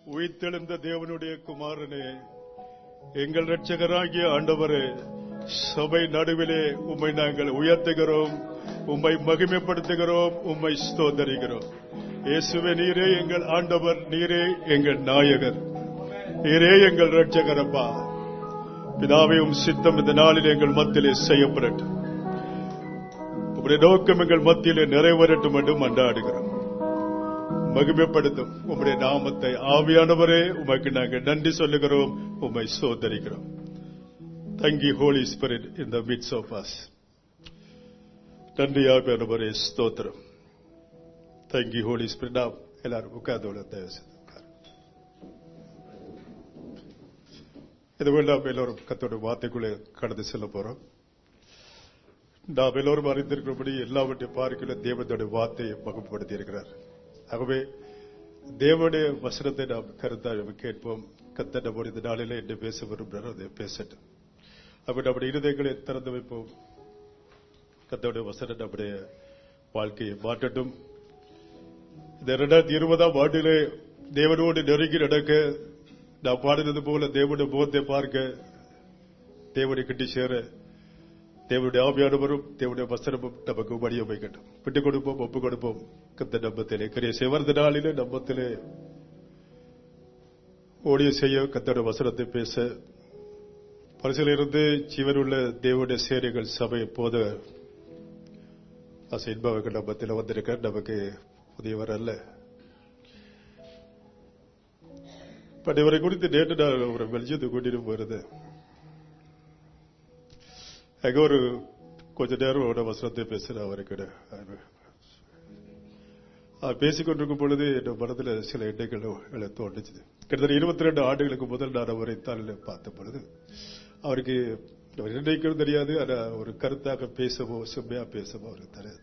உயிர்த்தெழுந்த தேவனுடைய குமாரனே எங்கள் இரட்சகராகிய ஆண்டவரே சபை நடுவிலே உம்மை நாங்கள் உயர்த்துகிறோம் உம்மை மகிமைப்படுத்துகிறோம் உம்மை ஸ்தோத்தரிக்கிறோம் இயேசுவே நீரே எங்கள் ஆண்டவர் நீரே எங்கள் நாயகர் நீரே எங்கள் இரட்சகரப்பா பிதாவே உம் சித்தம் இந்த நாளில் எங்கள் மத்தியிலே செய்யப்படட்டும் உம்முடைய நோக்கம் எங்கள் மத்தியிலே நிறைவேறட்டும் என்று மன்றாடுகிறோம் மகிமைப்படுத்தும் உம்முடைய நாமத்தை ஆவியானவரே உமக்கு நாங்கள் நன்றி சொல்லுகிறோம் உம்மை சோதரிக்கிறோம் தங்கி Holy Spirit in the midst of us நன்றி ஆவியானவரே ஸ்தோத்திரம் தங்கி ஹோலி ஸ்பிரிட் நாம் எல்லாரும் உட்கார்ந்து தயவு செய்து உட்காருங்க. இதுவரை நாம் எல்லோரும் கத்தோட வார்த்தைக்குள்ளே கடந்து செல்ல போறோம் நாம் எல்லோரும் அறிந்திருக்கிறபடி எல்லாவற்றையும் பார்க்கல தேவனுடைய வார்த்தையை பகுப்படுத்தி இருக்கிறார் ஆகவே தேவனுடைய வசனத்தை நாம் கருத்தாக கேட்போம் கத்த நம்முடைய இந்த நாளிலே என்ன பேச விரும்புகிறாரோ அதை பேசட்டும் அப்ப நம்முடைய இருதயங்களை திறந்து வைப்போம் கத்தோடைய வசனம் நம்முடைய வாழ்க்கையை மாற்றட்டும் இந்த இரண்டாயிரத்தி இருபதாம் ஆண்டிலே தேவனோடு நெருங்கி நடக்க நான் பாடினது போல தேவனுடைய முகத்தை பார்க்க தேவனை கிட்டி சேர தேவனுடைய ஆவியானவரும் தேவனுடைய வசனமும் நமக்கு வழிய வைக்கட்டும் விட்டுக் கொடுப்போம் ஒப்பு கொடுப்போம் கத்த நம்பத்திலே கரிய செவர்ந்த நாளிலே நம்பத்திலே ஓடிய செய்ய கத்தோட வசனத்தை பேச பரிசிலிருந்து ஜீவனுள்ள தேவனுடைய சேனைகள் சபை போத ஆசை என்பவர்கள் நம்பத்தில் வந்திருக்க நமக்கு புதியவர் அல்ல பட் இவரை குறித்து நேற்று நான் ஒரு வெளிச்சத்தை கூட்டிட்டு போயிருது அங்க ஒரு கொஞ்ச நேரம் அவரோட வசனத்தை பேசுற அவருக்கு பேசிக் கொண்டிருக்கும் பொழுது என் மனதில் சில எண்ணங்கள் எழ தோன்றுச்சு கிட்டத்தட்ட இருபத்தி ரெண்டு ஆண்டுகளுக்கு முதல் நான் அவரை தாளில் பார்த்த பொழுது அவருக்கு அவர் நினைக்கவும் தெரியாது ஆனா ஒரு கருத்தாக பேசவோ செம்மையா பேசவோ அவருக்கு தெரியாது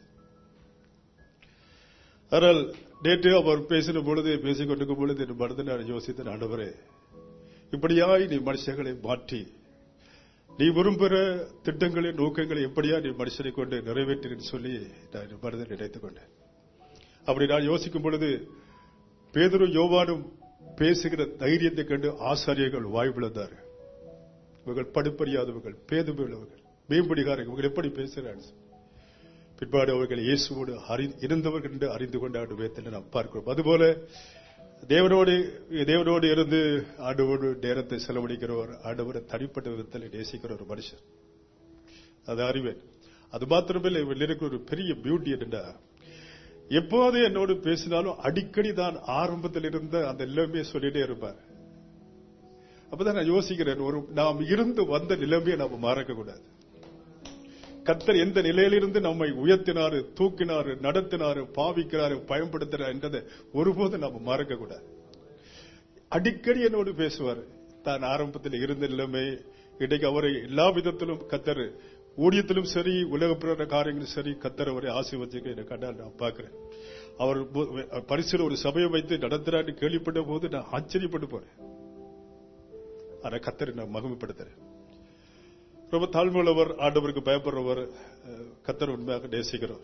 ஆனால் நேற்று அவர் பேசின பொழுது பேசிக் கொண்டிருக்கும் பொழுது என் மனதில் நான் யோசித்த ஆண்டவரே இப்படியாய் நீ மனுஷங்களை மாற்றி நீ விரும்புகிற திட்டங்களை நோக்கங்களை எப்படியா நீ மனுஷனை கொண்டு நிறைவேற்றினு சொல்லி நான் என் மனதில் நினைத்துக் கொண்டேன் அப்படி நான் யோசிக்கும் பொழுது பேதரும் யோவானும் பேசுகிற தைரியத்தை கண்டு ஆசாரியர்கள் வாய்ப்பிழந்தார் இவர்கள் படிப்பறியாதவர்கள் பேதுபுள்ளவர்கள் மேம்படிகாரர்கள் இவர்கள் எப்படி பேசுகிறார்கள் பிற்பாடு அவர்கள் இயேசுவோடு இருந்தவர்கள் என்று அறிந்து கொண்ட ஆண்டு வேத்தில் நாம் பார்க்கிறோம் அதுபோல தேவனோடு தேவனோடு இருந்து ஆண்டவோடு நேரத்தை செலவழிக்கிறவர் ஆண்டவரை தனிப்பட்ட விதத்தில் நேசிக்கிற ஒரு மனுஷன் அது அறிவேன் அது மாத்திரமில்லை இவள் இருக்கிற ஒரு பெரிய பியூட்டி என்னன்னா எப்போது என்னோடு பேசினாலும் அடிக்கடி தான் ஆரம்பத்தில் இருந்த அந்த எல்லாமே சொல்லிட்டே இருப்பார் அப்பதான் நான் யோசிக்கிறேன் ஒரு நாம் இருந்து வந்த நிலைமையை நாம மறக்க கூடாது கத்தர் எந்த நிலையிலிருந்து நம்மை உயர்த்தினாரு தூக்கினாரு நடத்தினாரு பாவிக்கிறாரு பயன்படுத்தினார் என்றதை ஒருபோது நாம மறக்க கூடாது அடிக்கடி என்னோடு பேசுவார் தான் ஆரம்பத்தில் இருந்த நிலைமை இன்றைக்கு அவரை எல்லா விதத்திலும் கத்தர் ஊழியத்திலும் சரி உலக பிற காரியங்களும் சரி கத்தர் அவரை ஆசீர்வதிக்க என்னை கண்டால் நான் பார்க்கிறேன் அவர் பரிசுல ஒரு சபையை வைத்து நடத்துறான்னு கேள்விப்பட்ட போது நான் ஆச்சரியப்பட்டு போறேன் ஆனா கத்தரை நான் மகிமைப்படுத்துறேன் ரொம்ப தாழ்மையுள்ளவர் ஆண்டவருக்கு பயப்படுறவர் கத்தர் உண்மையாக நேசிக்கிறவர்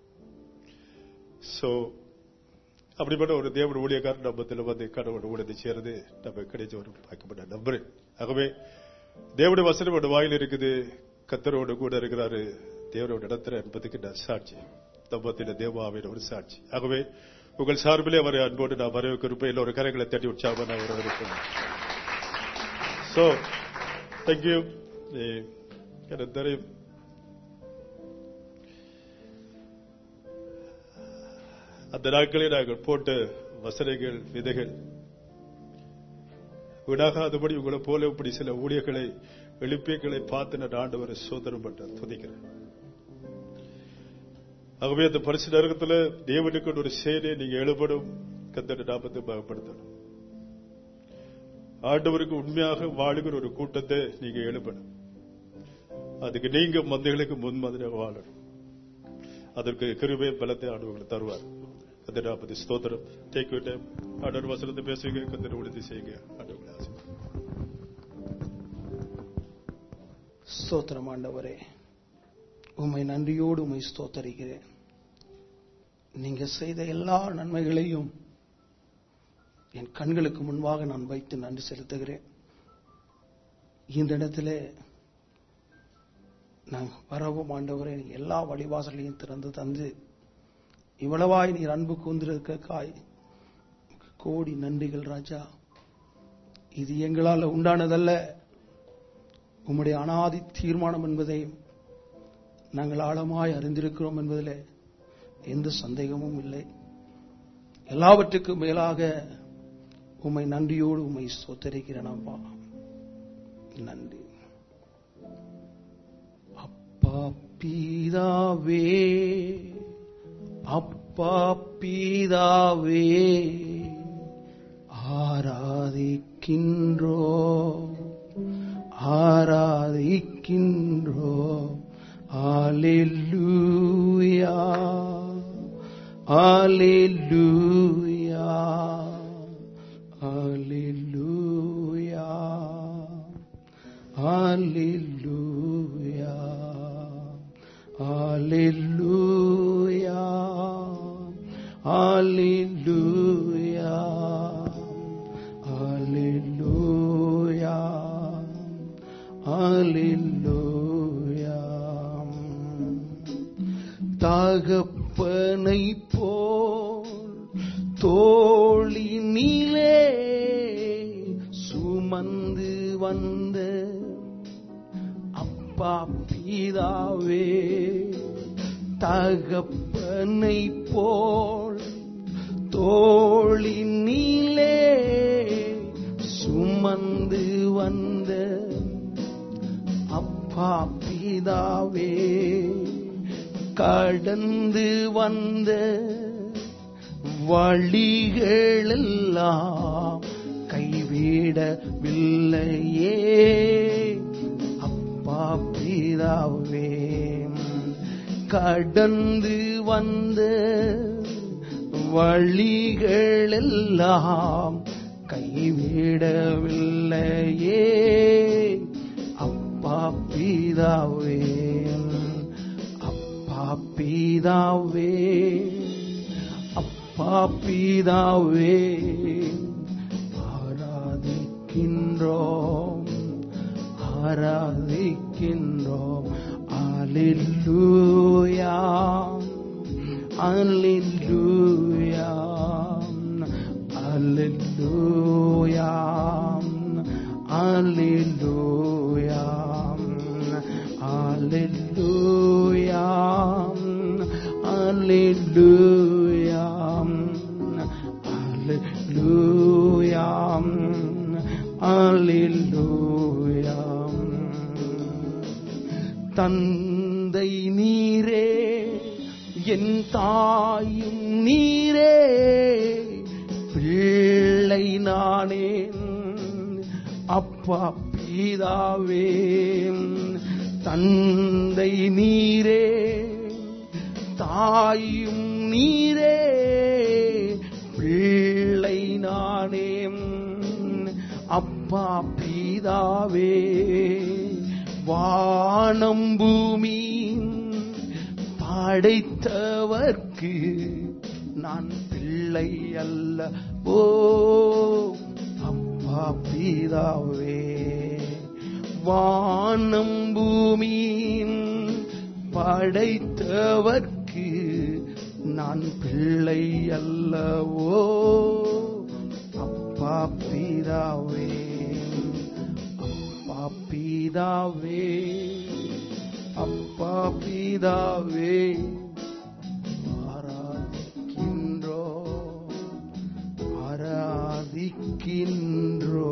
சோ அப்படிப்பட்ட ஒரு தேவன் ஊழியக்காரன் நம்மத்தில் வந்து கடவுள் ஊழியத்தை சேர்ந்து நம்ம கிடைச்ச ஒரு பாக்கப்பட்ட நம்புறேன் ஆகவே தேவனுடைய வசனம் வாயில் இருக்குது கத்தரோடு கூட இருக்கிறாரு தேவனோட நடத்துற என்பதுக்கு நான் சாட்சி தம்பத்தில தேவாவின் ஒரு சாட்சி ஆகவே உங்கள் சார்பிலே அவரை அன்போடு நான் வரவேற்கிறப்ப எல்லோரு கரங்களை தட்டி உற்சாக நான் வரவேற்கிறேன் சோ தேங்க்யூ எனக்கு தெரியும் அந்த நாட்களில் நாங்கள் போட்ட வசனைகள் விதைகள் வீணாகாதபடி உங்களை போல இப்படி சில ஊழியர்களை எழுப்பியங்களை பார்த்து நான் ஆண்டவரை சோதனம் பட்ட துதிக்கிறேன் ஆகவே அந்த பரிசு நரகத்தில் தேவனுக்கு ஒரு சேனை நீங்க எழுபடும் கத்தட நாமத்தை பயன்படுத்தணும் ஆண்டவருக்கு உண்மையாக வாழுகிற ஒரு கூட்டத்தை நீங்க எழுப்பணும் அதுக்கு நீங்க மந்தைகளுக்கு முன்மாதிரியாக வாழணும் அதற்கு கிருபை பலத்தை ஆண்டவர்களை தருவார் கத்தடாபதி ஸ்தோத்திரம் டேக் யூ டைம் ஆண்டவர் வசனத்தை பேசுவீங்க கத்தட உறுதி செய்யுங்க ஆண்டவர்களை ஆசை ஸ்தோத்திரம் ஆண்டவரே உம்மை நன்றியோடு உம்மை ஸ்தோத்தரிக்கிறேன் நீங்க செய்த எல்லா நன்மைகளையும் என் கண்களுக்கு முன்பாக நான் வைத்து நன்றி செலுத்துகிறேன் இந்த இடத்துல நான் வரவும் ஆண்டவரே நீ எல்லா வழிவாசலையும் திறந்து தந்து இவ்வளவாய் நீர் அன்பு கூந்திருக்காய் கோடி நன்றிகள் ராஜா இது எங்களால் உண்டானதல்ல உம்முடைய அனாதி தீர்மானம் என்பதையும் நாங்கள் ஆழமாய் அறிந்திருக்கிறோம் என்பதில் எந்த சந்தேகமும் இல்லை எல்லாவற்றுக்கும் மேலாக உம்மை நன்றியோடு உம்மை சொத்தரிக்கிறேன் அப்பா நன்றி அப்பா பீதாவே அப்பா பீதாவே ஆராதிக்கின்றோ ஆராதிக்கின்றோ ஆலெல்லூயா ஆலெல்லூயா ஆலெல்லூயா ஆலெல்லூயா ஆலெல்லூயா ஆலெல்லூயா ஆலெல்லூயா ஆலெல்லூயா தகப்பனை போல் தோளினிலே சுமந்து வந்த அப்பா பீதாவே தகப்பனை போல் தோளினிலே சுமந்து வந்த அப்பா பிதாவே கடந்து வந்த வழிகளெல்லாம் கைவிடவில்லையே அப்பா பிதாவே கடந்து வந்த வழிகளெல்லாம் கைவிடவில்லையே அப்பா பிதாவே அப்பா பிதாவே அப்பா பிதாவே ஆராதிக்கின்றோம் ஆராதிக்கின்றோம் அல்லேலூயா அல்லேலூயா அல்லேலூயா அல்லேலூயா அல்லேலூயா அல்லேலூயா அல்லேலூயா அல்லேலூயா தந்தை நீரே என் தாயும் நீரே பிள்ளை நானே அப்பா பீதாவே தந்தை நீரே தாயும் நீரே பிள்ளை நானே அப்பா பீதாவே வானம் பூமி படைத்தவர்க்கு நான் பிள்ளை அல்ல ஓ அப்பா பீதாவே வானம் பூமி படைத்தவர்க்கு நான் பிள்ளை அல்லவோ அப்பா பீதாவே அப்பா பீதாவே அப்பா பீதாவே ஆராதிக்கின்றோ ஆராதிக்கின்றோ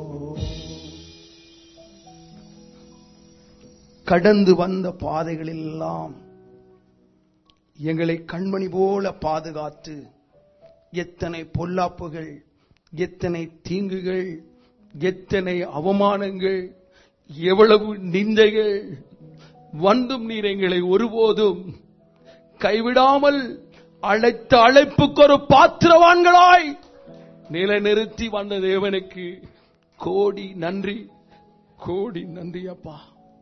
கடந்து வந்த பாதைகளெல்லாம் எங்களை கண்மணி போல பாதுகாத்து எத்தனை பொல்லாப்புகள் எத்தனை தீங்குகள் எத்தனை அவமானங்கள் எவ்வளவு நிந்தைகள் வந்தும் நீர் எங்களை ஒருபோதும் கைவிடாமல் அழைத்த அழைப்புக்கு ஒரு பாத்திரவான்களாய் நிலைநிறுத்தி வந்த தேவனுக்கு கோடி நன்றி கோடி நன்றி அப்பா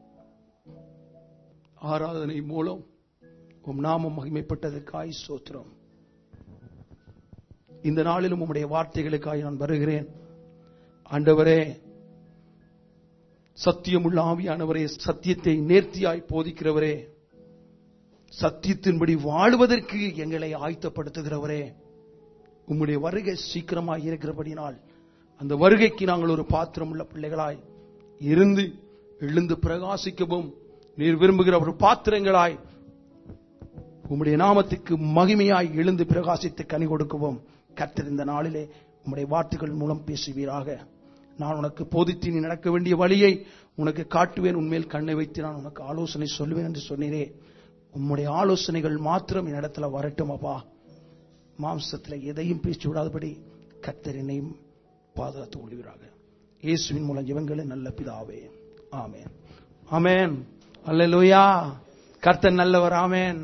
ஆராதனை மூலம் உம் நாமம் மகிமைப்பட்டதற்காய் சோத்திரம் இந்த நாளிலும் உம்முடைய வார்த்தைகளுக்காக நான் வருகிறேன் ஆண்டவரே சத்தியமுள்ள ஆவியானவரே சத்தியத்தை நேர்த்தியாய் போதிக்கிறவரே சத்தியத்தின்படி வாழுவதற்கு எங்களை ஆயத்தப்படுத்துகிறவரே உம்முடைய வருகை சீக்கிரமாய் இருக்கிறபடினால் அந்த வருகைக்கு நாங்கள் ஒரு பாத்திரம் உள்ள பிள்ளைகளாய் இருந்து எழுந்து பிரகாசிக்கவும் நீர் விரும்புகிற ஒரு பாத்திரங்களாய் உம்முடைய நாமத்துக்கு மகிமையாய் எழுந்து பிரகாசித்து கனி கொடுக்கவும் கர்த்தர் இந்த நாளிலே உம்முடைய வார்த்தைகள் மூலம் பேசுவீராக நான் உனக்கு போதித்து நீ நடக்க வேண்டிய வழியை உனக்கு காட்டுவேன் உன்மேல் கண்ணை வைத்து நான் உனக்கு ஆலோசனை சொல்லுவேன் என்று சொன்னீரே உம்முடைய ஆலோசனைகள் மாத்திரம் என்னிடத்துல வரட்டும் அப்பா மாம்சத்தில் எதையும் பேசி விடாதபடி கர்த்தர் என்னையும் பாதுகாத்து கொள்வீராக இயேசுவின் மூலம் ஜெபங்களே நல்ல பிதாவே ஆமென் ஆமென் அல்லேலூயா கர்த்தர் நல்லவர் ஆமென்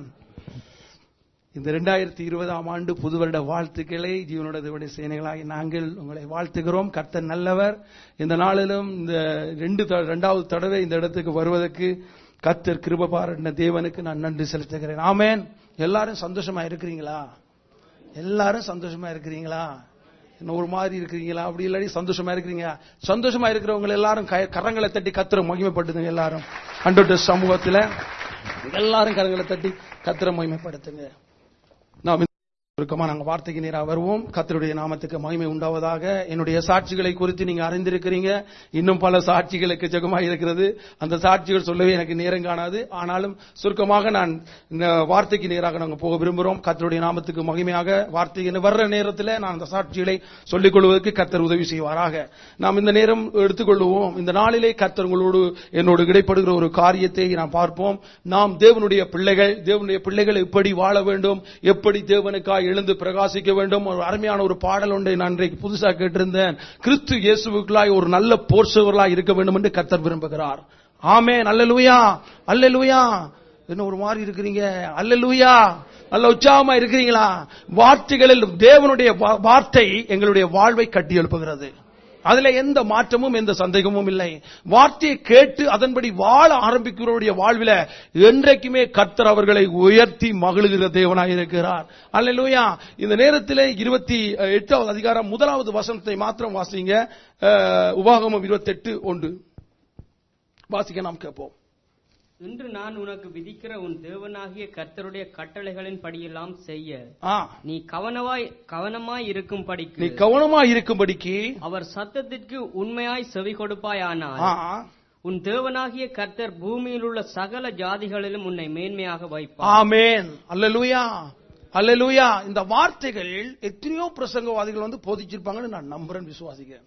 இந்த இரண்டாயிரத்தி இருபதாம் ஆண்டு புது வருட வாழ்த்துக்களை ஜீவனோட தேவனுடைய சேனைகளாகி நாங்கள் உங்களை வாழ்த்துகிறோம் கர்த்தர் நல்லவர் இந்த நாளிலும் இந்த ரெண்டு த- இரண்டாவது தடவை இந்த இடத்துக்கு வருவதற்கு கர்த்தர் கிருபபாரண்ட தேவனுக்கு நான் நன்றி செலுத்துகிறேன் ஆமென் எல்லாரும் சந்தோஷமா இருக்கிறீங்களா எல்லாரும் சந்தோஷமா இருக்கிறீங்களா என்ன ஒரு மாதிரி இருக்கிறீங்களா அப்படி இல்லாட்டி சந்தோஷமா இருக்கிறீங்க சந்தோஷமா இருக்கிறவங்க எல்லாரும் கை- கரங்களை தட்டி கத்திர மகிமைப்படுத்துங்க எல்லாரும் அண்டோட்ட சமூகத்துல எல்லாரும் கரங்களை தட்டி கத்திர மகிமைப்படுத்துங்க நாம் சுருக்கமா நாங்க வார்த்தைக்கு நேரா வருவோம் கர்த்தருடைய நாமத்துக்கு மகிமை உண்டாவதாக என்னுடைய சாட்சிகளை குறித்து நீங்க அறிந்திருக்கிறீங்க இன்னும் பல சாட்சிகளுக்கு ஜெகமாக இருக்கிறது அந்த சாட்சிகள் சொல்லவே எனக்கு நேரம் காணாது ஆனாலும் சுருக்கமாக நான் இந்த வார்த்தைக்கு நேராக நாங்க போக விரும்புகிறோம் கர்த்தருடைய நாமத்துக்கு மகிமையாக வார்த்தை என்ன வர்ற நேரத்தில் நான் அந்த சாட்சிகளை சொல்லிக் கொள்வதற்கு கர்த்தர் உதவி செய்வாராக நாம் இந்த நேரம் எடுத்துக்கொள்வோம் இந்த நாளிலே கர்த்தர் உங்களோடு என்னோடு இடைப்படுகிற ஒரு காரியத்தை நாம் பார்ப்போம் நாம் தேவனுடைய பிள்ளைகள் தேவனுடைய பிள்ளைகள் எப்படி வாழ வேண்டும் எப்படி தேவனுக்காய் எழுந்து பிரகாசிக்க வேண்டும் ஒரு அருமையான ஒரு பாடல் ஒன்றை நான் இன்றைக்கு புதுசா கேட்டிருந்தேன் கிறிஸ்து இயேசுவுக்குள்ளாய் ஒரு நல்ல போர்ச்சவர்களாய் இருக்க வேண்டும் என்று கர்த்தர் விரும்புகிறார் ஆமென் அல்லேலூயா அல்லேலூயா என்ன ஒரு மாதிரி இருக்கிறீங்க அல்லேலூயா நல்ல உற்சாகமா இருக்கிறீங்களா வார்த்தைகளில் தேவனுடைய வா- வார்த்தை எங்களுடைய வாழ்வை கட்டி எழுப்புகிறது அதுல எந்த மாற்றமும் எந்த சந்தேகமும் இல்லை வார்த்தையை கேட்டு அதன்படி வாழ ஆரம்பிக்கிறவருடைய வாழ்வில என்றைக்குமே கர்த்தர் அவர்களை உயர்த்தி மகிழுகிற தேவனாய் இருக்கிறார் அல்லேலூயா இந்த நேரத்தில் இருபத்தி எட்டாவது அதிகாரம் முதலாவது வசனத்தை மாத்திரம் வாசிங்க அஹ், உபாகமம் இருபத்தெட்டு ஒன்று வாசிக்க நாம் கேட்போம் இன்று நான் உனக்கு விதிக்கிற உன் தேவனாகிய கர்த்தருடைய கட்டளைகளின் படியெல்லாம் செய்ய ஆ, நீ கவனமாய் கவனமாய் நீ இருக்கும்படிக்கு கவனமா இருக்கும்படிக்கு அவர் சத்தத்திற்கு உண்மையாய் செவி கொடுப்பாயானால் ஆ, உன் தேவனாகிய கர்த்தர் பூமியில் உள்ள சகல ஜாதிகளிலும் உன்னை மேன்மையாக வைப்பார் ஆமென் அல்லேலூயா அல்லேலூயா இந்த வார்த்தைகள் எத்தனையோ பிரசங்கவாதிகள் வந்து போதிச்சிருப்பாங்கன்னு நான் நம்புறேன் விசுவாசிக்கிறேன்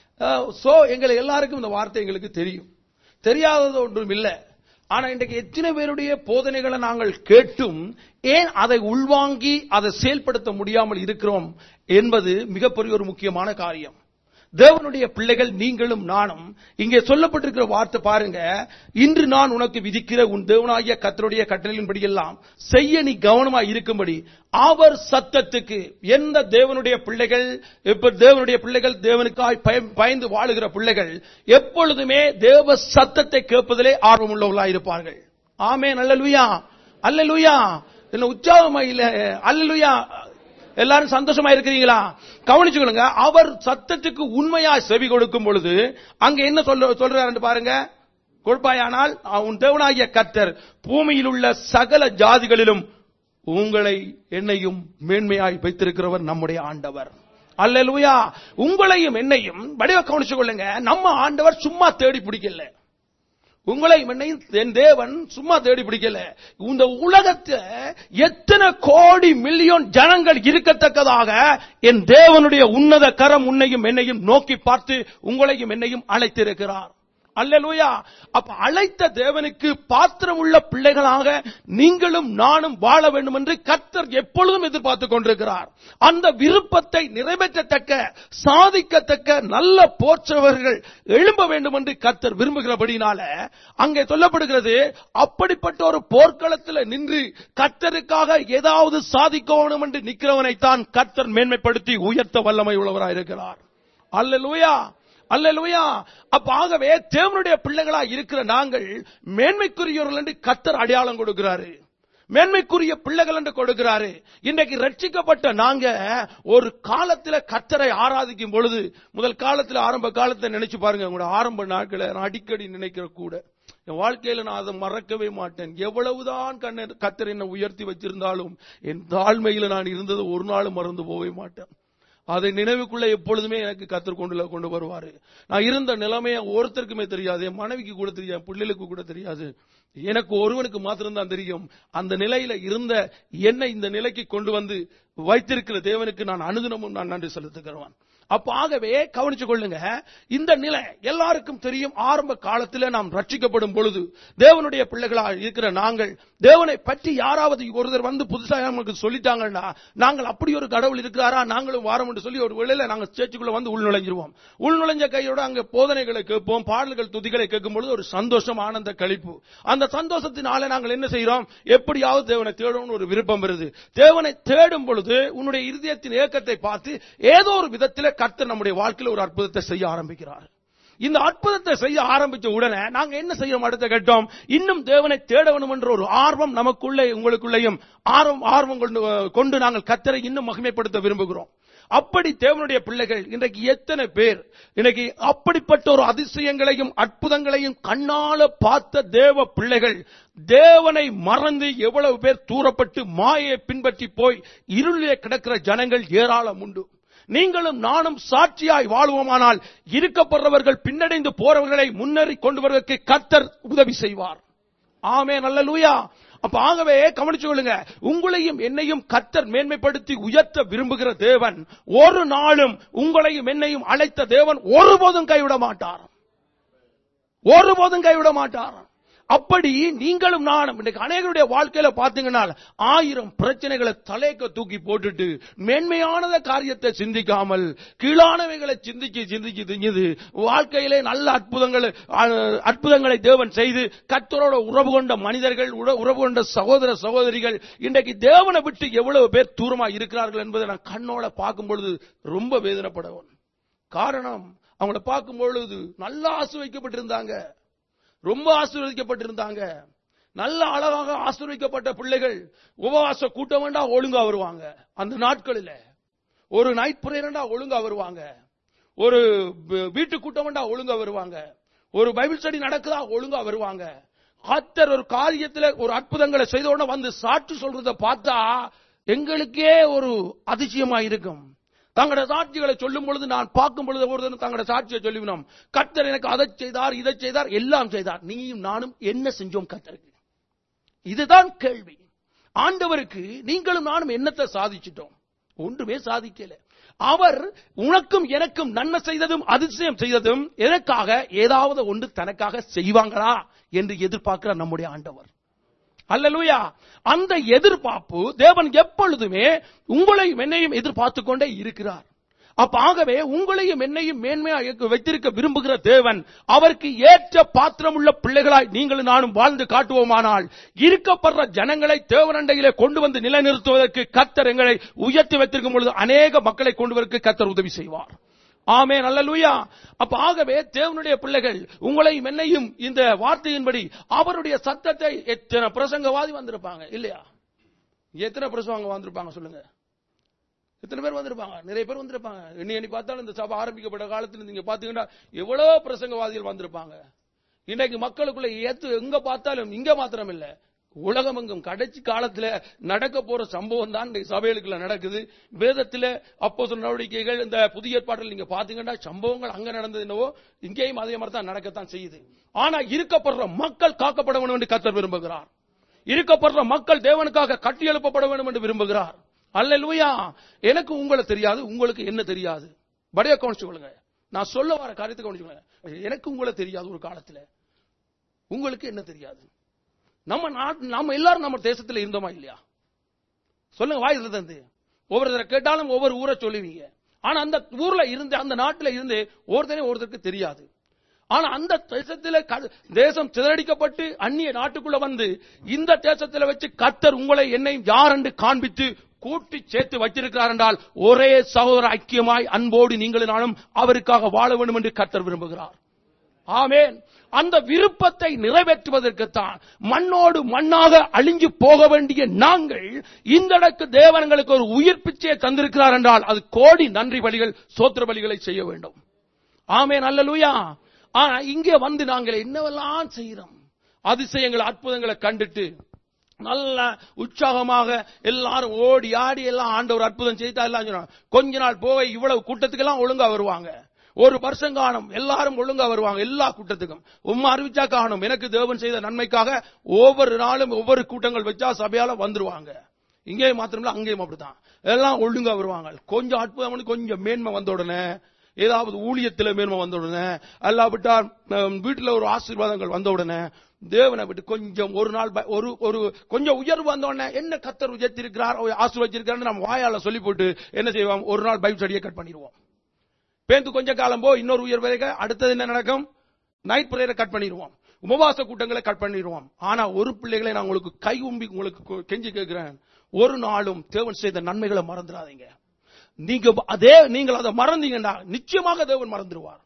சோ எங்களை எல்லாருக்கும் இந்த வார்த்தை எங்களுக்கு தெரியும் தெரியாதது ஒன்றும் இல்ல ஆனா இன்றைக்கு எத்தனை பேருடைய போதனைகளை நாங்கள் கேட்டும் ஏன் அதை உள்வாங்கி அதை செயல்படுத்த முடியாமல் இருக்கிறோம் என்பது மிகப்பெரிய ஒரு முக்கியமான காரியம் தேவனுடைய பிள்ளைகள் நீங்களும் நானும் இங்கே சொல்லப்பட்டிருக்கிற வார்த்தை பாருங்க இன்று நான் உனக்கு விதிக்கிற உன் தேவனாகிய கத்தருடைய கட்டளையின்படி எல்லாம் செய்ய நீ கவனமாய் இருக்கும்படி அவர் சத்தத்துக்கு எந்த தேவனுடைய பிள்ளைகள் இப்ப தேவனுடைய பிள்ளைகள் தேவனுக்காய் பய- பயந்து வாழுகிற பிள்ளைகள் எப்பொழுதுமே தேவ சத்தத்தை கேட்பதிலே ஆர்வமுள்ளவர்களாய் இருப்பார்கள் ஆமே அல்லலுயா அல்லலுயா என்ன உற்சாகமா இல்ல அல்லலுயா எல்லாரும் சந்தோஷமா இருக்கிறீங்களா கவனிச்சுக்கொள்ளுங்க அவர் சத்தத்துக்கு உண்மையா செவி கொடுக்கும் பொழுது அங்க என்ன சொல்ற சொல்றாரு பாருங்க கொடுப்பாயானால் உன் தேவனாகிய கர்த்தர் பூமியில் உள்ள சகல ஜாதிகளிலும் உங்களை என்னையும் மேன்மையாய் வைத்திருக்கிறவர் நம்முடைய ஆண்டவர் அல்லேலூயா உங்களையும் என்னையும் வடிவ கவனிச்சு கொள்ளுங்க நம்ம ஆண்டவர் சும்மா தேடி பிடிக்கல உங்களை என்னையும் என் தேவன் சும்மா தேடி பிடிக்கல இந்த உலகத்தை எத்தனை கோடி மில்லியன் ஜனங்கள் இருக்கத்தக்கதாக என் தேவனுடைய உன்னத கரம் உன்னையும் என்னையும் நோக்கி பார்த்து உங்களையும் என்னையும் அழைத்திருக்கிறார் அல்லேலூயா அப்ப அழைத்த தேவனுக்கு பாத்திரம் உள்ள பிள்ளைகளாக நீங்களும் நானும் வாழ வேண்டும் என்று கர்த்தர் எப்பொழுதும் எதிர்பார்த்துக் கொண்டிருக்கிறார் அந்த விருப்பத்தை நிறைவேற்றத்தக்க சாதிக்கத்தக்க நல்ல போற்றவர்கள் எழும்ப வேண்டும் என்று கர்த்தர் விரும்புகிறபடினால அங்கே சொல்லப்படுகிறது அப்படிப்பட்ட ஒரு போர்க்களத்தில் நின்று கர்த்தருக்காக ஏதாவது சாதிக்க வேண்டும் என்று நிற்கிறவனைத்தான் கர்த்தர் மேன்மைப்படுத்தி உயர்த்த வல்லமை உள்ளவராயிருக்கிறார் அல்லேலூயா அல்லேலூயா அப்ப ஆகவே தேவனுடைய பிள்ளைகளா இருக்கிற நாங்கள் மேன்மைக்குரியவர்கள் என்று கத்தர் அடையாளம் கொடுக்கிறாரு மேன்மைக்குரிய பிள்ளைகள் என்று கொடுக்கிறாரு இன்றைக்கு ரட்சிக்கப்பட்ட நாங்க ஒரு காலத்துல கத்தரை ஆராதிக்கும் பொழுது முதல் காலத்துல ஆரம்ப காலத்தை நினைச்சு பாருங்க உங்களோட ஆரம்ப நாட்களை நான் அடிக்கடி நினைக்கிற கூட என் வாழ்க்கையில நான் அதை மறக்கவே மாட்டேன் எவ்வளவுதான் கண்ண கத்தர் என்னை உயர்த்தி வச்சிருந்தாலும் என் தாழ்மையில நான் இருந்தது ஒரு நாளும் மறந்து போகவே மாட்டேன் அதை நினைவுக்குள்ள எப்பொழுதுமே எனக்கு கத்தர் கொண்டு கொண்டு வருவாரு நான் இருந்த நிலைமைய ஒருத்தருக்குமே தெரியாது என் மனைவிக்கு கூட தெரியாது என் பிள்ளைகளுக்கு கூட தெரியாது எனக்கு ஒருவனுக்கு மாத்திரம்தான் தெரியும் அந்த நிலையில இருந்த என்னை இந்த நிலைக்கு கொண்டு வந்து வைத்திருக்கிற தேவனுக்கு நான் அனுதினமும் நான் நன்றி செலுத்துகிறவன் அப்ப ஆகவே கவனிச்சு கொள்ளுங்க இந்த நிலை எல்லாருக்கும் தெரியும் ஆரம்ப காலத்தில் நாம் ரட்சிக்கப்படும் பொழுது தேவனுடைய பிள்ளைகளாக இருக்கிற நாங்கள் தேவனை பற்றி யாராவது ஒருத்தர் வந்து புதுசா நமக்கு சொல்லிட்டாங்கன்னா நாங்கள் அப்படி ஒரு கடவுள் இருக்கிறாரா நாங்களும் வாரம் என்று சொல்லி ஒரு வேளையில நாங்கள் சேர்ச்சுக்குள்ள வந்து உள்நுழைஞ்சிருவோம் உள்நுழைஞ்ச கையோட அங்க போதனைகளை கேட்போம் பாடல்கள் துதிகளை கேட்கும் பொழுது ஒரு சந்தோஷம் ஆனந்த கழிப்பு அந்த சந்தோஷத்தினால நாங்கள் என்ன செய்யறோம் எப்படியாவது தேவனை தேடணும்னு ஒரு விருப்பம் வருது தேவனை தேடும் பொழுது உன்னுடைய இருதயத்தின் ஏக்கத்தை பார்த்து ஏதோ ஒரு விதத்தில் கர்த்தர் நம்முடைய வாழ்க்கையில் ஒரு அற்புதத்தை செய்ய ஆரம்பிக்கிறார் இந்த அற்புதத்தை செய்ய ஆரம்பிச்ச உடனே நாங்க என்ன செய்யறோம் அடுத்த கட்டம் இன்னும் தேவனை தேட வேண்டும் என்ற ஒரு ஆர்வம் நமக்குள்ளே உங்களுக்குள்ளேயும் ஆர்வம் ஆர்வம் கொண்டு கொண்டு நாங்கள் கத்தரை இன்னும் மகிமைப்படுத்த விரும்புகிறோம் அப்படி தேவனுடைய பிள்ளைகள் இன்றைக்கு எத்தனை பேர் இன்னைக்கு அப்படிப்பட்ட ஒரு அதிசயங்களையும் அற்புதங்களையும் கண்ணால பார்த்த தேவ பிள்ளைகள் தேவனை மறந்து எவ்வளவு பேர் தூரப்பட்டு மாயை பின்பற்றி போய் இருளிலே கிடக்கிற ஜனங்கள் ஏராளம் உண்டு நீங்களும் நானும் சாட்சியாய் வாழ்வோமானால் இருக்கப்படுறவர்கள் பின்னடைந்து போறவர்களை முன்னேறி கொண்டு வருவதற்கு கத்தர் உதவி செய்வார் ஆமே நல்ல லூயா அப்ப ஆகவே கவனிச்சு கொள்ளுங்க உங்களையும் என்னையும் கத்தர் மேன்மைப்படுத்தி உயர்த்த விரும்புகிற தேவன் ஒரு நாளும் உங்களையும் என்னையும் அழைத்த தேவன் ஒருபோதும் கைவிட மாட்டார் ஒருபோதும் கைவிட மாட்டார் அப்படி நீங்களும் நானும் இன்னைக்கு அநேகருடைய வாழ்க்கையில பாத்தீங்கன்னா ஆயிரம் பிரச்சனைகளை தலைக்க தூக்கி போட்டுட்டு மேன்மையானத காரியத்தை சிந்திக்காமல் கீழானவைகளை சிந்திச்சு சிந்திச்சு திங்குது வாழ்க்கையிலே நல்ல அற்புதங்கள் அற்புதங்களை தேவன் செய்து கத்தரோட உறவு கொண்ட மனிதர்கள் உறவு கொண்ட சகோதர சகோதரிகள் இன்றைக்கு தேவனை விட்டு எவ்வளவு பேர் தூரமா இருக்கிறார்கள் என்பதை நான் கண்ணோட பார்க்கும் பொழுது ரொம்ப வேதனைப்படவன் காரணம் அவங்கள பார்க்கும் பொழுது நல்லா ஆசு வைக்கப்பட்டிருந்தாங்க ரொம்ப ஆசீர்வதிக்கப்பட்டிருந்தாங்க நல்ல அழகாக ஆசீர்வதிக்கப்பட்ட பிள்ளைகள் உபவாச கூட்டம் வேண்டா ஒழுங்கா வருவாங்க அந்த நாட்களில் ஒரு நைட் பிரேயர்டா ஒழுங்கா வருவாங்க ஒரு வீட்டு கூட்டம் வேண்டா ஒழுங்கா வருவாங்க ஒரு பைபிள் ஸ்டடி நடக்குதா ஒழுங்கா வருவாங்க கத்தர் ஒரு காரியத்துல ஒரு அற்புதங்களை செய்த உடனே வந்து சாட்சி சொல்றத பார்த்தா எங்களுக்கே ஒரு அதிசயமா இருக்கும் தங்களுடைய சாட்சிகளை சொல்லும் பொழுது நான் பார்க்கும் பொழுது ஒரு தங்களுடைய சாட்சியை சொல்லிவினோம் கத்தர் எனக்கு அதை செய்தார் இதை செய்தார் எல்லாம் செய்தார் நீயும் நானும் என்ன செஞ்சோம் கத்தருக்கு இதுதான் கேள்வி ஆண்டவருக்கு நீங்களும் நானும் என்னத்தை சாதிச்சிட்டோம் ஒன்றுமே சாதிக்கல அவர் உனக்கும் எனக்கும் நன்மை செய்ததும் அதிசயம் செய்ததும் எனக்காக ஏதாவது ஒன்று தனக்காக செய்வாங்களா என்று எதிர்பார்க்கிற நம்முடைய ஆண்டவர் அல்லலுயா அந்த எதிர்பார்ப்பு தேவன் எப்பொழுதுமே உங்களையும் என்னையும் எதிர்பார்த்து கொண்டே இருக்கிறார் அப்ப ஆகவே உங்களையும் என்னையும் மேன்மையா வைத்திருக்க விரும்புகிற தேவன் அவருக்கு ஏற்ற பாத்திரமுள்ள பிள்ளைகளாய் நீங்களும் நானும் வாழ்ந்து காட்டுவோமானால் இருக்கப்படுற ஜனங்களை தேவனண்டையிலே கொண்டு வந்து நிலைநிறுத்துவதற்கு கத்தர் எங்களை உயர்த்தி வைத்திருக்கும் பொழுது அநேக மக்களை கொண்டு வருவதற்கு கத்தர் உதவி செய்வார் ஆமே நல்லலூயா அப்ப ஆகவே தேவனுடைய பிள்ளைகள் உங்களையும் என்னையும் இந்த வார்த்தையின்படி அவருடைய சத்தத்தை எத்தனை பிரசங்கவாதி வந்திருப்பாங்க இல்லையா எத்தனை பிரசங்க வந்திருப்பாங்க சொல்லுங்க எத்தனை பேர் வந்திருப்பாங்க நிறைய பேர் வந்திருப்பாங்க எண்ணி எண்ணி பார்த்தாலும் இந்த சபை ஆரம்பிக்கப்பட்ட காலத்தில் நீங்க பாத்தீங்கன்னா எவ்வளவு பிரசங்கவாதிகள் வந்திருப்பாங்க இன்னைக்கு மக்களுக்குள்ள ஏத்து எங்க பார்த்தாலும் இங்க மாத்திரம் இல்ல உலகம் எங்கும் கடைசி காலத்துல நடக்க போற சம்பவம் தான் சபைகளுக்குள்ள நடக்குது வேதத்துல அப்போ நடவடிக்கைகள் இந்த புதிய ஏற்பாட்டில் நீங்க பாத்தீங்கன்னா சம்பவங்கள் அங்க நடந்தது என்னவோ இங்கேயும் அதே மாதிரி தான் நடக்கத்தான் செய்யுது ஆனா இருக்கப்படுற மக்கள் காக்கப்பட வேண்டும் என்று கத்தர் விரும்புகிறார் இருக்கப்படுற மக்கள் தேவனுக்காக கட்டி எழுப்பப்பட வேண்டும் என்று விரும்புகிறார் அல்ல லூயா எனக்கு உங்களை தெரியாது உங்களுக்கு என்ன தெரியாது படைய கவனிச்சு கொள்ளுங்க நான் சொல்ல வர காரியத்தை கவனிச்சுக்கோங்க எனக்கு உங்களை தெரியாது ஒரு காலத்துல உங்களுக்கு என்ன தெரியாது நம்ம நாட்டு நம்ம எல்லாரும் நம்ம தேசத்துல இருந்தோமா இல்லையா சொல்லுங்க வாயில இருந்து ஒவ்வொரு தடவை கேட்டாலும் ஒவ்வொரு ஊரை சொல்லுவீங்க ஆனா அந்த ஊர்ல இருந்து அந்த நாட்டுல இருந்து ஒருத்தனே ஒருத்தருக்கு தெரியாது ஆனா அந்த தேசத்துல தேசம் சிதறடிக்கப்பட்டு அந்நிய நாட்டுக்குள்ள வந்து இந்த தேசத்துல வச்சு கத்தர் உங்களை என்னையும் யார் என்று காண்பித்து கூட்டி சேர்த்து வச்சிருக்கிறார் என்றால் ஒரே சகோதர ஐக்கியமாய் அன்போடு நீங்களும் நானும் அவருக்காக வாழ வேண்டும் என்று கத்தர் விரும்புகிறார் ஆமென் அந்த விருப்பத்தை நிறைவேற்றுவதற்குத்தான் மண்ணோடு மண்ணாக அழிஞ்சு போக வேண்டிய நாங்கள் இந்த இடக்கு தேவனங்களுக்கு ஒரு உயிர் பிச்சையை தந்திருக்கிறார் என்றால் அது கோடி நன்றி பலிகள் சோத்திர பலிகளை செய்ய வேண்டும் ஆமென் அல்லேலூயா ஆனா இங்கே வந்து நாங்கள் என்னவெல்லாம் செய்யறோம் அதிசயங்களை அற்புதங்களை கண்டுட்டு நல்ல உற்சாகமாக எல்லாரும் ஓடி ஆடி எல்லாம் ஆண்டவர் அற்புதம் செய்தா எல்லாம் சொன்னாங்க. கொஞ்ச நாள் போக இவ்வளவு கூட்டத்துக்கெல்லாம் ஒழுங்கா வருவாங்க ஒரு வருஷம் காணும் எல்லாரும் ஒழுங்கா வருவாங்க எல்லா கூட்டத்துக்கும் உம்மா அறிவிச்சா காணும் எனக்கு தேவன் செய்த நன்மைக்காக ஒவ்வொரு நாளும் ஒவ்வொரு கூட்டங்கள் வச்சா சபையால வந்துருவாங்க இங்கேயும் மாத்திரமில்ல அங்கேயும் அப்படித்தான் எல்லாம் ஒழுங்கா வருவாங்க கொஞ்சம் அற்புதம் பண்ணி கொஞ்சம் மேன்மை வந்த உடனே ஏதாவது ஊழியத்துல மேன்மை வந்த உடனே அல்லாவிட்டா ஹம், வீட்டுல ஒரு ஆசீர்வாதங்கள் வந்த உடனே தேவனை விட்டு கொஞ்சம் ஒரு நாள் ப- ஒரு ஒரு கொஞ்சம் உயர்வு வந்த உடனே என்ன கத்தர் உயர்த்திருக்கிறார் ஆசீர்வச்சிருக்கிறார் நம்ம வாயால சொல்லி போட்டு என்ன செய்வோம் ஒரு நாள் பைப் ஸ்டடியை கட் பண்ணிடுவோம் பேந்து கொஞ்ச காலம் போ இன்னொரு உயர் வரைக்க அடுத்தது என்ன நடக்கும் நைட் பிரேயரை கட் பண்ணிடுவோம் உபவாச கூட்டங்களை கட் பண்ணிடுவோம் ஆனா ஒரு பிள்ளைகளை நான் உங்களுக்கு கை உம்பி உங்களுக்கு கொ- கெஞ்சி கேட்கிறேன் ஒரு நாளும் தேவன் செய்த நன்மைகளை மறந்துடாதீங்க நீங்க அதே நீங்கள் அதை மறந்தீங்கன்னா நிச்சயமாக தேவன் மறந்துடுவார்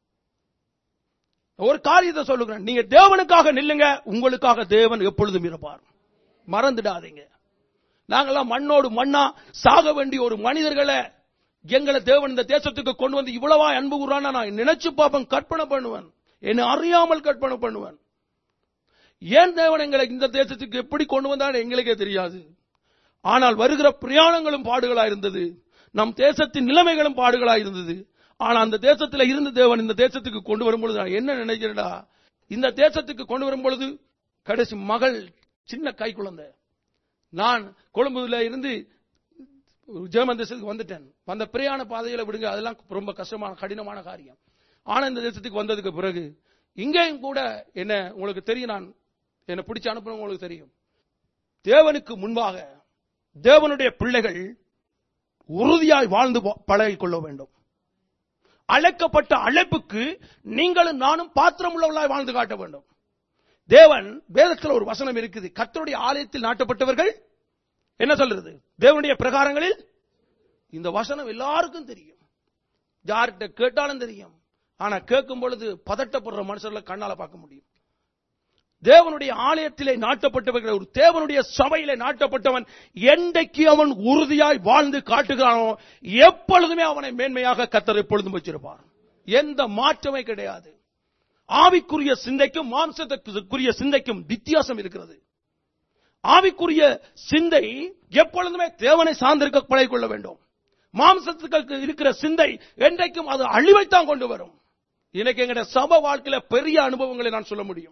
ஒரு காரியத்தை சொல்லுகிறேன் நீங்க தேவனுக்காக நில்லுங்க உங்களுக்காக தேவன் எப்பொழுதும் இருப்பார் மறந்துடாதீங்க நாங்கெல்லாம் மண்ணோடு மண்ணா சாக வேண்டிய ஒரு மனிதர்களை எங்களை தேவன் இந்த தேசத்துக்கு கொண்டு வந்து இவ்வளவா அன்பு கூறானா நான் நினைச்சு பார்ப்பேன் கற்பனை பண்ணுவேன் என்னை அறியாமல் கற்பனை பண்ணுவேன் ஏன் தேவன் எங்களை இந்த தேசத்துக்கு எப்படி கொண்டு வந்தான்னு எங்களுக்கே தெரியாது ஆனால் வருகிற பிரயாணங்களும் பாடுகளா இருந்தது நம் தேசத்தின் நிலைமைகளும் பாடுகளா இருந்தது ஆனா அந்த தேசத்துல இருந்து தேவன் இந்த தேசத்துக்கு கொண்டு வரும்பொழுது நான் என்ன நினைக்கிறேன்டா இந்த தேசத்துக்கு கொண்டு வரும்பொழுது கடைசி மகள் சின்ன கை குழந்தை நான் கொழும்புல இருந்து ஜெர்மன் தேசத்துக்கு வந்துட்டேன் வந்த பிரயாண பாதையில விடுங்க அதெல்லாம் ரொம்ப கஷ்டமான கடினமான காரியம் ஆனா இந்த தேசத்துக்கு வந்ததுக்கு பிறகு இங்கேயும் கூட என்ன உங்களுக்கு தெரியும் நான் என்ன பிடிச்ச அனுப்பணும் உங்களுக்கு தெரியும் தேவனுக்கு முன்பாக தேவனுடைய பிள்ளைகள் உறுதியாய் வாழ்ந்து பழகிக் கொள்ள வேண்டும் அழைக்கப்பட்ட அழைப்புக்கு நீங்களும் நானும் பாத்திரம் உள்ளவர்களாய் வாழ்ந்து காட்ட வேண்டும் தேவன் வேதத்தில் ஒரு வசனம் இருக்குது கர்த்தருடைய ஆலயத்தில் நாட்டப்பட்டவர்கள் என்ன சொல்றது தேவனுடைய பிரகாரங்களில் இந்த வசனம் எல்லாருக்கும் தெரியும் யார்கிட்ட கேட்டாலும் தெரியும் ஆனா கேட்கும் பொழுது பதட்டப்படுற மனுஷர்களை கண்ணால பார்க்க முடியும் தேவனுடைய ஆலயத்திலே நாட்டப்பட்டவர்கள் ஒரு தேவனுடைய சபையிலே நாட்டப்பட்டவன் என்றைக்கு அவன் உறுதியாய் வாழ்ந்து காட்டுகிறானோ எப்பொழுதுமே அவனை மேன்மையாக கத்தர் எப்பொழுதும் வச்சிருப்பார் எந்த மாற்றமே கிடையாது ஆவிக்குரிய சிந்தைக்கும் மாம்சத்துக்குரிய சிந்தைக்கும் வித்தியாசம் இருக்கிறது ஆவிக்குரிய சிந்தை எப்பொழுதுமே தேவனை சார்ந்திருக்க பழகிக் கொள்ள வேண்டும் மாம்சத்துக்கு இருக்கிற சிந்தை என்றைக்கும் அது அழிவைத்தான் கொண்டு வரும் இன்னைக்கு எங்கட சப வாழ்க்கையில பெரிய அனுபவங்களை நான் சொல்ல முடியும்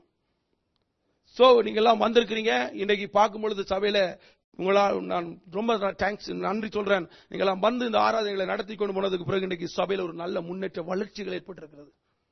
சோ நீங்க எல்லாம் வந்திருக்கிறீங்க இன்னைக்கு பார்க்கும் பொழுது சபையில உங்களால் நான் ரொம்ப தேங்க்ஸ் நன்றி சொல்றேன் நீங்க எல்லாம் வந்து இந்த ஆராதனைகளை நடத்தி கொண்டு போனதுக்கு பிறகு இன்னைக்கு சபையில ஒரு நல்ல முன்னேற்ற வளர்ச்சிகள் ஏற்பட்டிருக்கிறது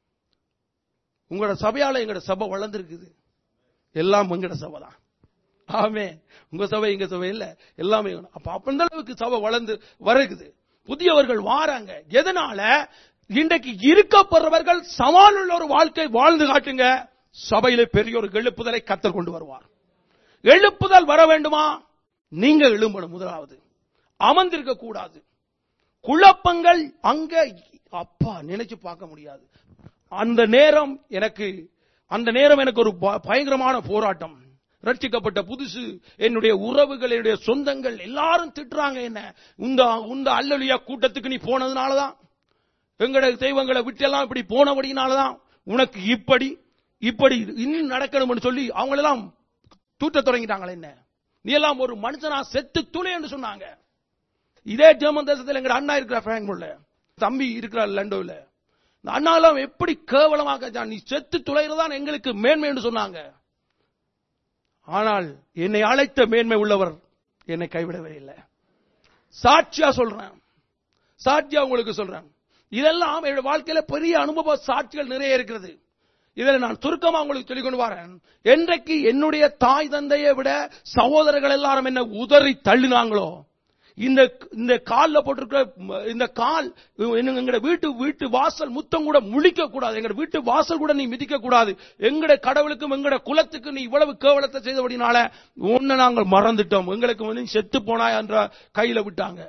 உங்களோட சபையால எங்களோட சபை வளர்ந்துருக்குது எல்லாம் எங்கட சபை தான் ஆமே உங்க சபை எங்க சபை இல்ல எல்லாமே அப்ப அப்ப அந்த அளவுக்கு சபை வளர்ந்து வருகுது புதியவர்கள் வாராங்க எதனால இன்றைக்கு இருக்கப்படுறவர்கள் சவால் உள்ள ஒரு வாழ்க்கை வாழ்ந்து காட்டுங்க சபையிலே பெரிய ஒரு எழுப்புதலை கத்தர் கொண்டு வருவார் எழுப்புதல் வர வேண்டுமா நீங்க எழும்பணும் முதலாவது அமர்ந்திருக்க கூடாது குழப்பங்கள் அங்க அப்பா நினைச்சு பார்க்க முடியாது அந்த நேரம் எனக்கு அந்த நேரம் எனக்கு ஒரு ப- பயங்கரமான போராட்டம் ரட்சிக்கப்பட்ட புதுசு என்னுடைய உறவுகள் என்னுடைய சொந்தங்கள் எல்லாரும் திட்டுறாங்க என்ன இந்த இந்த அல்லலியா கூட்டத்துக்கு நீ போனதுனாலதான் எங்கட தெய்வங்களை விட்டெல்லாம் இப்படி போனபடினாலதான் உனக்கு இப்படி இப்படி இன்னும் நடக்கணும்னு சொல்லி அவங்களெல்லாம் தூட்ட தொடங்கிட்டாங்களே என்ன நீ எல்லாம் ஒரு மனுஷனா செத்து துணை என்று சொன்னாங்க இதே ஜெர்மன் தேசத்தில் எங்க அண்ணா இருக்கிற பிராங்க்முல்ல தம்பி இருக்கிறார் லண்டோவில் இந்த அண்ணா எல்லாம் எப்படி கேவலமாக நீ செத்து துளைறதான் எங்களுக்கு மேன்மை என்று சொன்னாங்க ஆனால் என்னை அழைத்த மேன்மை உள்ளவர் என்னை கைவிடவே இல்லை சாட்சியா சொல்றேன் சாட்சியா உங்களுக்கு சொல்றேன் இதெல்லாம் என்னுடைய வாழ்க்கையில பெரிய அனுபவ சாட்சிகள் நிறைய இருக்கிறது இதில் நான் சுருக்கமா உங்களுக்கு சொல்லிக் கொண்டு வரேன் என்றைக்கு என்னுடைய தாய் தந்தையை விட சகோதரர்கள் எல்லாரும் என்ன உதறி தள்ளினாங்களோ இந்த இந்த கால்ல போட்டிருக்கிற ம, இந்த கால் எங்கட வீட்டு வீட்டு வாசல் முத்தம் கூட முழிக்க கூடாது எங்கட வீட்டு வாசல் கூட நீ மிதிக்க கூடாது எங்கட கடவுளுக்கும் எங்கட குலத்துக்கு நீ இவ்வளவு கேவலத்தை செய்தபடினால உன்னை நாங்கள் மறந்துட்டோம் எங்களுக்கு வந்து நீ செத்து போனாய் என்ற கையில விட்டாங்க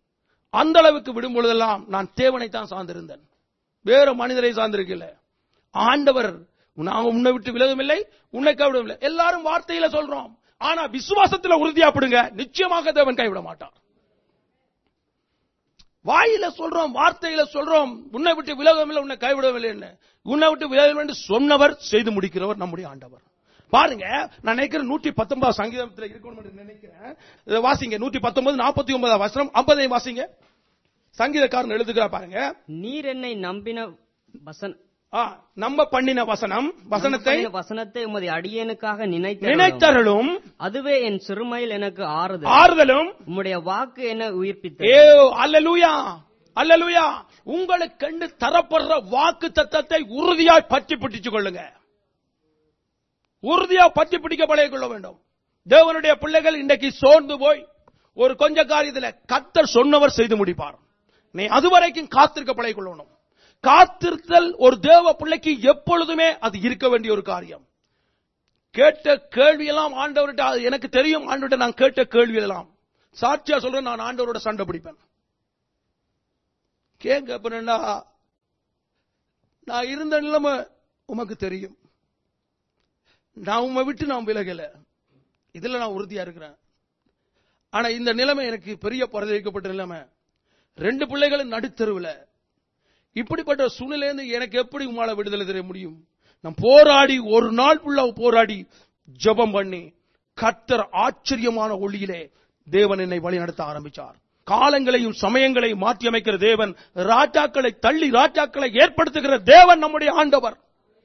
அந்த அளவுக்கு விடும் பொழுதெல்லாம் நான் தேவனை தான் சார்ந்திருந்தேன் வேற மனிதரை சார்ந்திருக்கல ஆண்டவர் நாங்க உன்னை விட்டு விலகவில்லை உன்னை கைவிடவில்லை எல்லாரும் வார்த்தையில சொல்றோம் ஆனா விசுவாசத்துல உறுதியாப்படுங்க நிச்சயமாக தேவன் கைவிட மாட்டார் வாயில சொல்றோம் வார்த்தையில சொல்றோம் உன்னை விட்டு விலகவில்லை உன்னை கைவிடவில்லை என்ன உன்னை விட்டு விலகவில்லை என்று சொன்னவர் செய்து முடிக்கிறவர் நம்முடைய ஆண்டவர் பாருங்க நான் நினைக்கிறேன் நூற்றி பத்தொன்பது சங்கீதத்தில் இருக்கணும் என்று நினைக்கிறேன் இதை வாசிங்க நூற்றி பத்தொன்பது நாற்பத்தி ஒன்பதாம் வசனம் ஐம்பதையும் வாசிங்க சங்கீதக்காரன் எழுதுகிறா பாருங்க நீர் என்னை நம்பின வசன ஆ, நம்ம பண்ணின வசனம் வசனத்தை நம்பின வசனத்தை உமது அடியேனுக்காக நினைத்த நினைத்தருளும் அதுவே என் சிறுமையில் எனக்கு ஆறுதல் ஆறுதலும் உம்முடைய வாக்கு என்ன உயிர்ப்பித்தது ஏ அல்லலுயா அல்லலுயா உங்களுக்கு கண்டு தரப்படுற வாக்கு தத்தத்தை உறுதியாய் பற்றி பிடிச்சுக் கொள்ளுங்க உறுதியா பற்றி பிடிக்க பழைய கொள்ள வேண்டும் தேவனுடைய பிள்ளைகள் இன்றைக்கு சோர்ந்து போய் ஒரு கொஞ்ச காரியத்துல கத்தர் சொன்னவர் செய்து முடிப்பார் நீ அதுவரைக்கும் காத்திருக்க பழைய கொள்ளணும் காத்திருத்தல் ஒரு தேவ பிள்ளைக்கு எப்பொழுதுமே அது இருக்க வேண்டிய ஒரு காரியம் கேட்ட கேள்வியெல்லாம் ஆண்டவர்கிட்ட அது எனக்கு தெரியும் ஆண்டவர்கிட்ட நான் கேட்ட கேள்வியெல்லாம் சாட்சியா சொல்றேன் நான் ஆண்டவரோட சண்டை பிடிப்பேன் கேங்க அப்படின்னா நான் இருந்த நிலைமை உமக்கு தெரியும் நான் உம்மை விட்டு நான் விலகல இதுல நான் உறுதியா இருக்கிறேன் ஆனா இந்த நிலைமை எனக்கு பெரிய பரிதவிக்கப்பட்ட நிலைமை ரெண்டு பிள்ளைகளும் நடுத்தருவுல இப்படிப்பட்ட சூழ்நிலையிலிருந்து எனக்கு எப்படி உமால விடுதலை தெரிய முடியும் நான் போராடி ஒரு நாள் ஃபுல்லா போராடி ஜெபம் பண்ணி கர்த்தர் ஆச்சரியமான ஒளியிலே தேவன் என்னை வழி நடத்த ஆரம்பிச்சார் காலங்களையும் சமயங்களையும் மாற்றி அமைக்கிற தேவன் ராஜாக்களை தள்ளி ராஜாக்களை ஏற்படுத்துகிற தேவன் நம்முடைய ஆண்டவர்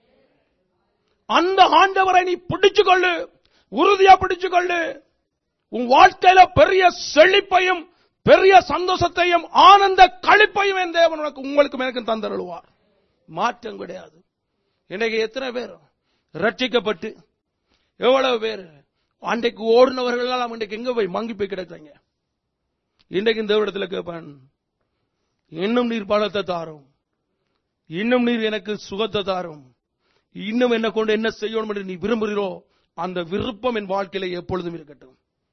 அந்த ஆண்டவரை நீ பிடிச்சு கொள்ளு உறுதியா பிடிச்சு கொள்ளு உன் வாழ்க்கையில பெரிய செழிப்பையும் பெரிய சந்தோஷத்தையும் ஆனந்த களிப்பையும் என் தேவன் உனக்கு உங்களுக்கும் எனக்கு தந்தருள்வார் மாற்றம் கிடையாது இன்னைக்கு எத்தனை பேர் ரட்சிக்கப்பட்டு எவ்வளவு பேர் அன்றைக்கு ஓடினவர்கள் எல்லாம் இன்றைக்கு எங்க போய் மங்கி போய் கிடக்குறாங்க இன்றைக்கு இந்த இடத்துல கேட்பேன் இன்னும் நீர் பலத்தை தாரும் இன்னும் நீர் எனக்கு சுகத்தை தாரும் இன்னும் என்ன கொண்டு என்ன செய்யணும் என்று நீ விரும்புகிறோ அந்த விருப்பம் என் வாழ்க்கையில எப்பொழுதும் இருக்கட்டும்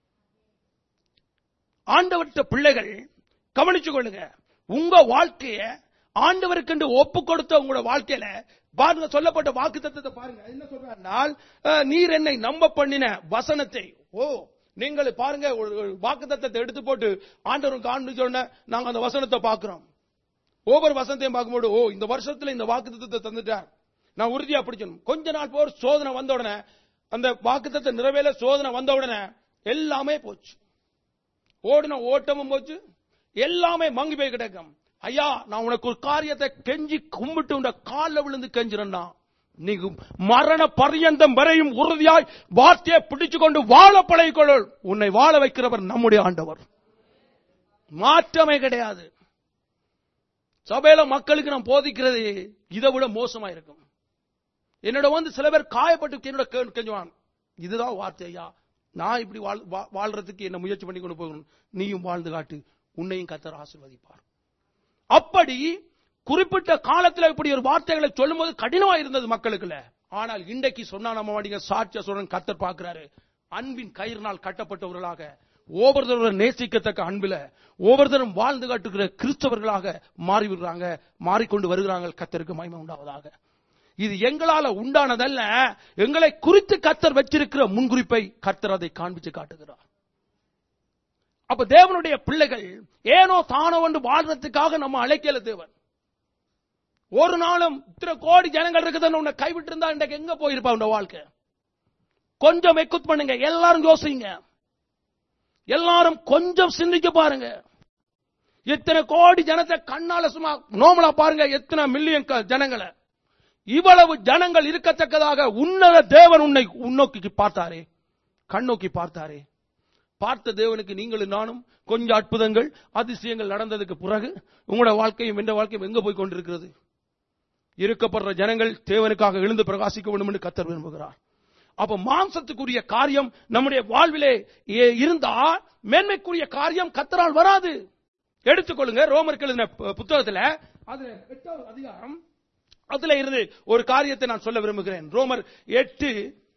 ஆண்டவர்கிட்ட பிள்ளைகள் கவனிச்சு கொள்ளுங்க உங்க வாழ்க்கைய ஆண்டவருக்கென்று ஒப்பு கொடுத்த உங்களோட வாழ்க்கையில பாருங்க சொல்லப்பட்ட வாக்கு தத்துவத்தை பாருங்க என்ன சொல்றாருனால் அஹ், நீர் என்னை நம்ப பண்ணின வசனத்தை ஓ நீங்கள் பாருங்க ஒரு வாக்கு தத்தத்தை எடுத்து போட்டு ஆண்டவருக்கு காண்பிச்ச உடனே நாங்க அந்த வசனத்தை பார்க்கிறோம் ஒவ்வொரு வசனத்தையும் பார்க்கும்போது ஓ இந்த வருஷத்துல இந்த வாக்கு தத்தத்தை தந்துட்டார் நான் உறுதியா பிடிச்சணும் கொஞ்ச நாள் போர் சோதனை வந்த உடனே அந்த வாக்கு தத்த நிறைவேல சோதனை வந்த உடனே எல்லாமே போச்சு ஓடின ஓட்டமும் போச்சு எல்லாமே மங்கி போய் கிடக்கும் ஐயா நான் உனக்கு ஒரு காரியத்தை கெஞ்சி கும்பிட்டு உண்ட காலில் விழுந்து கெஞ்சிரன்னா நீங்க மரண பரியந்தம் வரையும் உறுதியாய் வார்த்தையை பிடிச்சு கொண்டு வாழ பழகிக்கொள் உன்னை வாழ வைக்கிறவர் நம்முடைய ஆண்டவர் மாற்றமே கிடையாது சபையில மக்களுக்கு நான் போதிக்கிறது இதை விட மோசமா இருக்கும் என்னோட வந்து சில பேர் காயப்பட்டு என்னோட கே- கெஞ்சுவான் இதுதான் வார்த்தை ஐயா நான் இப்படி வாழ்- வா- வாழ்றதுக்கு என்ன முயற்சி பண்ணி கொண்டு போகணும் நீயும் வாழ்ந்து காட்டு உன்னையும் கத்தர் ஆசீர்வதிப்பார் அப்படி குறிப்பிட்ட காலத்துல இப்படி ஒரு வார்த்தைகளை சொல்லும்போது கடினமா இருந்தது மக்களுக்குள்ள ஆனால் இன்றைக்கு சொன்னா நம்ம மாட்டீங்க சாட்சிய சொல்றேன் கத்தர் பார்க்கிறாரு அன்பின் கயிறினால் கட்டப்பட்டவர்களாக ஒவ்வொருத்தரும் நேசிக்கத்தக்க அன்பில ஒவ்வொருத்தரும் வாழ்ந்து காட்டுகிற கிறிஸ்தவர்களாக மாறி விடுறாங்க மாறிக்கொண்டு வருகிறாங்க கத்தருக்கு மகிமை உண்டாவதாக இது எங்களால உண்டானதல்ல எங்களை குறித்து கத்தர் வச்சிருக்கிற முன்குறிப்பை கத்தர் அதை காண்பிச்சு காட்டுகிறார் அப்ப தேவனுடைய பிள்ளைகள் ஏனோ தானோ என்று வாழ்றதுக்காக நம்ம அழைக்கல தேவன் ஒரு நாளும் இத்தனை கோடி ஜனங்கள் இருக்குதுன்னு உன்னை கைவிட்டு இருந்தா இன்றைக்கு எங்க போயிருப்பா உன் வாழ்க்கை கொஞ்சம் எக்குத் பண்ணுங்க எல்லாரும் யோசிங்க எல்லாரும் கொஞ்சம் சிந்திக்க பாருங்க இத்தனை கோடி ஜனத்தை கண்ணால சும்மா நோமலா பாருங்க எத்தனை மில்லியன் க- ஜனங்களை இவ்வளவு ஜனங்கள் இருக்கத்தக்கதாக உன்னத தேவன் உன்னை உன்னோக்கி பார்த்தாரே கண்ணோக்கி பார்த்தாரே பார்த்த தேவனுக்கு நீங்களும் நானும் கொஞ்சம் அற்புதங்கள் அதிசயங்கள் நடந்ததுக்கு பிறகு உங்களோட வாழ்க்கையும் எந்த வாழ்க்கையும் எங்க போய் கொண்டிருக்கிறது இருக்கப்படுற ஜனங்கள் தேவனுக்காக எழுந்து பிரகாசிக்க வேண்டும் என்று கத்தர் விரும்புகிறார் அப்ப மாம்சத்துக்குரிய காரியம் நம்முடைய வாழ்விலே ஏ- இருந்தா மேன்மைக்குரிய காரியம் கத்தரால் வராது எடுத்துக்கொள்ளுங்க ரோமருக்கு எழுதின பு- புத்தகத்துல அதுல எட்டாவது அதிகாரம் அதுல இருந்து ஒரு காரியத்தை நான் சொல்ல விரும்புகிறேன் ரோமர் எட்டு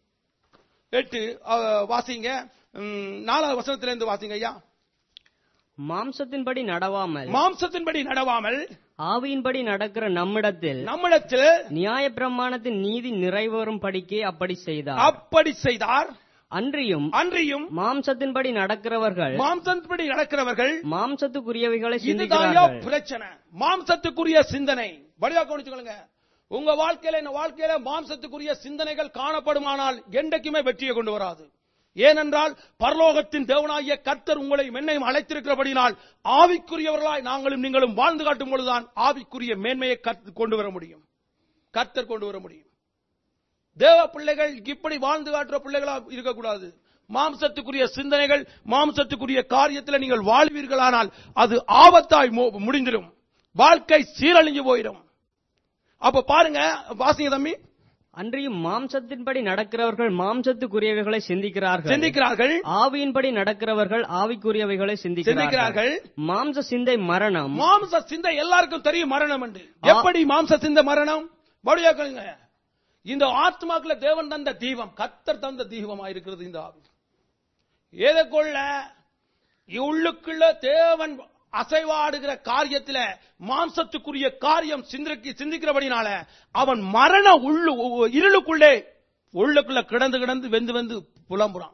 எட்டு அஹ், வாசிங்க ம், நாலாவது வசனத்திலிருந்து வாசிங்க ஐயா மாம்சத்தின்படி நடவாமல் மாம்சத்தின்படி நடவாமல் ஆவியின்படி நடக்கிற நம்மிடத்தில் நம்மிடத்தில் நியாய பிரமாணத்தின் நீதி நிறைவேறும் படிக்கே அப்படி செய்தார் அப்படி செய்தார் அன்றியும் அன்றியும் மாம்சத்தின்படி நடக்கிறவர்கள் மாம்சத்தின்படி நடக்கிறவர்கள் மாம்சத்துக்குரியவைகளை இதுதான் சிந்திக்கிறார்கள் பிரச்சனை மாம்சத்துக்குரிய சிந்தனை வடிவா கவனிச்சுக்கொள்ளுங்க உங்க வாழ்க்கையில இந்த வாழ்க்கையில மாம்சத்துக்குரிய சிந்தனைகள் காணப்படுமானால் என்றைக்குமே வெற்றியை கொண்டு வராது ஏனென்றால் பரலோகத்தின் தேவனாகிய கர்த்தர் உங்களை மென்னையும் அழைத்திருக்கிறபடினால் ஆவிக்குரியவர்களாய் நாங்களும் நீங்களும் வாழ்ந்து காட்டும் பொழுதுதான் ஆவிக்குரிய மேன்மையை கர்த்தர் கொண்டு வர முடியும் கர்த்தர் கொண்டு வர முடியும் தேவ பிள்ளைகள் இப்படி வாழ்ந்து காட்டுற பிள்ளைகளா இருக்கக்கூடாது மாம்சத்துக்குரிய சிந்தனைகள் மாம்சத்துக்குரிய காரியத்தில் நீங்கள் வாழ்வீர்களானால் அது ஆபத்தாய் மு- முடிந்திடும் வாழ்க்கை சீரழிஞ்சு போயிடும் அப்ப பாருங்க வாசிங்க தம்பி அன்றியும் மாம்சத்தின்படி நடக்கிறவர்கள் மாம்சத்துக்குரியவைகளை சிந்திக்கிறார்கள் சிந்திக்கிறார்கள் ஆவியின்படி நடக்கிறவர்கள் ஆவிக்குரியவைகளை சிந்திக்கிறார்கள் சிந்திக்கிறார்கள் மாம்ச சிந்தை மரணம் மாம்ச சிந்தை எல்லாருக்கும் தெரியும் மரணம் என்று எப்படி மாம்ச சிந்தை மரணம் வழியா கேளுங்க இந்த ஆத்மாக்குள்ள தேவன் தந்த தீபம் கத்தர் தந்த தீபமா இருக்கிறது இந்த ஆவி எதை கொள்ள உள்ளுக்குள்ள தேவன் அசைவாடுகிற காரியத்துல மாம்சத்துக்குரிய காரியம் சிந்திக்க சிந்திக்கிறபடினால அவன் மரண உள்ளு இருளுக்குள்ளே உள்ளுக்குள்ள கிடந்து கிடந்து வெந்து வெந்து புலம்புறான்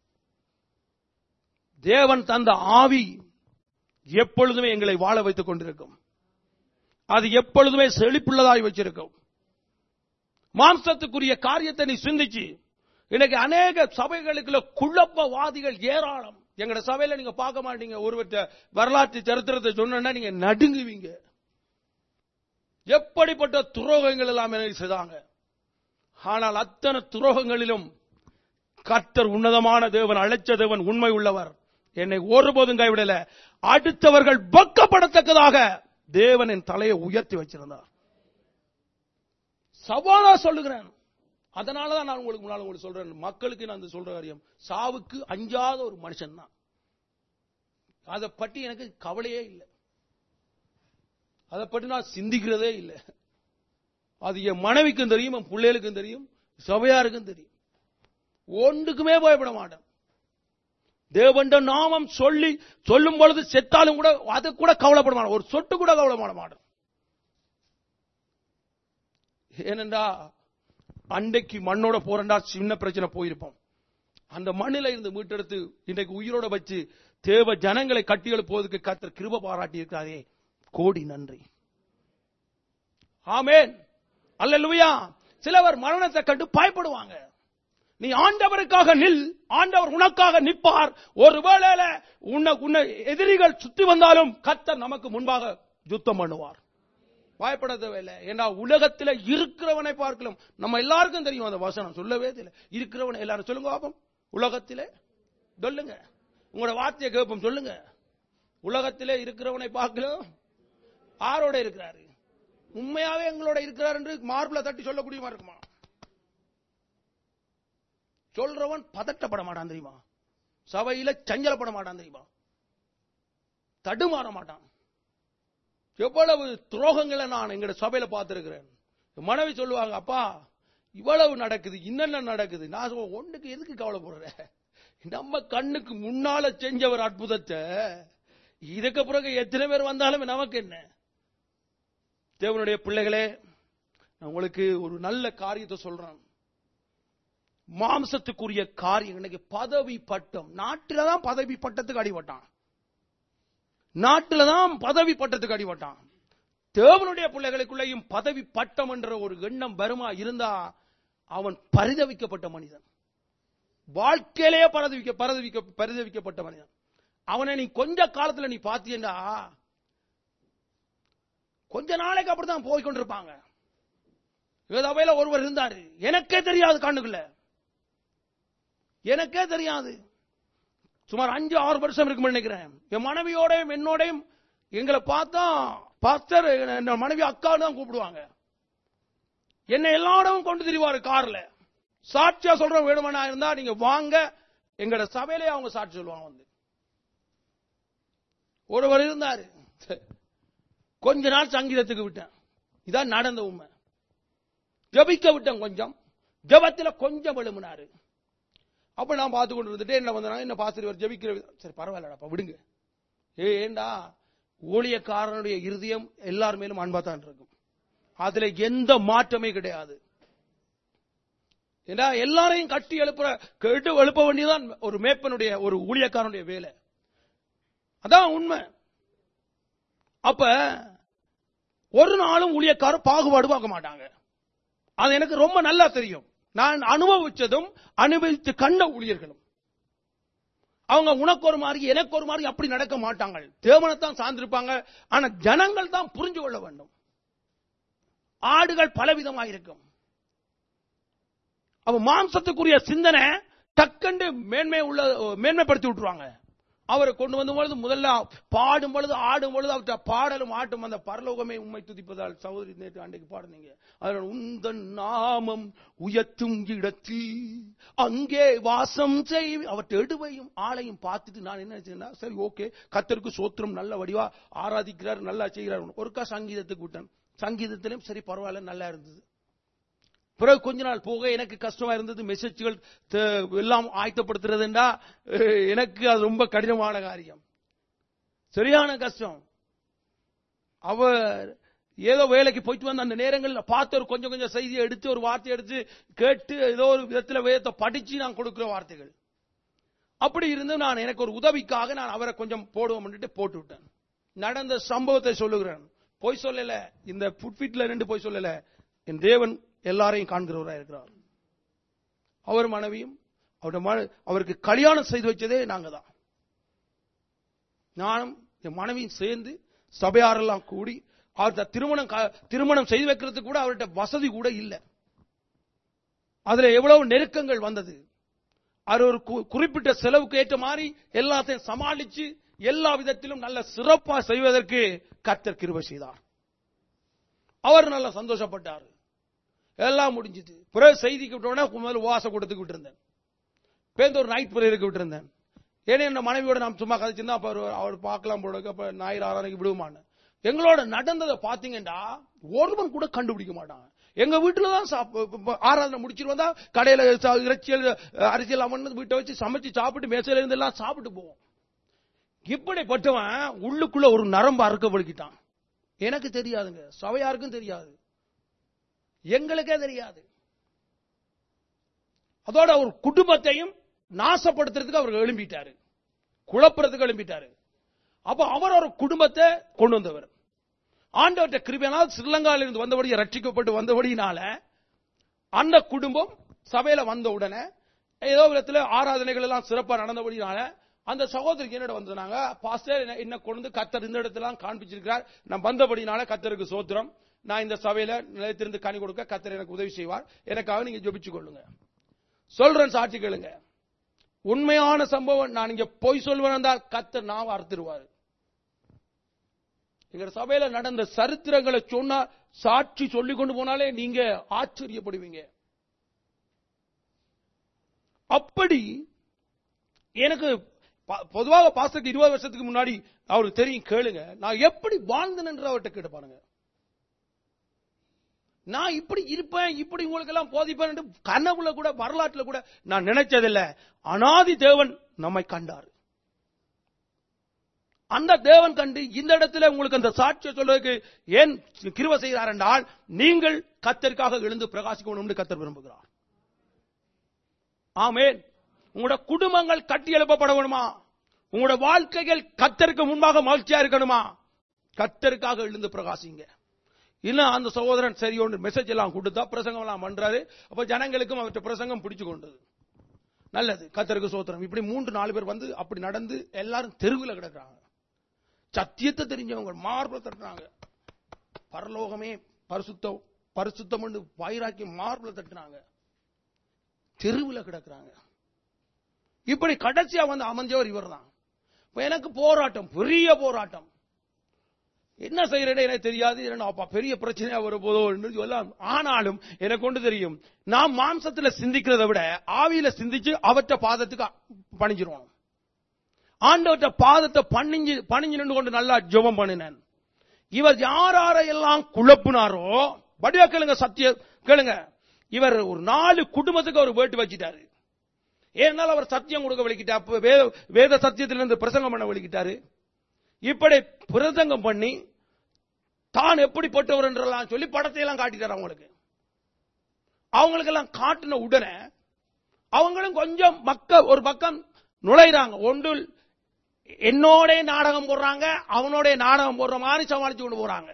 தேவன் தந்த ஆவி எப்பொழுதுமே எங்களை வாழ வைத்துக் கொண்டிருக்கும் அது எப்பொழுதுமே செழிப்புள்ளதாய் வச்சிருக்கும் மாம்சத்துக்குரிய காரியத்தை நீ சிந்திச்சு இன்னைக்கு அநேக சபைகளுக்குள்ள குழப்பவாதிகள் ஏராளம் எங்கட சபையில நீங்க பார்க்க மாட்டீங்க ஒருவற்ற வரலாற்று சரித்திரத்தை சொன்னா நீங்க நடுங்குவீங்க எப்படிப்பட்ட துரோகங்கள் எல்லாம் எனக்கு செய்தாங்க ஆனால் அத்தனை துரோகங்களிலும் கர்த்தர் உன்னதமான தேவன் அழைச்ச தேவன் உண்மை உள்ளவர் என்னை ஒருபோதும் கைவிடல அடுத்தவர்கள் வெக்கப்படத்தக்கதாக தேவன் என் தலையை உயர்த்தி வச்சிருந்தார் சவாலா சொல்லுகிறேன் அதனாலதான் நான் உங்களுக்கு முன்னால உங்களுக்கு சொல்றேன் மக்களுக்கு நான் அந்த சொல்ற காரியம் சாவுக்கு அஞ்சாத ஒரு மனுஷன் தான் அதை பற்றி எனக்கு கவலையே இல்லை அதை பற்றி நான் சிந்திக்கிறதே இல்லை அது என் மனைவிக்கும் தெரியும் என் பிள்ளைகளுக்கும் தெரியும் சபையாருக்கும் தெரியும் ஒன்றுக்குமே பயப்பட மாட்டேன் தேவண்ட நாமம் சொல்லி சொல்லும் பொழுது செத்தாலும் கூட அது கூட கவலைப்பட மாட்டேன் ஒரு சொட்டு கூட கவலைப்பட மாட்டேன் ஏனென்றா அன்றைக்கு மண்ணோட போறண்டா சின்ன பிரச்சனை போயிருப்போம் அந்த மண்ணில இருந்து மீட்டெடுத்து இன்றைக்கு உயிரோட வச்சு தேவ ஜனங்களை கட்டி எழுப்புவதற்கு கர்த்தர் கிருப பாராட்டி இருக்காரே கோடி நன்றி ஆமேன் அல்லேலூயா சிலவர் மரணத்தை கண்டு பயப்படுவாங்க நீ ஆண்டவருக்காக நில் ஆண்டவர் உனக்காக நிற்பார் ஒருவேளை உன்னை உன்னை எதிரிகள் சுத்தி வந்தாலும் கர்த்தர் நமக்கு முன்பாக யுத்தம் பண்ணுவார் பயப்பட தேவையில்லை ஏன்னா உலகத்துல இருக்கிறவனை பார்க்கலாம் நம்ம எல்லாருக்கும் தெரியும் அந்த வசனம் சொல்லவே தெரியல இருக்கிறவனை எல்லாரும் சொல்லுங்க பாப்போம் உலகத்திலே சொல்லுங்க உங்களோட வார்த்தையை கேட்போம் சொல்லுங்க உலகத்திலே இருக்கிறவனை பார்க்கலாம் ஆரோட இருக்கிறாரு உண்மையாவே எங்களோட இருக்கிறார் என்று மார்பிள தட்டி சொல்லக்கூடியமா இருக்குமா சொல்றவன் பதட்டப்பட மாட்டான் தெரியுமா சபையில சஞ்சலப்பட மாட்டான் தெரியுமா தடுமாற மாட்டான் எவ்வளவு துரோகங்களை நான் எங்க சபையில பார்த்திருக்கிறேன் என் மனைவி சொல்லுவாங்க அப்பா இவ்வளவு நடக்குது என்னென்ன நடக்குது நான் சொல்லுவேன், ஒண்ணுக்கு எதுக்கு கவலைப்படுற நம்ம கண்ணுக்கு முன்னால செஞ்ச ஒரு அற்புதத்தை இதுக்கு பிறகு எத்தனை பேர் வந்தாலும் நமக்கு என்ன தேவனுடைய பிள்ளைகளே நான் உங்களுக்கு ஒரு நல்ல காரியத்தை சொல்றேன் மாம்சத்துக்குரிய காரியம் இன்னைக்கு பதவி பட்டம் நாட்டில தான் பதவி பட்டத்துக்கு அடிபட்டான் நாட்டில தான் பதவி பட்டத்துக்கு அடிபட்டான் தேவனுடைய பிள்ளைகளுக்குள்ளேயும் பதவி பட்டம் என்ற ஒரு எண்ணம் வருமா இருந்தா அவன் பரிதவிக்கப்பட்ட மனிதன் வாழ்க்கையிலேயே பரதவிக்க பரதவிக்க பரிதவிக்கப்பட்ட மனிதன் அவனை நீ கொஞ்ச காலத்துல நீ பாத்தீங்கன்னா கொஞ்ச நாளைக்கு அப்படித்தான் போய் கொண்டிருப்பாங்க ஏதாவையில ஒருவர் இருந்தாரு எனக்கே தெரியாது கண்ணுக்குள்ள எனக்கே தெரியாது சுமார் அஞ்சு ஆறு வருஷம் இருக்கும் நினைக்கிறேன் என் மனைவியோடையும் என்னோடையும் எங்களை பார்த்தா பாஸ்டர் என் மனைவி அக்கான்னு தான் கூப்பிடுவாங்க என்னை எல்லா இடமும் கொண்டு திரிவாரு கார்ல சாட்சியா சொல்றோம் வேணுமனா இருந்தா நீங்க வாங்க எங்கட சபையிலே அவங்க சாட்சி சொல்லுவாங்க வந்து ஒருவர் இருந்தாரு கொஞ்ச நாள் சங்கீதத்துக்கு விட்டேன் இதான் நடந்த உண்மை ஜபிக்க விட்டேன் கொஞ்சம் ஜபத்துல கொஞ்சம் எழுமினாரு அப்ப நான் பார்த்து கொண்டு இருந்துட்டு என்ன வந்தா என்ன பாசிரியர் ஜபிக்கிற விதம். சரி பரவாயில்லடாப்பா விடுங்க ஏண்டா ஊழியக்காரனுடைய இருதயம் எல்லார் மேலும் அன்பா தான் இருக்கும் அதுல எந்த மாற்றமே கிடையாது ஏன்னா எல்லாரையும் கட்டி எழுப்புற கெட்டு எழுப்ப வேண்டியதான் ஒரு மேப்பனுடைய ஒரு ஊழியக்காரனுடைய வேலை அதான் உண்மை அப்ப ஒரு நாளும் ஊழியக்காரர் பாகுபாடு பார்க்க மாட்டாங்க அது எனக்கு ரொம்ப நல்லா தெரியும் நான் அனுபவிச்சதும் அனுபவித்து கண்ட ஊழியர்களும் அவங்க உனக்கு ஒரு மாதிரி எனக்கு ஒரு மாதிரி அப்படி நடக்க மாட்டாங்க தேவனைத்தான் சார்ந்திருப்பாங்க ஆனா ஜனங்கள் தான் புரிஞ்சு கொள்ள வேண்டும் ஆடுகள் பலவிதமாக இருக்கும் அவ மாம்சத்துக்குரிய சிந்தனை டக்கண்டு மேன்மை உள்ள மேன்மைப்படுத்தி விட்டுருவாங்க அவரை கொண்டு வந்த பொழுது முதல்ல பாடும் பொழுது ஆடும் பொழுது அவற்றை பாடலும் ஆட்டும் அந்த பரலோகமே உண்மை துதிப்பதால் சகோதரி நேற்று அன்றைக்கு பாடுனீங்க அதனால் உந்தன் நாமம் உயர்த்தும் இடத்தில் அங்கே வாசம் செய் அவற்றை எடுவையும் ஆளையும் பார்த்துட்டு நான் என்ன நினைச்சேன்னா சரி ஓகே கத்தருக்கு சோத்திரம் நல்ல வடிவா ஆராதிக்கிறார் நல்லா செய்கிறார் ஒருக்கா சங்கீதத்துக்கு விட்டேன் சங்கீதத்திலும் சரி பரவாயில்ல நல்லா இருந்தது பிறகு கொஞ்ச நாள் போக எனக்கு கஷ்டமா இருந்தது மெசேஜ்கள் எல்லாம் ஆயத்தப்படுத்துறதுண்டா எனக்கு அது ரொம்ப கடினமான காரியம் சரியான கஷ்டம் அவர் ஏதோ வேலைக்கு போயிட்டு வந்த அந்த நேரங்களில் பார்த்து ஒரு கொஞ்சம் கொஞ்சம் செய்தியை எடுத்து ஒரு வார்த்தை எடுத்து கேட்டு ஏதோ ஒரு விதத்தில் வேதத்தை படிச்சு நான் கொடுக்கிற வார்த்தைகள் அப்படி இருந்து நான் எனக்கு ஒரு உதவிக்காக நான் அவரை கொஞ்சம் போடுவோம் போட்டு விட்டேன் நடந்த சம்பவத்தை சொல்லுகிறேன் போய் சொல்லல இந்த புட்ஃபிட்ல ரெண்டு போய் சொல்லல என் தேவன் எல்லாரையும் காண்கிறவராக இருக்கிறார் அவர் மனைவியும் அவருடைய அவருக்கு கல்யாணம் செய்து வச்சதே நாங்க தான் நானும் என் மனைவியும் சேர்ந்து சபையாரெல்லாம் கூடி அவர்கிட்ட திருமணம் திருமணம் செய்து வைக்கிறதுக்கு கூட அவர்கிட்ட வசதி கூட இல்லை அதுல எவ்வளவு நெருக்கங்கள் வந்தது அவர் ஒரு குறிப்பிட்ட செலவுக்கு ஏற்ற மாதிரி எல்லாத்தையும் சமாளிச்சு எல்லா விதத்திலும் நல்ல சிறப்பா செய்வதற்கு கர்த்தர் கிருபை செய்தார் அவர் நல்லா சந்தோஷப்பட்டார் எல்லாம் முடிஞ்சது பிறகு செய்திக்கு விட்டோன்னா முதல்ல உவாச கூட்டத்துக்கு விட்டுருந்தேன் பேருந்து ஒரு நைட் பிரேயருக்கு விட்டுருந்தேன் ஏன்னா என் மனைவியோட நாம் சும்மா கதைச்சிருந்தா அப்ப அவர் பார்க்கலாம் போல அப்ப ஞாயிறு ஆறானைக்கு விடுவான்னு எங்களோட நடந்ததை பாத்தீங்கன்னா ஒருவன் கூட கண்டுபிடிக்க மாட்டாங்க எங்க வீட்டுல தான் ஆராதனை முடிச்சிட்டு வந்தா கடையில இறைச்சியல் அரிசியல் அமர்ந்து வீட்டை வச்சு சமைச்சு சாப்பிட்டு மேசையில இருந்து எல்லாம் சாப்பிட்டு போவோம் இப்படிப்பட்டவன் உள்ளுக்குள்ள ஒரு நரம்பு அறுக்கப்படுக்கிட்டான் எனக்கு தெரியாதுங்க சபையாருக்கும் தெரியாது எங்களுக்கே தெரியாது அதோட ஒரு குடும்பத்தையும் நாசப்படுத்துறதுக்கு அவர் எழும்பிட்டாரு குழப்புறதுக்கு எழும்பிட்டாரு அப்ப அவர் ஒரு குடும்பத்தை கொண்டு வந்தவர் ஆண்டவர்கிட்ட கிருபியனால் ஸ்ரீலங்காவில் இருந்து வந்தபடி ரட்சிக்கப்பட்டு வந்தபடினால அந்த குடும்பம் சபையில வந்த உடனே ஏதோ விதத்துல ஆராதனைகள் எல்லாம் சிறப்பா நடந்தபடினால அந்த சகோதரிக்கு என்னோட வந்தாங்க பாஸ்டர் என்ன கொண்டு கத்தர் இந்த இடத்துல காண்பிச்சிருக்கிறார் நான் வந்தபடினால கத்தருக்கு சோத்திரம் நான் இந்த சபையில நிலைத்திருந்து கனி கொடுக்க கத்தர் எனக்கு உதவி செய்வார் எனக்காக நீங்க ஜெபிச்சு கொள்ளுங்க சொல்றேன் சாட்சி கேளுங்க உண்மையான சம்பவம் நான் இங்க பொய் சொல்வேன் என்றால் கத்தர் நான் அறுத்துருவாரு எங்க சபையில நடந்த சரித்திரங்களை சொன்னா சாட்சி சொல்லி கொண்டு போனாலே நீங்க ஆச்சரியப்படுவீங்க அப்படி எனக்கு பொதுவாக பாஸ்டருக்கு இருபது வருஷத்துக்கு முன்னாடி அவருக்கு தெரியும் கேளுங்க நான் எப்படி வாழ்ந்தேன் என்று அவர்கிட்ட கேட்டு பாருங்க நான் இப்படி இருப்பேன் இப்படி உங்களுக்கு எல்லாம் போதிப்பேன் கனவுல கூட வரலாற்றுல கூட நான் நினைச்சதில்ல அனாதி தேவன் நம்மை கண்டார் அந்த தேவன் கண்டு இந்த இடத்துல உங்களுக்கு அந்த சாட்சியை சொல்றதுக்கு ஏன் கிருவ செய்கிறார் என்றால் நீங்கள் கத்தருக்காக எழுந்து பிரகாசிக்கணும் என்று கத்தர் விரும்புகிறார் ஆமேன் உங்களோட குடும்பங்கள் கட்டி எழுப்பப்பட வேணுமா உங்களோட வாழ்க்கைகள் கத்தருக்கு முன்பாக மகிழ்ச்சியா இருக்கணுமா கத்தருக்காக எழுந்து பிரகாசிங்க இல்ல அந்த சகோதரன் சரி ஒன்று மெசேஜ் எல்லாம் கொடுத்தா பிரசங்கம் எல்லாம் பண்றாரு அப்ப ஜனங்களுக்கும் அவற்றை பிரசங்கம் பிடிச்சு கொண்டது நல்லது கத்தருக்கு சோத்திரம் இப்படி மூன்று நாலு பேர் வந்து அப்படி நடந்து எல்லாரும் தெருவில் கிடக்குறாங்க சத்தியத்தை தெரிஞ்சவங்க மார்பு தட்டுறாங்க பரலோகமே பரிசுத்தம் பரிசுத்தம் வைராக்கி மார்புல தட்டுறாங்க தெருவில் கிடக்குறாங்க இப்படி கடைசியா வந்து அமைஞ்சவர் இவர் தான் எனக்கு போராட்டம் பெரிய போராட்டம் என்ன செய்யறேன்னு எனக்கு தெரியாது அப்பா பெரிய பிரச்சனையா வரும்போதோ எல்லாம் ஆனாலும் எனக்கு கொண்டு தெரியும் நாம் மாம்சத்துல சிந்திக்கிறத விட ஆவியில சிந்திச்சு அவற்ற பாதத்துக்கு பணிஞ்சிருவோம் ஆண்டவற்ற பாதத்தை பணிஞ்சு பணிஞ்சு நின்று கொண்டு நல்லா ஜெபம் பண்ணினேன் இவர் யாரெல்லாம் குழப்பினாரோ வடிவா கேளுங்க சத்திய கேளுங்க இவர் ஒரு நாலு குடும்பத்துக்கு ஒரு வேட்டு வச்சிட்டாரு ஏனால் அவர் சத்தியம் கொடுக்க வலிக்கிட்டா வேத சத்தியத்திலிருந்து பிரசங்கம் பண்ண வலிக்கிட்டாரு இப்படி பிரசங்கம் பண்ணி தான் எப்படிப்பட்டவர் என்றெல்லாம் சொல்லி படத்தை எல்லாம் காட்டிட்டார் அவங்களுக்கு அவங்களுக்கெல்லாம் காட்டின உடனே அவங்களும் கொஞ்சம் மக்க ஒரு பக்கம் நுழைறாங்க ஒன்றில் என்னோட நாடகம் போடுறாங்க அவனோட நாடகம் போடுற மாதிரி சமாளிச்சு கொண்டு போறாங்க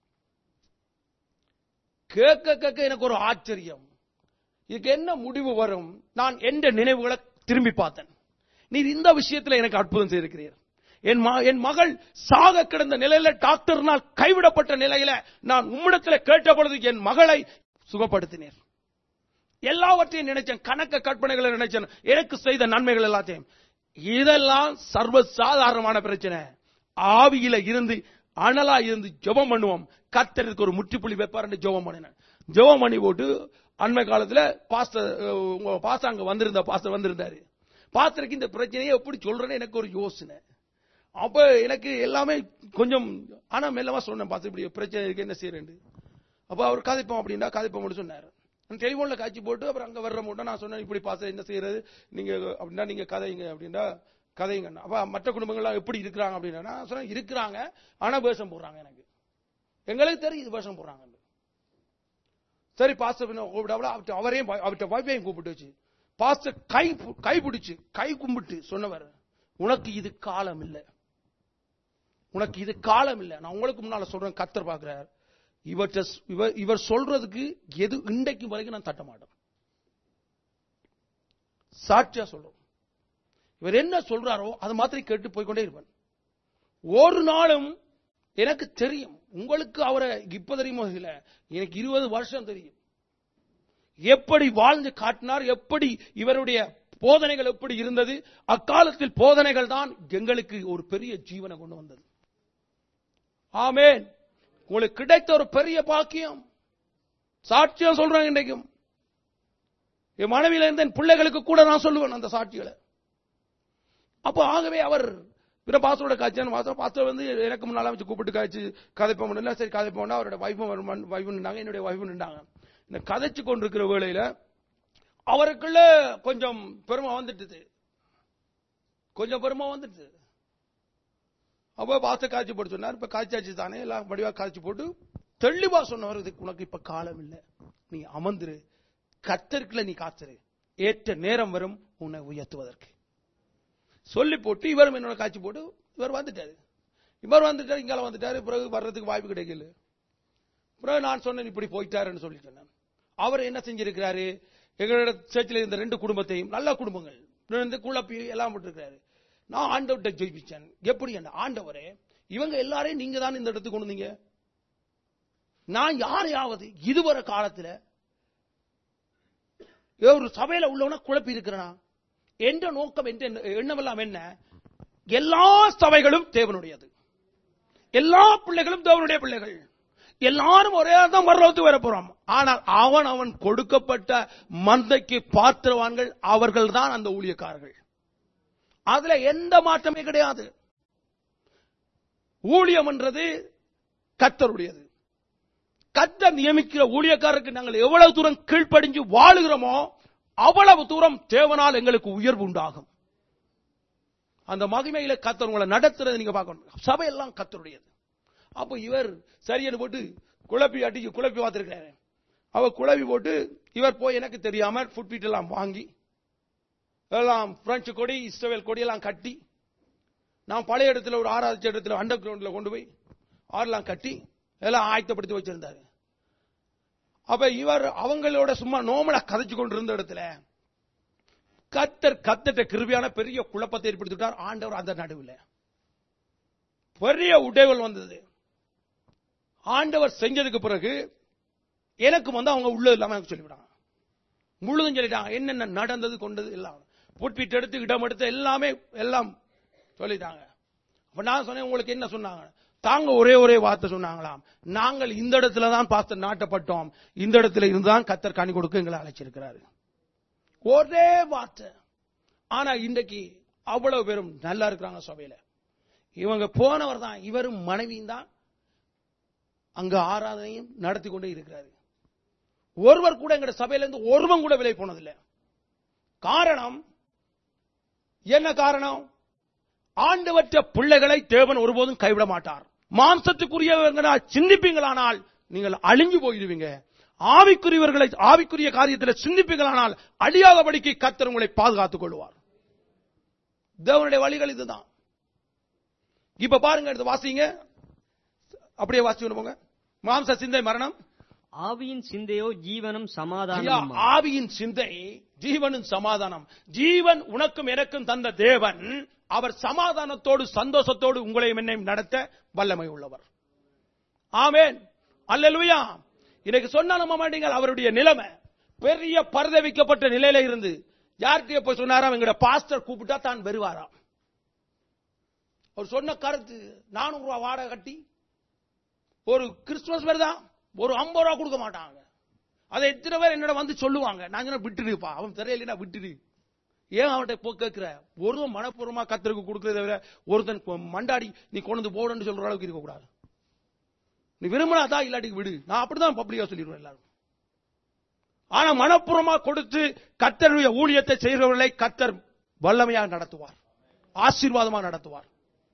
கேட்க கேட்க எனக்கு ஒரு ஆச்சரியம் இதுக்கு என்ன முடிவு வரும் நான் எந்த நினைவுகளை திரும்பி பார்த்தேன் நீர் இந்த விஷயத்தில் எனக்கு அற்புதம் செய்திருக்கிறீர் என் ம- என் மகள் சாக கிடந்த நிலையில டாக்டர்னால் கைவிடப்பட்ட நிலையில நான் உம்மிடத்தில் கேட்ட பொழுது என் மகளை சுகப்படுத்தினீர் எல்லாவற்றையும் நினைச்சேன் கணக்க கற்பனைகளை நினைச்சேன் எனக்கு செய்த நன்மைகள் எல்லாத்தையும் இதெல்லாம் சர்வ சாதாரணமான பிரச்சனை ஆவியில இருந்து அனலா இருந்து ஜெபம் பண்ணுவோம் கத்தருக்கு ஒரு முற்றுப்புள்ளி வைப்பார் ஜெபம் பண்ணினேன் ஜெபம் பண்ணி போட்டு அண்மை காலத்துல பாஸ்டர் அஹ், உங்க பாஸ்டர் அங்க வந்திருந்த பாஸ்டர் வந்திருந்தாரு பாஸ்டருக்கு இந்த பிரச்சனையை எப்படி சொல்றேன்னு எனக்கு ஒரு யோசனை அப்ப எனக்கு எல்லாமே கொஞ்சம் ஆனா மெல்லமா சொன்னேன் பாஸ்டர் இப்படி பிரச்சனை இருக்கு என்ன செய்யறேன் அப்ப அவர் கதைப்போம் அப்படின்னா கதைப்போம் மட்டும் சொன்னாரு டெலிபோன்ல காட்சி போட்டு அப்புறம் அங்க வர்ற மட்டும் நான் சொன்னேன் இப்படி பாச என்ன செய்யறது நீங்க அப்படின்னா நீங்க கதைங்க அப்படின்னா கதைங்க அப்ப மற்ற குடும்பங்கள்லாம் எப்படி இருக்கிறாங்க அப்படின்னா நான் சொன்னேன் இருக்கிறாங்க ஆனா வேஷம் போடுறாங்க எனக்கு எங்களுக்கு தெரியுது வேஷம் போடுறாங்க சரி பாஸ்டர் கூப்பிடாமல அவர்கிட்ட அவரையும் அவர்கிட்ட வைஃபையும் கூப்பிட்டு வச்சு பாஸ்டர் கை பு- கை பிடிச்சு கை கும்பிட்டு சொன்னவர் உனக்கு இது காலம் இல்லை உனக்கு இது காலம் இல்லை நான் உங்களுக்கு முன்னால சொல்றேன் கத்தர் பார்க்கிறார் இவற்ற இவர் இவர் சொல்றதுக்கு எது இன்றைக்கு வரைக்கும் நான் தட்ட மாட்டேன் சாட்சியா சொல்றோம் இவர் என்ன சொல்றாரோ அது மாத்திரம் கேட்டு போய்க்கொண்டே இருப்பேன் ஒரு நாளும் எனக்கு தெரியும் உங்களுக்கு அவரை இப்ப தெரியுமோ இல்ல எனக்கு இருபது வருஷம் தெரியும் எப்படி வாழ்ந்து காட்டினார் எப்படி இவருடைய போதனைகள் எப்படி இருந்தது அக்காலத்தில் போதனைகள் தான் எங்களுக்கு ஒரு பெரிய ஜீவனை கொண்டு வந்தது ஆமென் உங்களுக்கு கிடைத்த ஒரு பெரிய பாக்கியம் சாட்சியம் சொல்றேன் இன்றைக்கும் என் மனைவியில இருந்த என் பிள்ளைகளுக்கு கூட நான் சொல்லுவேன் அந்த சாட்சிகளை அப்போ ஆகவே அவர் பிற பாஸ்டரோட காய்ச்சான் பாஸ்டர் பாஸ்டர் வந்து எனக்கு முன்னால வச்சு கூப்பிட்டு காய்ச்சி கதைப்ப முடியல சரி கதைப்போம்னா அவரோட வைஃபும் வைஃபு நின்றாங்க என்னுடைய வைஃபு நின்றாங்க இந்த கதைச்சு கொண்டிருக்கிற வேளையில அவருக்குள்ள கொஞ்சம் பெருமை வந்துட்டுது கொஞ்சம் பெருமை வந்துட்டு அப்ப பாஸ்டர் காய்ச்சி போட்டு சொன்னார் இப்ப காய்ச்சாச்சு தானே எல்லாம் வடிவா காய்ச்சி போட்டு தெளிவா சொன்னவர் இதுக்கு உனக்கு இப்ப காலம் இல்லை நீ அமர்ந்துரு கத்தருக்குள்ள நீ காத்துரு ஏற்ற நேரம் வரும் உன்னை உயர்த்துவதற்கு சொல்லி போட்டு இவரும் என்னோட காட்சி போட்டு இவர் வந்துட்டாரு இவர் வந்துட்டாரு இங்கால வந்துட்டாரு பிறகு வர்றதுக்கு வாய்ப்பு கிடைக்கல பிறகு நான் சொன்னேன் இப்படி போயிட்டாருன்னு சொல்லி சொன்னேன் அவர் என்ன செஞ்சிருக்கிறாரு எங்களோட சேர்ச்சில் இருந்த ரெண்டு குடும்பத்தையும் நல்ல குடும்பங்கள் இருந்து குழப்பி எல்லாம் விட்டுருக்காரு நான் ஆண்டவர்கிட்ட ஜெயிப்பிச்சேன் எப்படி என்ன ஆண்டவரே இவங்க எல்லாரையும் நீங்க தான் இந்த இடத்துக்கு கொண்டு வந்தீங்க நான் யாரையாவது இதுவரை காலத்துல ஒரு சபையில உள்ளவன குழப்பி இருக்கிறனா என்ற நோக்கம் என்ற எண்ணமெல்லாம் என்ன எல்லா சபைகளும் தேவனுடையது எல்லா பிள்ளைகளும் தேவனுடைய பிள்ளைகள் எல்லாரும் ஒரே தான் பரலோகத்துக்கு வர போறோம் ஆனால் அவன் அவன் கொடுக்கப்பட்ட மந்தைக்கு பாத்திரவான்கள் அவர்கள் தான் அந்த ஊழியக்காரர்கள் அதுல எந்த மாற்றமே கிடையாது ஊழியம் என்றது கத்தருடையது கத்தர் நியமிக்கிற ஊழியக்காரருக்கு நாங்கள் எவ்வளவு தூரம் கீழ்ப்படிஞ்சு வாழுகிறோமோ அவ்வளவு தூரம் தேவனால் எங்களுக்கு உயர்வு உண்டாகும் அந்த மகிமையில கத்தர் உங்களை நடத்துறது நீங்க பார்க்கணும் சபையெல்லாம் கத்தருடையது அப்போ இவர் சரியன்னு போட்டு குழப்பி அடிக்க குழப்பி பார்த்திருக்கிறாரு அவ குழப்பி போட்டு இவர் போய் எனக்கு தெரியாம ஃபுட்பீட் எல்லாம் வாங்கி எல்லாம் பிரெஞ்சு கொடி இஸ்ரேல் கொடி எல்லாம் கட்டி நான் பழைய இடத்துல ஒரு ஆறாவது இடத்துல அண்டர் கிரவுண்ட்ல கொண்டு போய் ஆறுலாம் கட்டி எல்லாம் ஆயத்தப்படுத்தி வச்சிருந்தாரு அப்ப இவர் அவங்களோட சும்மா நோமலா கதைச்சு கொண்டு இருந்த இடத்துல கத்தர் கத்தட்ட கிருபியான பெரிய குழப்பத்தை ஏற்படுத்திட்டார் ஆண்டவர் அந்த நடுவில் பெரிய உடைவல் வந்தது ஆண்டவர் செஞ்சதுக்கு பிறகு எனக்கு வந்து அவங்க உள்ள இல்லாம எனக்கு சொல்லிவிட்டாங்க முழுதும் சொல்லிட்டாங்க என்னென்ன நடந்தது கொண்டது எல்லாம் புட்பீட் எடுத்து இடம் எடுத்து எல்லாமே எல்லாம் சொல்லிட்டாங்க அப்ப நான் சொன்னேன் உங்களுக்கு என்ன சொன்னாங்க தாங்க ஒரே ஒரே வார்த்தை சொன்னாங்களாம் நாங்கள் இந்த இடத்துல தான் பாஸ்டர் நாட்டப்பட்டோம் இந்த இடத்துல இருந்துதான் கத்தர் கனி கொடுக்க எங்களை அழைச்சிருக்கிறாரு ஒரே வார்த்தை ஆனா இன்றைக்கு அவ்வளவு பேரும் நல்லா இருக்கிறாங்க சபையில இவங்க போனவர் தான் இவரும் மனைவியும் தான் அங்க ஆராதனையும் நடத்தி கொண்டே இருக்கிறாரு ஒருவர் கூட எங்க சபையில இருந்து ஒருவன் கூட விலை போனதில்லை காரணம் என்ன காரணம் ஆண்டவற்ற பிள்ளைகளை தேவன் ஒருபோதும் கைவிட மாட்டார் மாம்சத்துக்குரியவர்களால் சிந்திப்பீங்களானால் நீங்கள் அழிஞ்சு போயிடுவீங்க ஆவிக்குரியவர்களை ஆவிக்குரிய காரியத்தில் சிந்திப்பீங்களானால் அழியாதபடிக்கு கர்த்தர் உங்களை பாதுகாத்துக் கொள்வார் தேவனுடைய வழிகள் இதுதான் இப்ப பாருங்க எடுத்து வாசிங்க அப்படியே வாசிச்சு போங்க மாம்ச சிந்தை மரணம் ஆவியின் சிந்தையோ ஜீவனும் ஐயா, சமாதானம் ஆவியின் சிந்தை ஜீவனும் சமாதானம் ஜீவன் உனக்கும் எனக்கும் தந்த தேவன் அவர் சமாதானத்தோடு சந்தோஷத்தோடு உங்களையும் என்னையும் நடத்த வல்லமை உள்ளவர் ஆமென் அல்லேலூயா இன்னைக்கு சொன்னா நம்ப மாட்டீங்க அவருடைய நிலைமை பெரிய பரிதவிக்கப்பட்ட நிலையில இருந்து யார்கிட்ட போய் சொன்னாராம் எங்கட பாஸ்டர் கூப்பிட்டா தான் வருவாராம் அவர் சொன்ன கருத்து நானூறு ரூபாய் வாடகை கட்டி ஒரு கிறிஸ்துமஸ் வருதா ஒரு ஐம்பது ரூபா கொடுக்க மாட்டாங்க அதை எத்தனை பேர் என்னோட வந்து சொல்லுவாங்க நான் சொன்ன விட்டுடுப்பா அவன் தெரியலனா விட்டுடு ஏன் அவன்கிட்ட போ கேட்கிற ஒருவன் மனப்பூர்வமா கத்தருக்கு கொடுக்கறத தவிர ஒருத்தன் கொ- மண்டாடி நீ கொண்டு வந்து போடுன்னு சொல்ற அளவுக்கு இருக்க கூடாது நீ விரும்பினா இல்லாட்டி விடு நான் அப்படிதான் பப்ளிக்கா சொல்லிடுவேன் எல்லாரும் ஆனா மனப்பூர்வமா கொடுத்து கத்தருடைய ஊழியத்தை செய்கிறவர்களை கத்தர் வல்லமையா நடத்துவார் ஆசீர்வாதமா நடத்துவார்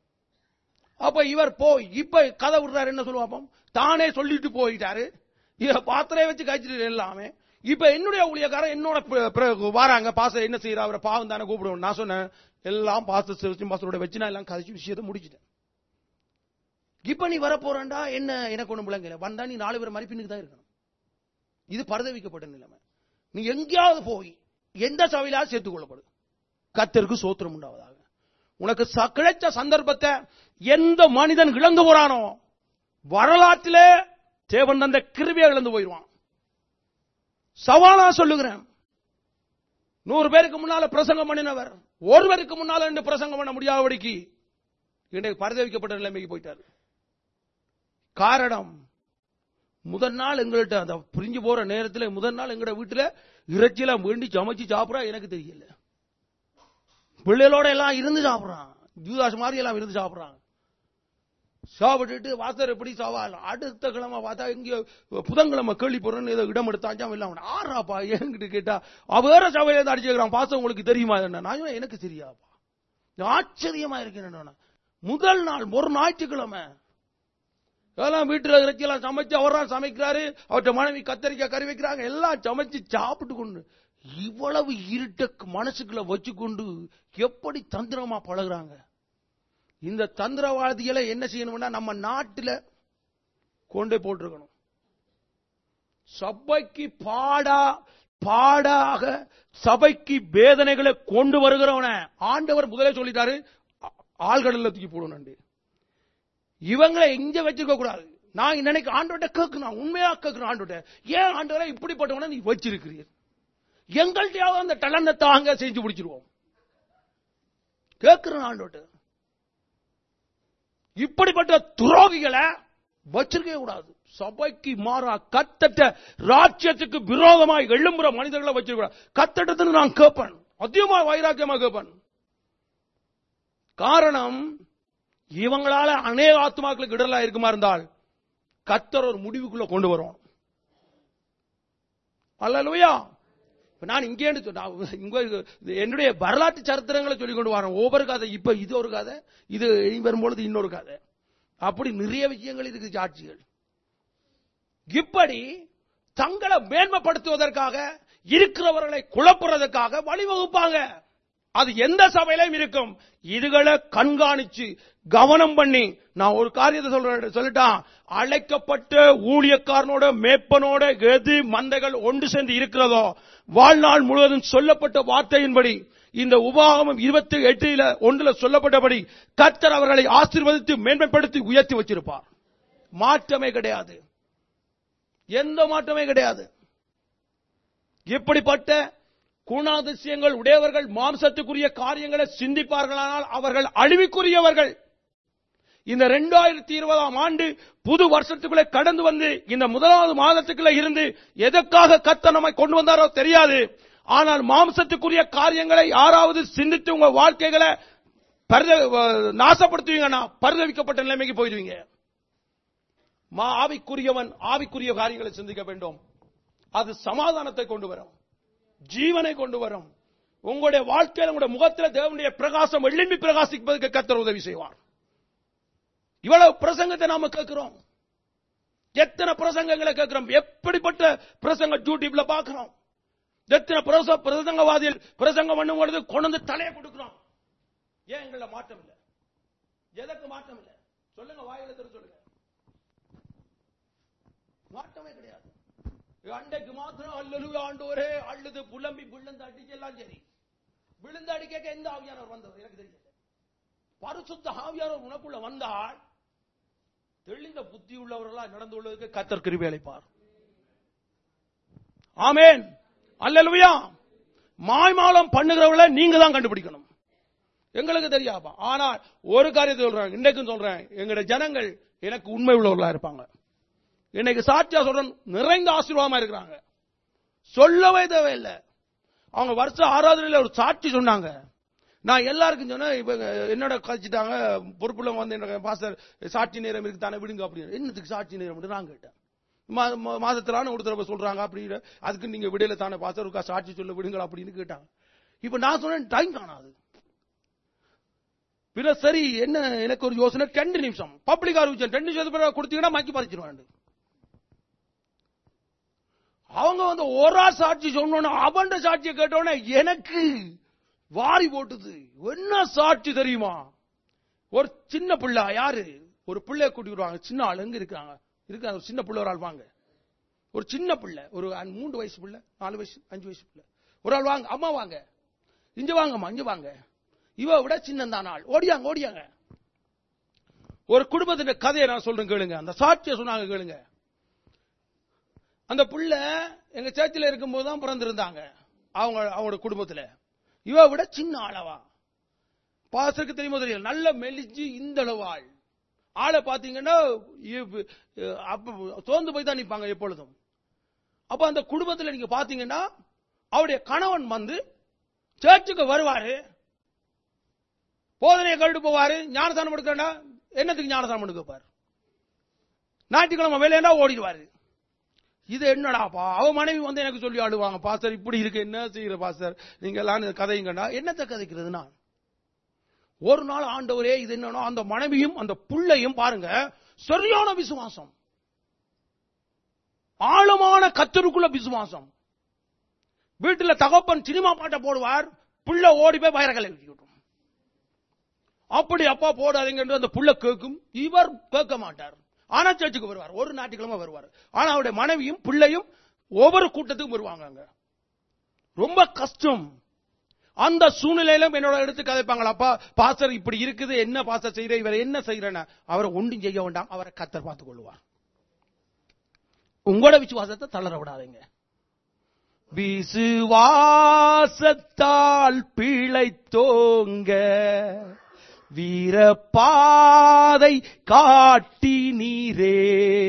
அப்ப இவர் போய் இப்ப கதை விடுறாரு என்ன சொல்லுவாப்போம் தானே சொல்லிட்டு போயிட்டாரு இத பாத்திரையை வச்சு காய்ச்சிட்டு எல்லாமே இப்ப என்னுடைய ஊழியக்காரன் என்னோட பி- பிறகு வாராங்க பாச என்ன செய்யற அவரை பாவம் தானே கூப்பிடுவோம் நான் சொன்னேன் எல்லாம் பாச சிவச்சி பாசரோட வச்சு நான் எல்லாம் கதைச்சு விஷயத்தை முடிச்சிட்டேன் இப்ப நீ வர போறேன்டா என்ன எனக்கு ஒண்ணு விளங்கல வந்தா நீ நாலு பேர் மதிப்பினுக்கு தான் இருக்கணும் இது பரதவிக்கப்பட்ட நிலைமை நீ எங்கேயாவது போய் எந்த சபையிலாவது சேர்த்துக் கொள்ளப்படு கத்தருக்கு சோத்திரம் உண்டாவதாக உனக்கு ச- கிடைச்ச சந்தர்ப்பத்தை எந்த மனிதன் இழந்து போறானோ வரலாற்றிலே தேவன் தந்த கிருபியை இழந்து போயிடுவான் சவாலா சொல்லுகிறேன் நூறு பேருக்கு முன்னால பிரசங்கம் பண்ணினவர் ஒருவருக்கு முன்னால ரெண்டு பிரசங்கம் பண்ண முடியாதபடிக்கு இன்றைக்கு பரிதவிக்கப்பட்ட நிலைமைக்கு போயிட்டார் காரணம் முதல் நாள் எங்கள்கிட்ட அந்த பிரிஞ்சு போற நேரத்தில் முதல் நாள் எங்கட வீட்டுல இறைச்சியெல்லாம் வேண்டி சமைச்சு சாப்பிடா எனக்கு தெரியல பிள்ளைகளோட எல்லாம் இருந்து சாப்பிடுறான் ஜூதாஸ் மாதிரி எல்லாம் இருந்து சாப்பிடுறாங்க சாப்பிட்டுட்டு வாசர் எப்படி சவால் அடுத்த கிழமை பார்த்தா இங்க புதன்கிழமை கேள்வி போறேன்னு ஏதோ இடம் எடுத்தாச்சாம் இல்ல அவன் ஆறாப்பா என்கிட்ட கேட்டா அவ வேற சபையில இருந்து அடிச்சுக்கிறான் பாசம் உங்களுக்கு தெரியுமா என்ன நான் சொன்னேன், எனக்கு தெரியாப்பா ஆச்சரியமா இருக்கு என்னன்னா முதல் நாள் ஒரு ஞாயிற்றுக்கிழமை எல்லாம் வீட்டுல இறைச்சியெல்லாம் சமைச்சு அவர்தான் சமைக்கிறாரு அவர்ட்ட மனைவி கத்தரிக்காய் கறி வைக்கிறாங்க எல்லாம் சமைச்சு சாப்பிட்டு கொண்டு இவ்வளவு இருட்ட மனசுக்குள்ள வச்சுக்கொண்டு எப்படி தந்திரமா பழகுறாங்க இந்த தந்திரவாதிகளை என்ன செய்யணும்னா நம்ம நாட்டுல கொண்டு போட்டிருக்கணும் சபைக்கு பாடா பாடாக சபைக்கு வேதனைகளை கொண்டு வருகிறவன ஆண்டவர் முதலே சொல்லிட்டாரு ஆ- ஆழ்கடல்ல தூக்கி போடணும் இவங்களை இங்க வச்சிருக்க கூடாது நான் நினைக்க ஆண்டோட்ட கேட்கணும் உண்மையா கேட்கணும் ஆண்டோட்ட ஏன் ஆண்டவரை இப்படிப்பட்டவன நீ வச்சிருக்கிறீர் எங்கள்கிட்டயாவது அந்த டலனை தாங்க செஞ்சு பிடிச்சிருவோம் கேட்கிறேன் ஆண்டோட்ட இப்படிப்பட்ட துரோகிகளை வச்சிருக்கவே கூடாது சபைக்கு மாறா கத்தட்ட ராஜ்யத்துக்கு விரோதமாய் எழும்புற மனிதர்களை வச்சிருக்க கூடாது கத்தட்டத்தில் நான் கேட்பேன் அதிகமா வைராக்கியமா கேட்பேன் காரணம் இவங்களால அநேக ஆத்மாக்களுக்கு இடரலா இருக்குமா இருந்தால் கத்தர் ஒரு முடிவுக்குள்ள கொண்டு வரும் அல்லலுயா இப்ப நான் இங்கே இருந்து சொன்னா- இங்க இது என்னுடைய வரலாற்று சரித்திரங்களை சொல்லி கொண்டு வரேன் ஒவ்வொரு கதை இப்ப இது ஒரு கதை இது இனி வரும்பொழுது இன்னொரு கதை அப்படி நிறைய விஷயங்கள் இருக்குது சாட்சிகள் இப்படி தங்களை மேன்மைப்படுத்துவதற்காக இருக்கிறவர்களை குழப்புறதுக்காக வழிவகுப்பாங்க அது எந்த சபையிலும் இருக்கும் இதுகளை கண்காணிச்சு கவனம் பண்ணி நான் ஒரு காரியத்தை சொல்றேன் சொல்லட்டான் அழைக்கப்பட்ட ஊழியக்காரனோட மேப்பனோட எது மந்தைகள் ஒன்று சேர்ந்து இருக்கிறதோ வாழ்நாள் முழுவதும் சொல்லப்பட்ட வார்த்தையின்படி இந்த உபாகமம் இருபத்தி எட்டுல ஒன்றுல சொல்லப்பட்டபடி கர்த்தர் அவர்களை ஆசீர்வதித்து மேன்மைப்படுத்தி உயர்த்தி வச்சிருப்பார் மாற்றமே கிடையாது எந்த மாற்றமே கிடையாது இப்படிப்பட்ட குணாதிசயங்கள் உடையவர்கள் மாம்சத்துக்குரிய காரியங்களை சிந்திப்பார்களானால் அவர்கள் அழிவுக்குரியவர்கள் இந்த ரெண்டாயிரத்தி இருபதாம் ஆண்டு புது வருஷத்துக்குள்ளே கடந்து வந்து இந்த முதலாவது மாதத்துக்குள்ள இருந்து எதற்காக கத்த நம்மை கொண்டு வந்தாரோ தெரியாது ஆனால் மாம்சத்துக்குரிய காரியங்களை யாராவது சிந்தித்து உங்க வாழ்க்கைகளை பரித- வ- நாசப்படுத்துவீங்கன்னா பரிதவிக்கப்பட்ட நிலைமைக்கு போயிடுவீங்க மா ஆவிக்குரியவன் ஆவிக்குரிய காரியங்களை சிந்திக்க வேண்டும் அது சமாதானத்தை கொண்டு வரும் ஜீவனை கொண்டு வரும் உங்களுடைய வாழ்க்கையில உங்களுடைய முகத்தில் தேவனுடைய பிரகாசம் எழும்பி பிரகாசிப்பதற்கு கத்தர் உதவி செய்வார் இவ்வளவு பிரசங்கத்தை நாம கேட்கிறோம் எத்தனை பிரசங்கங்களை கேட்கிறோம் எப்படிப்பட்ட பிரசங்க யூடியூப்ல பார்க்கிறோம் எத்தனை பிரச பிரசங்கவாதிகள் பிரசங்கம் பண்ணும் பொழுது கொண்டு வந்து தலையை கொடுக்கிறோம் ஏன் எங்கள மாற்றம் இல்லை எதற்கு மாற்றம் இல்லை சொல்லுங்க வாயில திறந்து சொல்லுங்க மாற்றமே கிடையாது அண்டைக்கு மாத்திரம் அல்லலு ஆண்டோரே அழுது புலம்பி விழுந்து அடிக்க எல்லாம் சரி விழுந்து அடிக்க எந்த ஆவியானவர் வந்தவர் எனக்கு தெரியல பரிசுத்த ஆவியானவர் உனக்குள்ள வந்தால் தெளிந்த புத்தி உள்ளவர்களா நடந்து கொள்வதற்கு கத்தர் கிருபை அளிப்பார் ஆமேன் அல்லலுயா மாய்மாலம் பண்ணுகிறவங்கள நீங்க தான் கண்டுபிடிக்கணும் எங்களுக்கு தெரியாப்பா ஆனால் ஒரு காரியத்தை சொல்றேன் இன்றைக்கும் சொல்றேன் எங்களுடைய ஜனங்கள் எனக்கு உண்மை உள்ளவர்களா இருப்பாங்க இன்னைக்கு சாட்சியா சொல்றேன் நிறைந்த ஆசீர்வாதமா இருக்கிறாங்க சொல்லவே தேவையில்லை அவங்க வருஷம் ஆராதனையில ஒரு சாட்சி சொன்னாங்க நான் எல்லாருக்கும் சொன்னேன் இப்ப என்னோட கழிச்சிட்டாங்க பொறுப்புல வந்து என்னோட பாஸ்டர் சாட்சி நேரம் இருக்கு தானே விடுங்க அப்படின்னு என்னத்துக்கு சாட்சி நேரம் நான் கேட்டேன் மா- மா- மாதத்திலான ஒரு தடவை சொல்றாங்க அப்படின்னு அதுக்கு நீங்க விடையில தானே பாஸ்டர் இருக்கா சாட்சி சொல்ல விடுங்களா அப்படின்னு கேட்டாங்க இப்ப நான் சொன்னேன் டைம் காணாது பின்ன சரி என்ன எனக்கு ஒரு யோசனை ரெண்டு நிமிஷம் பப்ளிக் அறிவிச்சேன் ரெண்டு நிமிஷத்துக்கு கொடுத்தீங்கன்னா மக்கி பறிச்சிருவாங்க அவங்க வந்து ஒரு ஆள் சாட்சி சொன்னோன்னு அவன் சாட்சியை கேட்டோன்னே எனக்கு வாரி போட்டுது என்ன சாட்சி தெரியுமா ஒரு சின்ன பிள்ளை யாரு ஒரு பிள்ளைய கூட்டி வருவாங்க சின்ன ஆள் எங்க இருக்காங்க இருக்காங்க ஒரு சின்ன பிள்ளை ஒரு ஆள் வாங்க ஒரு சின்ன பிள்ளை ஒரு அஞ்சு- மூன்று வயசு பிள்ளை நாலு வயசு அஞ்சு வயசு பிள்ளை ஒரு ஆள் வாங்க அம்மா வாங்க இங்க வாங்கம்மா இங்க வாங்க இவ விட சின்னந்தான் ஆள் ஓடியாங்க ஓடியாங்க ஒரு குடும்பத்தின் கதையை நான் சொல்றேன் கேளுங்க அந்த சாட்சியை சொன்னாங்க கேளுங்க அந்த புள்ள எங்க சேர்ச்சில இருக்கும்போது தான் பிறந்திருந்தாங்க அவங்க அவங்களோட குடும்பத்துல இவ விட சின்ன ஆளவா பாசருக்கு தெரியுமோ தெரியல நல்ல மெலிஞ்சு இந்த அளவு ஆள் ஆளை பாத்தீங்கன்னா இவ்- அப்ப சோர்ந்து போய் தான் நிப்பாங்க எப்பொழுதும் அப்ப அந்த குடும்பத்துல நீங்க பாத்தீங்கன்னா அவருடைய கணவன் வந்து சேர்ச்சுக்கு வருவாரு போதனையை கழுட்டு போவாரு ஞானசானம் எடுக்கண்டா என்னத்துக்கு ஞானசானம் எடுக்க வைப்பாரு ஞாயிற்றுக்கிழமை வேலையா ஓடிடுவாரு இது என்னடாப்பா அவ மனைவி வந்து எனக்கு சொல்லி ஆடுவாங்க பாஸ்டர் இப்படி இருக்கு என்ன செய்யற பாஸ்டர் நீங்க எல்லாம் இந்த கதைங்கடா என்னத்தை கதைக்கிறதுனா ஒரு நாள் ஆண்டவரே இது என்னன்னா அந்த மனைவியும் அந்த புள்ளையும் பாருங்க சரியான விசுவாசம் ஆழமான கத்தருக்குள்ள விசுவாசம் வீட்டுல தகப்பன் சினிமா பாட்டை போடுவார் புள்ள ஓடி போய் வயரகளை விட்டுடும் அப்படி அப்பா போடாதீங்கன்னு அந்த புள்ள கேட்கும் இவர் கேட்க மாட்டார் ஆனா சர்ச்சுக்கு வருவார் ஒரு ஞாயிற்றுக்கிழமை வருவார் ஆனா அவருடைய மனைவியும் பிள்ளையும் ஒவ்வொரு கூட்டத்துக்கும் வருவாங்க அங்க ரொம்ப கஷ்டம் அந்த சூழ்நிலையிலும் என்னோட எடுத்து கதைப்பாங்களாப்பா பாஸ்டர் இப்படி இருக்குது என்ன பாஸ்டர் செய்யற இவர் என்ன செய்யறேன்னு அவரை ஒன்றும் செய்ய வேண்டாம் அவரை கத்தர் பார்த்துக் கொள்வார் உங்களோட விசுவாசத்தை தளர விடாதீங்க விசுவாசத்தால் பிழைத்தோங்க வீரப்பாதை காட்டி நீரே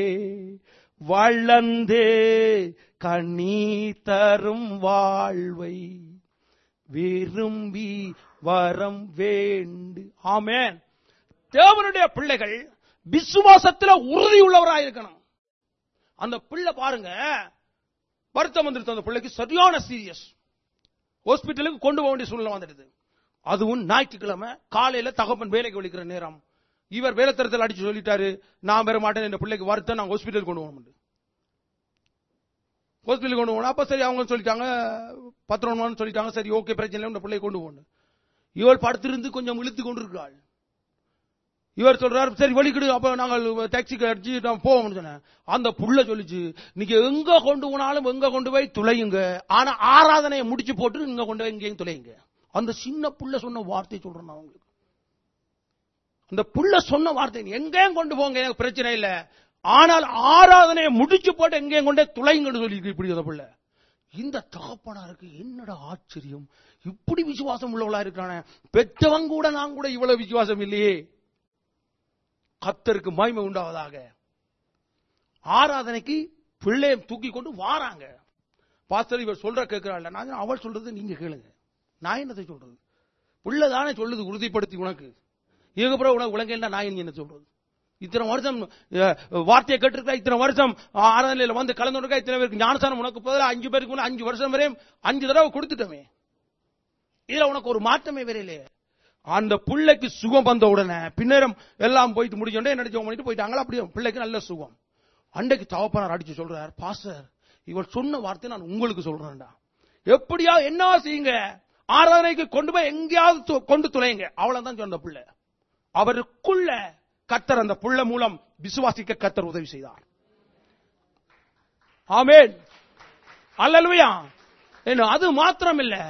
வளர்ந்து கண்ணீ தரும் வாழ்வை விரும்பி வரம் வேண்டு ஆமென் தேவனுடைய பிள்ளைகள் விசுவாசத்துல உறுதியுள்ளவராயிருக்கணும் அந்த பிள்ளை பாருங்க வருத்தம் வந்துருச்சு அந்த பிள்ளைக்கு சரியான சீரியஸ் ஹாஸ்பிட்டலுக்கு கொண்டு போக வேண்டிய சூழ்நிலை வந்துடுது அதுவும் ஞாயிற்றுக்கிழமை காலையில தகப்பன் வேலைக்கு விழிக்கிற நேரம் இவர் வேலைத்தரத்தில் அடிச்சு சொல்லிட்டாரு நான் பெற மாட்டேன் இந்த பிள்ளைக்கு வருத்தம் நான் ஹாஸ்பிட்டல் கொண்டு போகணும் ஹாஸ்பிட்டல் கொண்டு போகணும் அப்ப சரி அவங்க சொல்லிட்டாங்க பத்திரம் சொல்லிட்டாங்க சரி ஓகே பிரச்சனை இல்லை இந்த பிள்ளையை கொண்டு போகணும் இவள் படுத்திருந்து கொஞ்சம் இழுத்து கொண்டு இருக்கிறாள் இவர் சொல்றாரு சரி வலிக்கிடு அப்ப நாங்கள் டாக்ஸிக்கு அடிச்சு நான் போவோம்னு சொன்னேன் அந்த புள்ள சொல்லிச்சு நீங்க எங்க கொண்டு போனாலும் எங்க கொண்டு போய் துளையுங்க ஆனா ஆராதனையை முடிச்சு போட்டு இங்க கொண்டு போய் இங்கேயும் துளையுங்க அந்த சின்ன புள்ள சொன்ன வார்த்தை சொல்றேன் நான் உங்களுக்கு அந்த புள்ள சொன்ன வார்த்தை எங்கேயும் கொண்டு போங்க எனக்கு பிரச்சனை இல்ல ஆனால் ஆராதனையை முடிச்சு போட்டு எங்கேயும் கொண்டே துளைங்கன்னு சொல்லி இப்படி அந்த புள்ள இந்த தகப்பனாருக்கு என்னடா ஆச்சரியம் இப்படி விசுவாசம் உள்ளவளா இருக்கிறானே பெற்றவங்க கூட நான் கூட இவ்வளவு விசுவாசம் இல்லையே கத்தருக்கு மகிமை உண்டாவதாக ஆராதனைக்கு பிள்ளைய தூக்கி கொண்டு வாராங்க பாஸ்டர் இவர் சொல்ற கேட்கிறாள் நான் சொன்னேன், அவள் சொல்றது நீங்க கேளுங்க நான் என்னத்தை சொல்றது பிள்ளை தானே சொல்லுது உறுதிப்படுத்தி உனக்கு இதுக்கப்புறம் உனக்கு உலகையில் நான் என்ன சொல்றது இத்தனை வருஷம் அஹ், வார்த்தையை கேட்டிருக்கா இத்தனை வருஷம் ஆராதனையில வந்து கலந்துருக்கா இத்தனை பேருக்கு ஞானசானம் உனக்கு பதிலாக அஞ்சு பேருக்கு முன்ன அஞ்சு வருஷம் வரையும் அஞ்சு தடவை கொடுத்துட்டோமே இதுல உனக்கு ஒரு மாற்றமே வரையிலே அந்த பிள்ளைக்கு சுகம் வந்த உடனே பின்னரம் எல்லாம் போயிட்டு முடிஞ்சோடனே என்ன ஜெபம் பண்ணிட்டு போயிட்டாங்களா அப்படியே பிள்ளைக்கு நல்ல சுகம் அன்றைக்கு தவப்பனார் அடிச்சு சொல்றார் பாஸ்டர் இவர் சொன்ன வார்த்தை நான் உங்களுக்கு சொல்றேன்டா எப்படியா என்ன செய்யுங்க ஆராதனைக்கு கொண்டு போய் எங்கேயாவது து- கொண்டு துளையுங்க அவ்வளவுதான் சொன்ன பிள்ளை அவருக்குள்ள கத்தர் அந்த புள்ள மூலம் விசுவாசிக்க கத்தர் உதவி செய்தார் ஆமென் அல்லலுயா என்ன அது மாத்திரம் இல்ல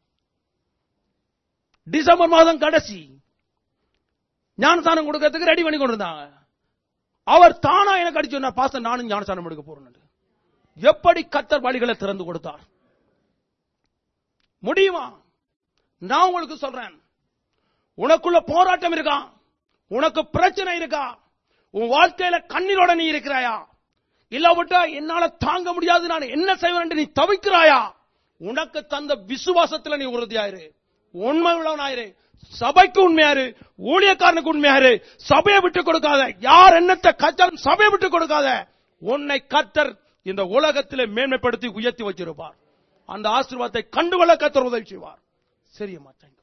டிசம்பர் மாதம் கடைசி ஞானஸ்தானம் கொடுக்கறதுக்கு ரெடி பண்ணி கொண்டிருந்தாங்க அவர் தானா எனக்கு அடிச்சு சொன்னார் பாஸ்டர் நானும் ஞானஸ்தானம் எடுக்க போறேன் எப்படி கத்தர் வழிகளை திறந்து கொடுத்தார் முடியுமா நான் உங்களுக்கு சொல்றேன் உனக்குள்ள போராட்டம் இருக்கா உனக்கு பிரச்சனை இருக்கா உன் வாழ்க்கையில கண்ணீரோட நீ இருக்கிறாயா இல்லாவிட்டா என்னால தாங்க முடியாது நான் என்ன செய்வேன் என்று நீ தவிக்கிறாயா உனக்கு தந்த விசுவாசத்துல நீ உறுதியாயிரு உண்மை உள்ளவனாயிரு சபைக்கு உண்மையாரு ஊழியக்காரனுக்கு உண்மையாரு சபையை விட்டு கொடுக்காத யார் என்னத்தை கச்சாலும் சபையை விட்டு கொடுக்காத உன்னை கத்தர் இந்த உலகத்திலே மேன்மைப்படுத்தி உயர்த்தி வச்சிருப்பார் அந்த ஆசீர்வாதத்தை கண்டுகொள்ள கத்தர் உதவி செய்வார் சரியம்மா தேங்க்யூ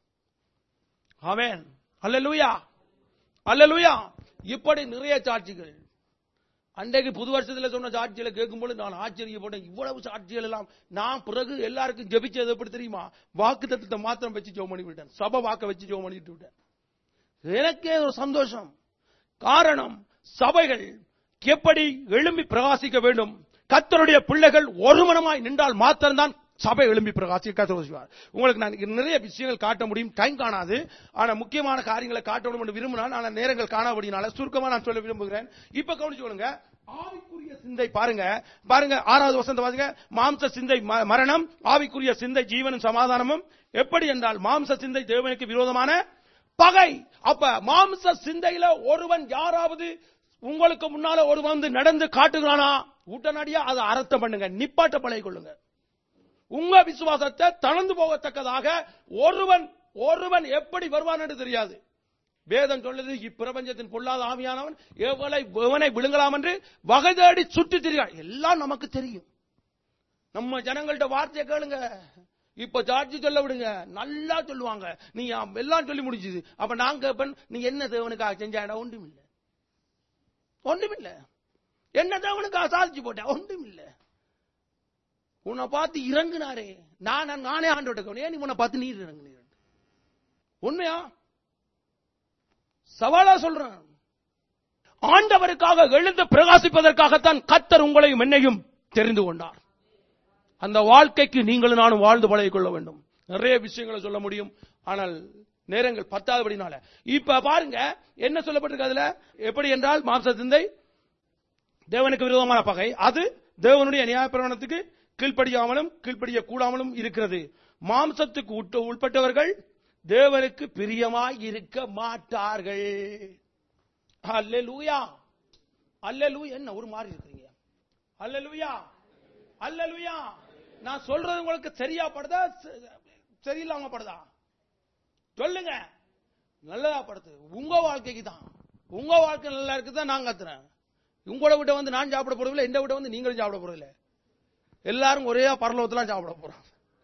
ஆமென் அல்லேலூயா அல்லேலூயா இப்படி நிறைய சாட்சிகள் அன்றைக்கு புது வருஷத்துல சொன்ன சாட்சிகளை கேட்கும்போது நான் ஆச்சரியப்பட்டேன் இவ்வளவு சாட்சிகள் எல்லாம் நான் பிறகு எல்லாருக்கும் ஜெபிச்சது எப்படி தெரியுமா வாக்கு தத்துவத்தை மாத்திரம் வச்சு ஜெபம் பண்ணி விட்டேன் சபை வாக்க வச்சு ஜெபம் பண்ணிட்டு விட்டேன் எனக்கே ஒரு சந்தோஷம் காரணம் சபைகள் எப்படி எழும்பி பிரகாசிக்க வேண்டும் கத்தருடைய பிள்ளைகள் ஒருமனமாய் நின்றால் மாத்திரம்தான் சபை எழும்பி பிரகாசிக்க கத்தர் உதவுவார். உங்களுக்கு நான் நிறைய விஷயங்கள் காட்ட முடியும் டைம் காணாது ஆனா முக்கியமான காரியங்களை காட்ட வேண்டும் என்று விரும்பினால் நான் நேரங்கள் காணாபடினால சுருக்கமா நான் சொல்ல விரும்புகிறேன் இப்ப கவனிச்சு கொள்ளுங்க ஆவிக்குரிய சிந்தை பாருங்க பாருங்க ஆறாவது வசந்த பாருங்க மாம்ச சிந்தை ம- மரணம் ஆவிக்குரிய சிந்தை ஜீவனும் சமாதானமும் எப்படி என்றால் மாம்ச சிந்தை தேவனுக்கு விரோதமான பகை அப்ப மாம்ச சிந்தையில ஒருவன் யாராவது உங்களுக்கு முன்னால ஒருவன் வந்து நடந்து காட்டுகிறானா உடனடியா அதை அர்த்தம் பண்ணுங்க நிப்பாட்ட பழகி கொள்ளுங்க உங்க விசுவாசத்தை தளர்ந்து போகத்தக்கதாக ஒருவன் ஒருவன் எப்படி வருவான் என்று தெரியாது வேதம் சொல்லுது இப்பிரபஞ்சத்தின் பொல்லாத ஆவியானவன் எவனை எவனை விழுங்கலாம் என்று வகை தேடி சுற்றி திரிகிறான் எல்லாம் நமக்கு தெரியும் நம்ம ஜனங்கள்ட்ட வார்த்தையை கேளுங்க இப்ப ஜாட்சி சொல்ல விடுங்க நல்லா சொல்லுவாங்க நீ எல்லாம் சொல்லி முடிஞ்சது அப்ப நான் கேட்பேன் நீ என்ன தேவனுக்காக செஞ்சாடா ஒன்றுமில்லை ஒன்றுமில்லை என்ன தேவனுக்காக சாதிச்சு போட்டா ஒன்றுமில்லை உன்னை பார்த்து இறங்குனாரே நான் நானே ஆண்டு விட்டு ஏன் நீ உன்னை பார்த்து நீர் இறங்குனீர் உண்மையா சவாலா சொல்றேன் ஆண்டவருக்காக எழுந்து பிரகாசிப்பதற்காகத்தான் கத்தர் உங்களையும் என்னையும் தெரிந்து கொண்டார் அந்த வாழ்க்கைக்கு நீங்களும் நானும் வாழ்ந்து பழகிக் கொள்ள வேண்டும் நிறைய விஷயங்களை சொல்ல முடியும் ஆனால் நேரங்கள் பத்தாதபடினால இப்ப பாருங்க என்ன சொல்லப்பட்டிருக்கு அதுல எப்படி என்றால் மாம்ச சிந்தை தேவனுக்கு விரோதமான பகை அது தேவனுடைய நியாயப்பிரமாணத்துக்கு கீழ்ப்படியாமலும் கீழ்ப்படிய கூடாமலும் இருக்கிறது மாம்சத்துக்கு உட்ப- உட்பட்டவர்கள் தேவனுக்கு பிரியமாய் இருக்க மாட்டார்கள் அல்லேலூயா அல்லேலூயா என்ன ஒரு மாதிரி இருக்கிறீங்க அல்லேலூயா அல்லேலூயா நான் சொல்றது உங்களுக்கு சரியா படுதா ச- சரியில்லாம படுதா சொல்லுங்க நல்லதா படுது உங்க வாழ்க்கைக்கு தான் உங்க வாழ்க்கை நல்லா இருக்குதான் நான் கத்துறேன் உங்களோட விட்ட வந்து நான் சாப்பிட போறதில்லை எந்த விட்ட வந்து நீங்களும் சாப்பிட போறதில்லை எல்லாரும் ஒரே பரலோகத்துல சாப்பிட போறோம்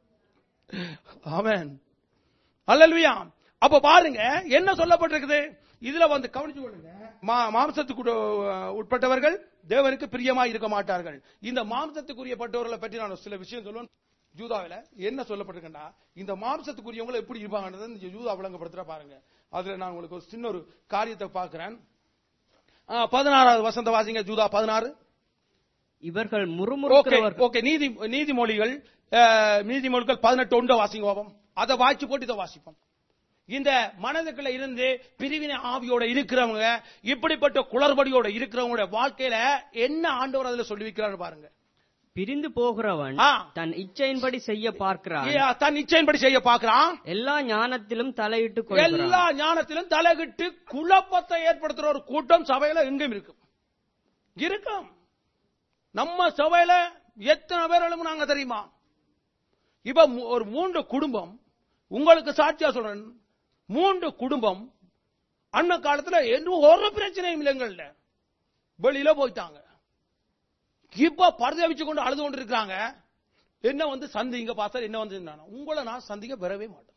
ஆமென் அல்லேலூயா அப்ப பாருங்க என்ன சொல்லப்பட்டிருக்குது இதுல வந்து கவனிச்சு கொள்ளுங்க மா- மாம்சத்துக்கு உட- உட்பட்டவர்கள் தேவனுக்கு பிரியமா இருக்க மாட்டார்கள் இந்த மாம்சத்துக்குரியப்பட்டவர்களை பற்றி நான் சில விஷயம் சொல்லுவேன் ஜூதாவில என்ன சொல்லப்பட்டிருக்கா இந்த மாம்சத்துக்குரியவங்க எப்படி இருப்பாங்கன்றதை இந்த ஜூதா விளங்கப்படுத்துற பாருங்க அதுல நான் உங்களுக்கு ஒரு சின்ன ஒரு காரியத்தை பார்க்கிறேன் ஆ, பதினாறாவது வசந்த வாசிங்க ஜூதா பதினாறு இவர்கள் ஓகே முறுமுறுக்கிறவர்கள் ஓகே நீதி நீதிமொழிகள் அஹ், நீதிமொழிகள் பதினெட்டு ஒன்றை வாசிங்க பாப்போம் அதை வாய்ச்சி போட்டு இதை வாசிப்போம் இந்த மனதுக்குள்ள இருந்து பிரிவினை ஆவியோட இருக்கிறவங்க இப்படிப்பட்ட குளறுபடியோட இருக்கிறவங்களோட வாழ்க்கையில என்ன ஆண்டவர் அதுல சொல்லி வைக்கிறான்னு பாருங்க பிரிந்து போகிறவன் ஆ. தன் இச்சையின்படி செய்ய பார்க்கிறான் ஏ, தன் இச்சையின்படி செய்ய பார்க்கிறான் எல்லா ஞானத்திலும் தலையிட்டு கொள்கிறான் எல்லா ஞானத்திலும் தலைகிட்டு குழப்பத்தை ஏற்படுத்துற ஒரு கூட்டம் சபையில எங்கும் இருக்கும் இருக்கும் நம்ம சபையில எத்தனை பேர் எழுப்புனாங்க தெரியுமா இப்ப மூ- ஒரு மூன்று குடும்பம் உங்களுக்கு சாட்சியா சொல்றேன் மூன்று குடும்பம் அன்ன காலத்துல இன்னும் ஒரு பிரச்சனையும் இல்லைங்கள்ல வெளியில போயிட்டாங்க இப்ப பரிதவிச்சு கொண்டு அழுது கொண்டு இருக்காங்க என்ன வந்து சந்திங்க பாஸ்டர் என்ன வந்து நான் உங்களை நான் சந்திக்க வரவே மாட்டேன்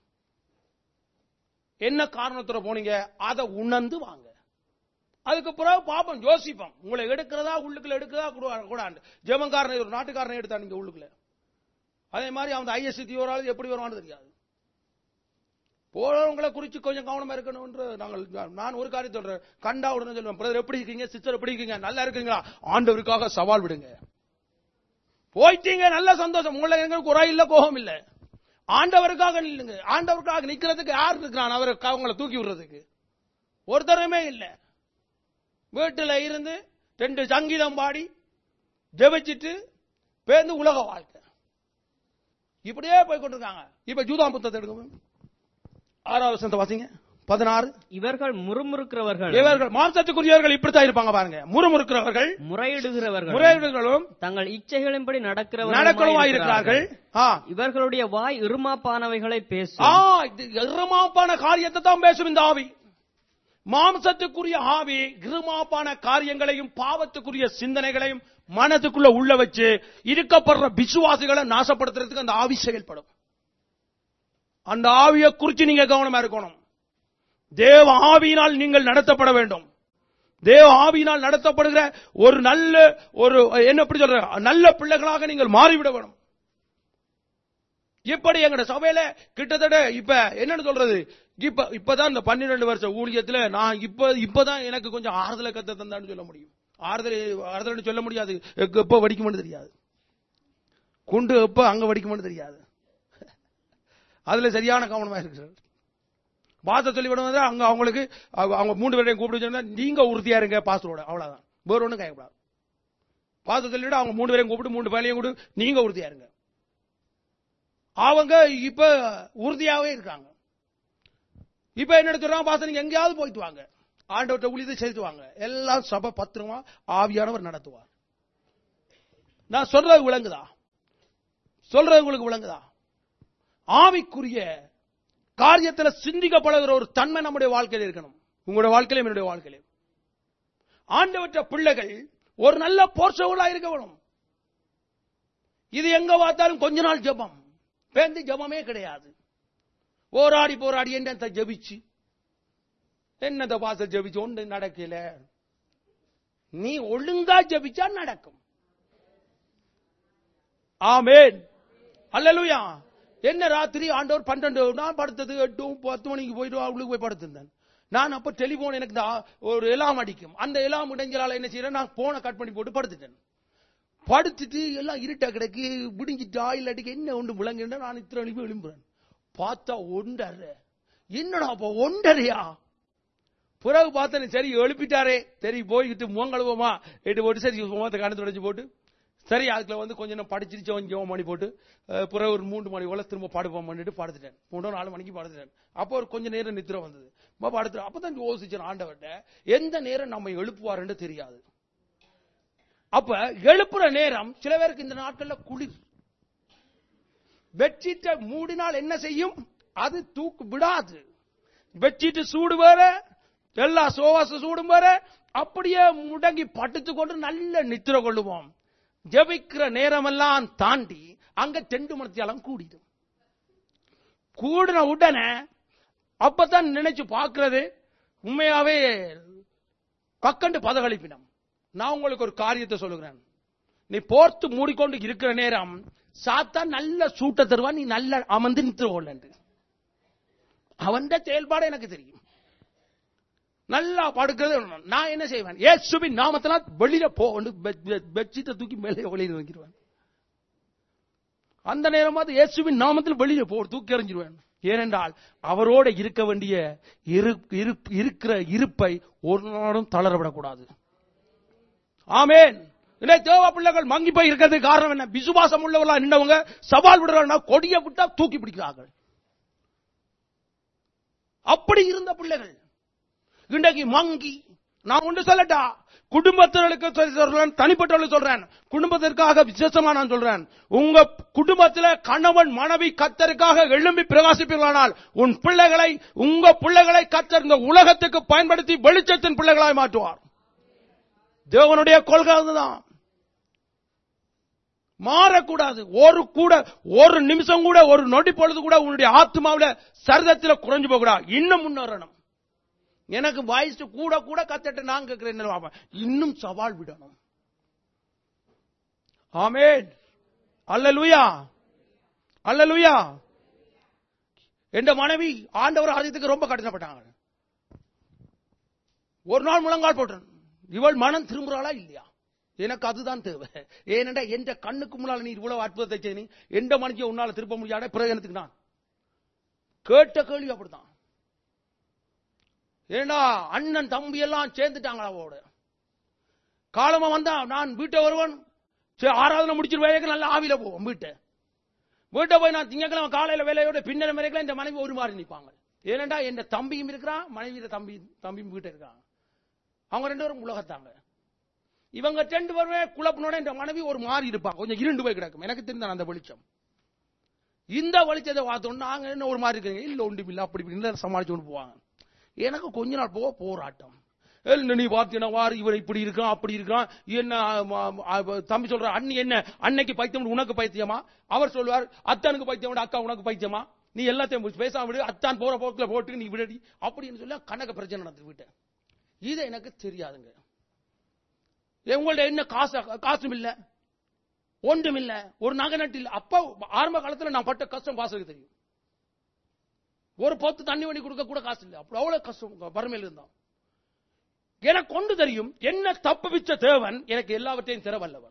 என்ன காரணத்தோட போனீங்க அதை உணர்ந்து வாங்க அதுக்கு பிறகு பாப்போம் யோசிப்போம் உங்களை எடுக்கிறதா உள்ளுக்குள்ள எடுக்கிறதா கூட கூடாண்டு ஜெமங்காரனை ஒரு நாட்டுக்காரனை எடுத்தா நீங்க உள்ளுக்குள்ள அதே மாதிரி அவன் ஐஎஸ்சி ஒரு எப்படி வருவான்னு தெரியாது போறவங்களை குறித்து கொஞ்சம் கவனமா இருக்கணும் என்று நாங்கள் நான் ஒரு காரியம் சொல்றேன் கண்டா உடனே சொல்லுவேன் பிரதர் எப்படி இருக்கீங்க சிஸ்டர் எப்படி இருக்கீங்க நல்லா இருக்கீங்களா ஆண்டவருக்காக சவால் விடுங்க போயிட்டீங்க நல்ல சந்தோஷம் உங்களை எங்களுக்கு குறை இல்ல கோபம் இல்ல ஆண்டவருக்காக நில்லுங்க ஆண்டவருக்காக நிக்கிறதுக்கு யார் இருக்கிறான் அவருக்கு அவங்கள தூக்கி விடுறதுக்கு ஒருத்தருமே இல்ல வீட்டுல இருந்து ரெண்டு சங்கீதம் பாடி ஜெபிச்சிட்டு பேருந்து உலக வாழ்க்கை இப்படியே போய் கொண்டிருக்காங்க இப்ப ஜூதாம் புத்தகத்தை எடுங்க ஆறாவது வசனத்தை வாசிங்க பதினாறு இவர்கள் முறுமுறுக்கிறவர்கள் இவர்கள் மாம்சத்துக்குரியவர்கள் இப்படித்தான் இருப்பாங்க பாருங்க முறுமுறுக்கிறவர்கள் முறையிடுகிறவர்கள் முறையீடுகளும் தங்கள் இச்சைகளின்படி நடக்கிறவர்கள் நடக்கலுமாய் இருக்கிறார்கள் ஆ. இவர்களுடைய வாய் இருமாப்பானவைகளை ஆ, பேசும் இது இருமாப்பான காரியத்தை தான் பேசும் இந்த ஆவி மாம்சத்துக்குரிய ஆவி இருமாப்பான காரியங்களையும் பாவத்துக்குரிய சிந்தனைகளையும் மனதுக்குள்ள உள்ள வச்சு இருக்கப்படுற விசுவாசிகளை நாசப்படுத்துறதுக்கு அந்த ஆவி செயல்படும் அந்த ஆவியை குறித்து நீங்க கவனமா இருக்கணும் தேவ ஆவியினால் நீங்கள் நடத்தப்பட வேண்டும் தேவ ஆவியினால் நடத்தப்படுகிற ஒரு நல்ல ஒரு என்ன எப்படி சொல்ற நல்ல பிள்ளைகளாக நீங்கள் மாறிவிட வேணும் இப்படி எங்கட சபையில கிட்டத்தட்ட இப்ப என்னன்னு சொல்றது இப்ப இப்பதான் இந்த பன்னிரெண்டு வருஷம் ஊழியத்துல நான் இப்ப இப்பதான் எனக்கு கொஞ்சம் ஆறுதலை கத்த தந்தான்னு சொல்ல முடியும் ஆறுதல் ஆறுதல் சொல்ல முடியாது எங்க எப்ப வடிக்கும்னு தெரியாது குண்டு எப்ப அங்க வடிக்கும்னு தெரியாது அதுல சரியான கவனமா இருக்கு சார் பாச சொல்லி விடுவது அங்க அவங்களுக்கு அவங்க அவங்க மூணு பேரையும் கூப்பிட்டு சொன்னா நீங்க உறுதியா இருங்க பாஸ்டரோட அவ்வளவுதான் வேற ஒண்ணும் கேட்கக்கூடாது பாச சொல்லிவிட அவங்க மூணு பேரையும் கூப்பிட்டு மூணு பேரையும் கூப்பிட்டு நீங்க உறுதியா இருங்க அவங்க இப்ப உறுதியாவே இருக்காங்க இப்ப என்ன சொல்றாங்க பாச நீங்க எங்கேயாவது போயிட்டு வாங்க ஆண்டவர்கிட்ட உளிதை செலுத்து வாங்க எல்லாம் சபை பத்திரமா ஆவியானவர் நடத்துவார் நான் சொல்றது விளங்குதா சொல்றது உங்களுக்கு விளங்குதா ஆவிக்குரிய காரியத்துல சிந்திக்கப்படுகிற ஒரு தன்மை நம்முடைய வாழ்க்கையில் இருக்கணும் உங்களுடைய வாழ்க்கையிலும் என்னுடைய வாழ்க்கையிலும் ஆண்டவற்ற பிள்ளைகள் ஒரு நல்ல போர்ச்சவர்களா இருக்க வேணும் இது எங்க பார்த்தாலும் கொஞ்ச நாள் ஜெபம் பேந்து ஜெபமே கிடையாது போராடி போராடி என்ன ஜெபிச்சு என்னத பாச ஜெபிச்சு ஒன்று நடக்கல நீ ஒழுங்கா ஜெபிச்சா நடக்கும் ஆமேன் அல்லலுயா என்ன ராத்திரி ஆண்டவர் பன்னெண்டு நான் படுத்தது எட்டு பத்து மணிக்கு போயிட்டு அவளுக்கு போய் படுத்திருந்தேன் நான் அப்ப டெலிபோன் எனக்கு இந்த ஆ- ஒரு எலாம் அடிக்கும் அந்த எலாம் இடைஞ்சலால என்ன செய்யறேன் நான் போனை கட் பண்ணி போட்டு படுத்துட்டேன் படுத்துட்டு எல்லாம் இருட்டா கிடக்கு விடிஞ்சிட்டா இல்லாட்டிக்கு என்ன ஒன்று விளங்குன்னா நான் இத்தனை மணிக்கு எழும்புறேன் பார்த்தா ஒண்டரை என்னடா அப்ப ஒண்டரையா பிறகு பார்த்தேன் சரி எழுப்பிட்டாரே சரி போய்கிட்டு முகங்கழுவோமா எட்டு போட்டு சரி முகத்தை கணத்து உடைச்சு போட்டு சரி அதுக்குள்ள வந்து கொஞ்சம் நேரம் படிச்சிருச்சு கொஞ்சம் ஜெபம் பண்ணி போட்டு அஹ், பிறகு ஒரு மூன்று மணி போல திரும்ப பாடுப்போம் பண்ணிட்டு படுத்துட்டேன் மூணு நாலு மணிக்கு படுத்துட்டேன் அப்போ ஒரு கொஞ்ச நேரம் நித்திர வந்தது அப்ப படுத்து அப்பதான் யோசிச்சேன் ஆண்டவர்கிட்ட எந்த நேரம் நம்ம எழுப்புவாருன்னு தெரியாது அப்ப எழுப்புற நேரம் சில பேருக்கு இந்த நாட்கள்ல குளிர் பெட்ஷீட்டை மூடினால் என்ன செய்யும் அது தூக்கு விடாது பெட்ஷீட் சூடு வேற எல்லா சோவாச சூடும் வேற அப்படியே முடங்கி படுத்து கொண்டு நல்ல நித்திர கொள்ளுவோம் ஜெபிக்கிற நேரமெல்லாம் தாண்டி அங்க தெண்டு மணத்தியாலம் கூடிடும் கூடின உடனே அப்பதான் நினைச்சு பார்க்கிறது உண்மையாவே கக்கண்டு பதகளிப்பினம் நான் உங்களுக்கு ஒரு காரியத்தை சொல்லுகிறேன் நீ போர்த்து மூடிக்கொண்டு இருக்கிற நேரம் சாத்தான் நல்ல சூட்ட தருவான் நீ நல்ல அமர்ந்து நித்திர கொள்ளண்டு அவன் செயல்பாடு எனக்கு தெரியும் நல்லா படுக்கிறது நான் என்ன செய்வேன் ஏசுபின் நாமத்தினால் வெளியில போ பெட்ஷீட்டை தூக்கி மேலே வெளியில வைக்கிறேன் அந்த நேரமாவது இயேசுவின் நாமத்தில் வெளியில போ தூக்கி எறிஞ்சிருவேன் ஏனென்றால் அவரோட இருக்க வேண்டிய இரு- இரு- இருக்கிற இருப்பை ஒரு நாளும் தளரவிடக்கூடாது ஆமேன் இன்னைக்கு தேவ பிள்ளைகள் மங்கி போய் இருக்கிறதுக்கு காரணம் என்ன விசுவாசம் உள்ளவர்களா நின்றவங்க சவால் விடுறாங்கன்னா கொடிய விட்டா தூக்கி பிடிக்கிறார்கள் அப்படி இருந்த பிள்ளைகள் இன்றைக்கு மங்கி நான் ஒன்று சொல்லட்டா குடும்பத்தினருக்கு சொல்லி சொல்றேன் தனிப்பட்டவர்களுக்கு சொல்றேன் குடும்பத்திற்காக விசேஷமா நான் சொல்றேன் உங்க குடும்பத்தில் கணவன் மனைவி கத்தருக்காக எழும்பி பிரகாசிப்பீர்களானால் உன் பிள்ளைகளை உங்க பிள்ளைகளை கத்தர் இந்த உலகத்துக்கு பயன்படுத்தி வெளிச்சத்தின் பிள்ளைகளாய் மாற்றுவார் தேவனுடைய கொள்கை அதுதான் மாறக்கூடாது ஒரு கூட ஒரு நிமிஷம் கூட ஒரு நொடி பொழுது கூட உன்னுடைய ஆத்மாவுல சரதத்துல குறைஞ்சு போக கூடாது இன்னும் முன்னேறணும் எனக்கு வயசு கூட கூட கத்துட்டு நான் கேட்கிறேன் என்ன பாப்பேன். இன்னும் சவால் விடணும் ஆமென் அல்லேலூயா அல்லேலூயா என்ற மனைவி ஆண்டவர் அறியத்துக்கு ரொம்ப கடினப்பட்டாங்க ஒரு நாள் முழங்கால் போட்டேன் இவள் மனம் திரும்புறாளா இல்லையா எனக்கு அதுதான் தேவை ஏனென்றா எந்த கண்ணுக்கு முன்னால் நீ இவ்வளவு அற்புதத்தை செய்ய நீ எந்த மனுஷன் உன்னால திருப்ப முடியாத பிரயோஜனத்துக்கு நான் கேட்ட கேள்வி அப்படித்தான் ஏன்னா அண்ணன் தம்பி எல்லாம் சேர்ந்துட்டாங்களா அவளோட காலமா வந்தா நான் வீட்டை வருவன் சரி, ஆராதனை முடிச்சிட்டு வேலைக்கு நல்லா ஆவியில போவோம் வீட்டை வீட்டை போய் நான் திங்கக்கிழமை காலையில வேலையோட பின்னர் வரைக்கும் இந்த மனைவி ஒரு மாதிரி நிற்பாங்க ஏனென்றா என் தம்பியும் இருக்கிறான் மனைவியில தம்பி தம்பியும் வீட்டை இருக்காங்க அவங்க ரெண்டு பேரும் உலகத்தாங்க இவங்க ரெண்டு பேருமே குழப்பினோட இந்த மனைவி ஒரு மாறி இருப்பாங்க கொஞ்சம் இருண்டு போய் கிடக்கும் எனக்கு தெரிந்த அந்த வெளிச்சம் இந்த வெளிச்சத்தை பார்த்தோம் நாங்க என்ன ஒரு மாதிரி இருக்கீங்க இல்ல ஒன்றும் இல்ல அப்படி இப்படின்னு சமாளிச்சு கொண்டு போவாங்க எனக்கு கொஞ்ச நாள் போக போராட்டம் என்ன நீ பார்த்தீங்கன்னா வாரு இவர் இப்படி இருக்கான் அப்படி இருக்கான் என்ன ஆ, ஆ, தம்பி சொல்ற அண்ணி என்ன அன்னைக்கு பைத்தியம் உனக்கு பைத்தியமா அவர் சொல்லுவார் அத்தானுக்கு பைத்தியம் அக்கா உனக்கு பைத்தியமா நீ எல்லாத்தையும் முடிச்சு பேசாம விடு அத்தான் போற போக்குல போட்டு நீ விடடி அப்படின்னு சொல்லி கணக்க பிரச்சனை நடந்து விட்டேன் இது எனக்கு தெரியாதுங்க உங்கள்ட்ட என்ன காசு காசும் இல்ல ஒன்றும் இல்ல ஒரு நகை நட்டு இல்ல அப்ப ஆரம்ப காலத்துல நான் பட்ட கஷ்டம் பாசுக்கு தெரியும் ஒரு பொத்து தண்ணி வண்டி கொடுக்க கூட காசு இல்ல அப்படி அவ்வளவு கஷ்டம் வறுமையில் இருந்தோம் எனக்கு கொண்டு தெரியும் என்ன தப்புவிச்ச தேவன் எனக்கு எல்லாவற்றையும் தர வல்லவர்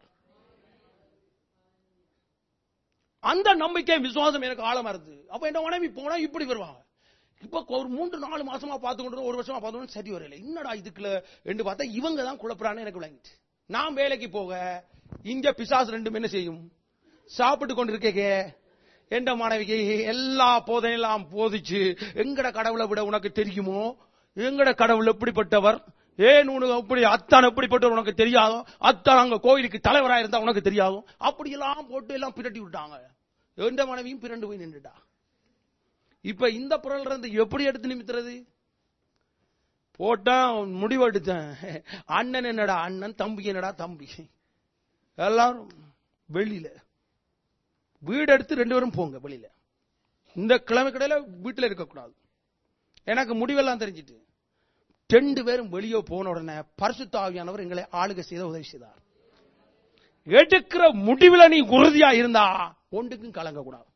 அந்த நம்பிக்கை விசுவாசம் எனக்கு ஆழமா இருந்தது அப்ப என்ன மனைவி போனா இப்படி வருவாங்க இப்ப ஒரு மூன்று நாலு மாசமா பார்த்து கொண்டு ஒரு வருஷமா பார்த்து சரி வரல என்னடா இதுக்குள்ள என்று பார்த்தா இவங்க தான் குழப்பறான்னு எனக்கு விளங்கிட்டு நான் வேலைக்கு போக இங்க பிசாசு ரெண்டும் என்ன செய்யும் சாப்பிட்டு கொண்டிருக்கே என்ற மனைவிக்கு எல்லா போதையெல்லாம் போதிச்சு எங்கட கடவுளை விட உனக்கு தெரியுமோ எங்கட கடவுள் எப்படிப்பட்டவர் ஏன் உனக்கு அப்படி அத்தான் எப்படிப்பட்டவர் உனக்கு தெரியாதோ அத்தான் அங்க கோயிலுக்கு தலைவராக இருந்தா உனக்கு தெரியாதோ அப்படி எல்லாம் போட்டு எல்லாம் பிரட்டி விட்டாங்க எந்த மனைவியும் பிரண்டு போய் நின்றுட்டா இப்ப இந்த பொருள் இருந்து எப்படி எடுத்து நிமித்துறது போட்டா முடிவு எடுத்தேன் அண்ணன் என்னடா அண்ணன் தம்பி என்னடா தம்பி எல்லாரும் வெளியில வீடு எடுத்து ரெண்டு பேரும் போங்க வெளியில இந்த கிழமை கடையில வீட்டுல இருக்கக்கூடாது எனக்கு முடிவெல்லாம் தெரிஞ்சிட்டு ரெண்டு பேரும் வெளியே போன உடனே பரிசுத்தாவியானவர் எங்களை ஆளுகை செய்த உதவி செய்தார் எடுக்கிற முடிவுல நீ உறுதியா இருந்தா ஒன்றுக்கும் கலங்க கூடாது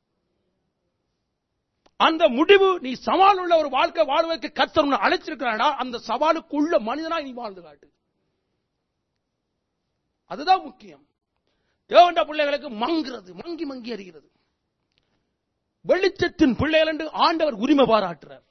அந்த முடிவு நீ சவால் உள்ள ஒரு வாழ்க்கை வாழ்வதற்கு கத்தர் அழைச்சிருக்கிறாடா அந்த சவாலுக்குள்ள மனிதனா நீ வாழ்ந்து காட்டு அதுதான் முக்கியம் தேவண்ட பிள்ளைகளுக்கு மங்குறது மங்கி மங்கி அறிகிறது வெளிச்சத்தின் பிள்ளைகள் என்று ஆண்டவர் உரிமை பாராட்டுறார்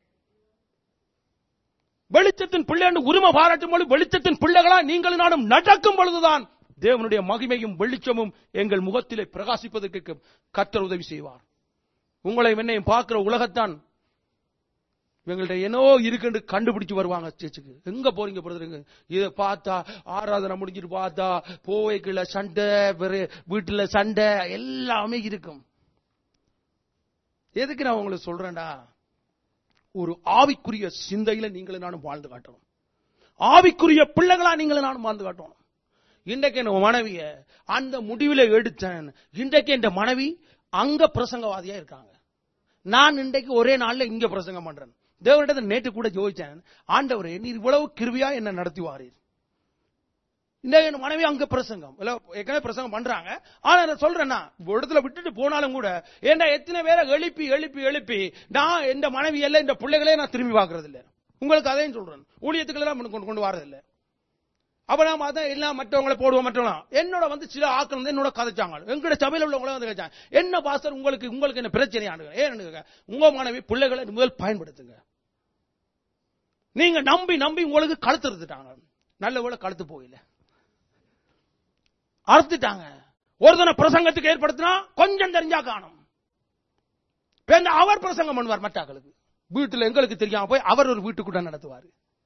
வெளிச்சத்தின் பிள்ளை என்று உரிமை பாராட்டும் பொழுது வெளிச்சத்தின் பிள்ளைகளா நீங்கள் நானும் நடக்கும் பொழுதுதான் தேவனுடைய மகிமையும் வெளிச்சமும் எங்கள் முகத்திலே பிரகாசிப்பதற்கு கத்தர் உதவி செய்வார் உங்களை என்னையும் பார்க்கிற உலகத்தான் இவங்கள்ட்ட என்னோ இருக்குன்னு கண்டுபிடிச்சு வருவாங்க சேர்ச்சுக்கு எங்க போறீங்க பிரதருங்க இதை பார்த்தா ஆராதனை முடிஞ்சிட்டு பார்த்தா போவைக்குள்ள சண்டை வேற வீட்டுல சண்டை எல்லாமே இருக்கும் எதுக்கு நான் உங்களுக்கு சொல்றேன்டா ஒரு ஆவிக்குரிய சிந்தையில நீங்களும் நானும் வாழ்ந்து காட்டணும் ஆவிக்குரிய பிள்ளைகளா நீங்களும் நானும் வாழ்ந்து காட்டணும் இன்றைக்கு என் மனைவிய அந்த முடிவில எடுத்தேன் இன்றைக்கு என் மனைவி அங்க பிரசங்கவாதியா இருக்காங்க நான் இன்றைக்கு ஒரே நாள்ல இங்க பிரசங்கம் பண்றேன் தேவனிடத்தை நேற்று கூட ஜோதிச்சேன் ஆண்டவரே நீர் இவ்வளவு கிருவியா என்ன நடத்தி வாரீர் இந்த என் மனைவி அங்க பிரசங்கம் இல்ல ஏற்கனவே பிரசங்கம் பண்றாங்க ஆனா நான் சொல்றேன்னா ஒரு இடத்துல விட்டுட்டு போனாலும் கூட ஏன்டா எத்தனை பேரை எழுப்பி எழுப்பி எழுப்பி நான் இந்த மனைவி எல்லாம் இந்த பிள்ளைகளே நான் திரும்பி பார்க்கறது இல்ல உங்களுக்கு அதையும் சொல்றேன் ஊழியத்துக்கள் எல்லாம் கொண்டு கொண்டு வரது இல்ல அப்ப நான் பார்த்தா எல்லாம் மற்றவங்களை போடுவோம் மற்றவங்க என்னோட வந்து சில ஆக்கள் வந்து என்னோட கதைச்சாங்க எங்கட சபையில உள்ளவங்கள வந்து கதைச்சாங்க என்ன பாஸ்டர் உங்களுக்கு உங்களுக்கு என்ன பிரச்சனை ஆண்டுங்க ஏன் உங்க மனைவி பிள்ளைகளை முதல் பயன்படுத்துங்க நீங்க நம்பி நம்பி உங்களுக்கு கழுத்து இருந்துட்டாங்க நல்ல வேலை கழுத்து போயில அறுத்துட்டாங்க ஒருத்தனை பிரசங்கத்துக்கு ஏற்படுத்தினா கொஞ்சம் தெரிஞ்சா காணும் பேருந்து அவர் பிரசங்கம் பண்ணுவார் மற்றாக்களுக்கு வீட்டுல எங்களுக்கு தெரியாம போய் அவர் ஒரு வீட்டுக்கூட நடத்துவார்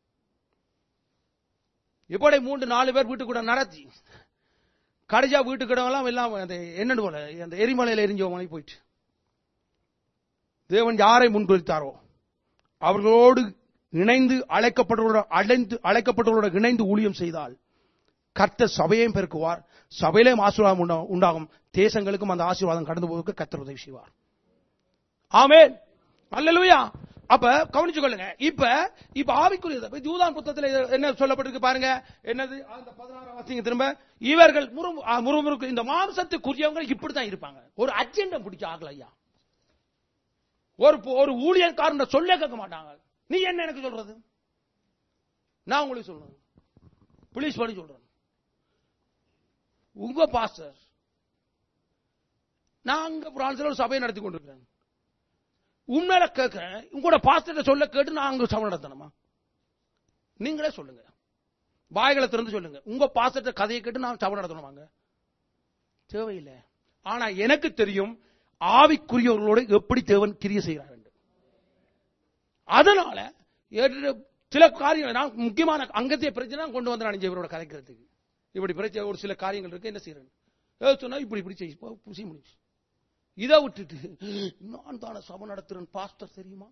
இப்படி மூன்று நாலு பேர் வீட்டுக்கூட நடத்தி கடைஜா வீட்டுக்கிடவெல்லாம் எல்லாம் அந்த என்னன்னு போல அந்த எரிமலையில எரிஞ்சவங்க போயிட்டு தேவன் யாரை முன்குறித்தாரோ அவர்களோடு இணைந்து அழைக்கப்பட்டவர்களோட அழைந்து அழைக்கப்பட்டவர்களோட இணைந்து ஊழியம் செய்தால் கர்த்தர் சபையையும் பெருக்குவார் சபையிலேயும் ஆசீர்வாதம் உண்டா- உண்டாகும் தேசங்களுக்கும் அந்த ஆசீர்வாதம் கடந்து போவதற்கு கர்த்தர் உதவி செய்வார் ஆமென் அல்லேலூயா அப்ப கவனிச்சு கொள்ளுங்க இப்ப இப்ப ஆவிக்குரியது இப்ப யூதான் புத்தகத்துல இது என்ன சொல்லப்பட்டிருக்கு பாருங்க என்னது அந்த பதினாறாம் வாசிங்க திரும்ப இவர்கள் முறுமு ஆ, முறுமுறுக்கு இந்த மாம்சத்துக்குரியவங்க இப்படித்தான் இருப்பாங்க ஒரு அஜெண்டா பிடிச்ச ஆகல ஐயா ஒரு ஒரு ஊழியர்காரன் சொல்ல கேட்க மாட்டாங்க நீ என்ன எனக்கு சொல்றது நான் உங்களுக்கு சொல்றேன் புலிஸ் பண்ணி சொல்றேன் உங்க பாஸ்டர் நான் அங்க பிரான்ஸ்ல ஒரு சபையை நடத்தி கொண்டிருக்கிறேன் உண்மையில கேட்கிறேன் உங்களோட பாஸ்டர் சொல்ல கேட்டு நான் அங்க சபை நடத்தணுமா நீங்களே சொல்லுங்க வாய்களை திறந்து சொல்லுங்க உங்க பாஸ்டர் கதையை கேட்டு நான் சபை நடத்தணுமாங்க தேவையில்லை ஆனா எனக்கு தெரியும் ஆவிக்குரியவர்களோட எப்படி தேவன் கிரிய செய்கிறார் என்று. அதனால ஏற்று- சில காரியங்கள் நான் முக்கியமான அங்கத்திய பிரச்சனை கொண்டு வந்து நான் இவரோட கதைக்கிறதுக்கு இப்படி பிரச்சனை ஒரு சில காரியங்கள் இருக்கு என்ன செய்யறேன் ஏதாவது சொன்னா இப்படி இப்படி செய்ய போ, செய்ய முடிச்சு இதை விட்டுட்டு நான் தானே சபை நடத்துறேன் பாஸ்டர் தெரியுமா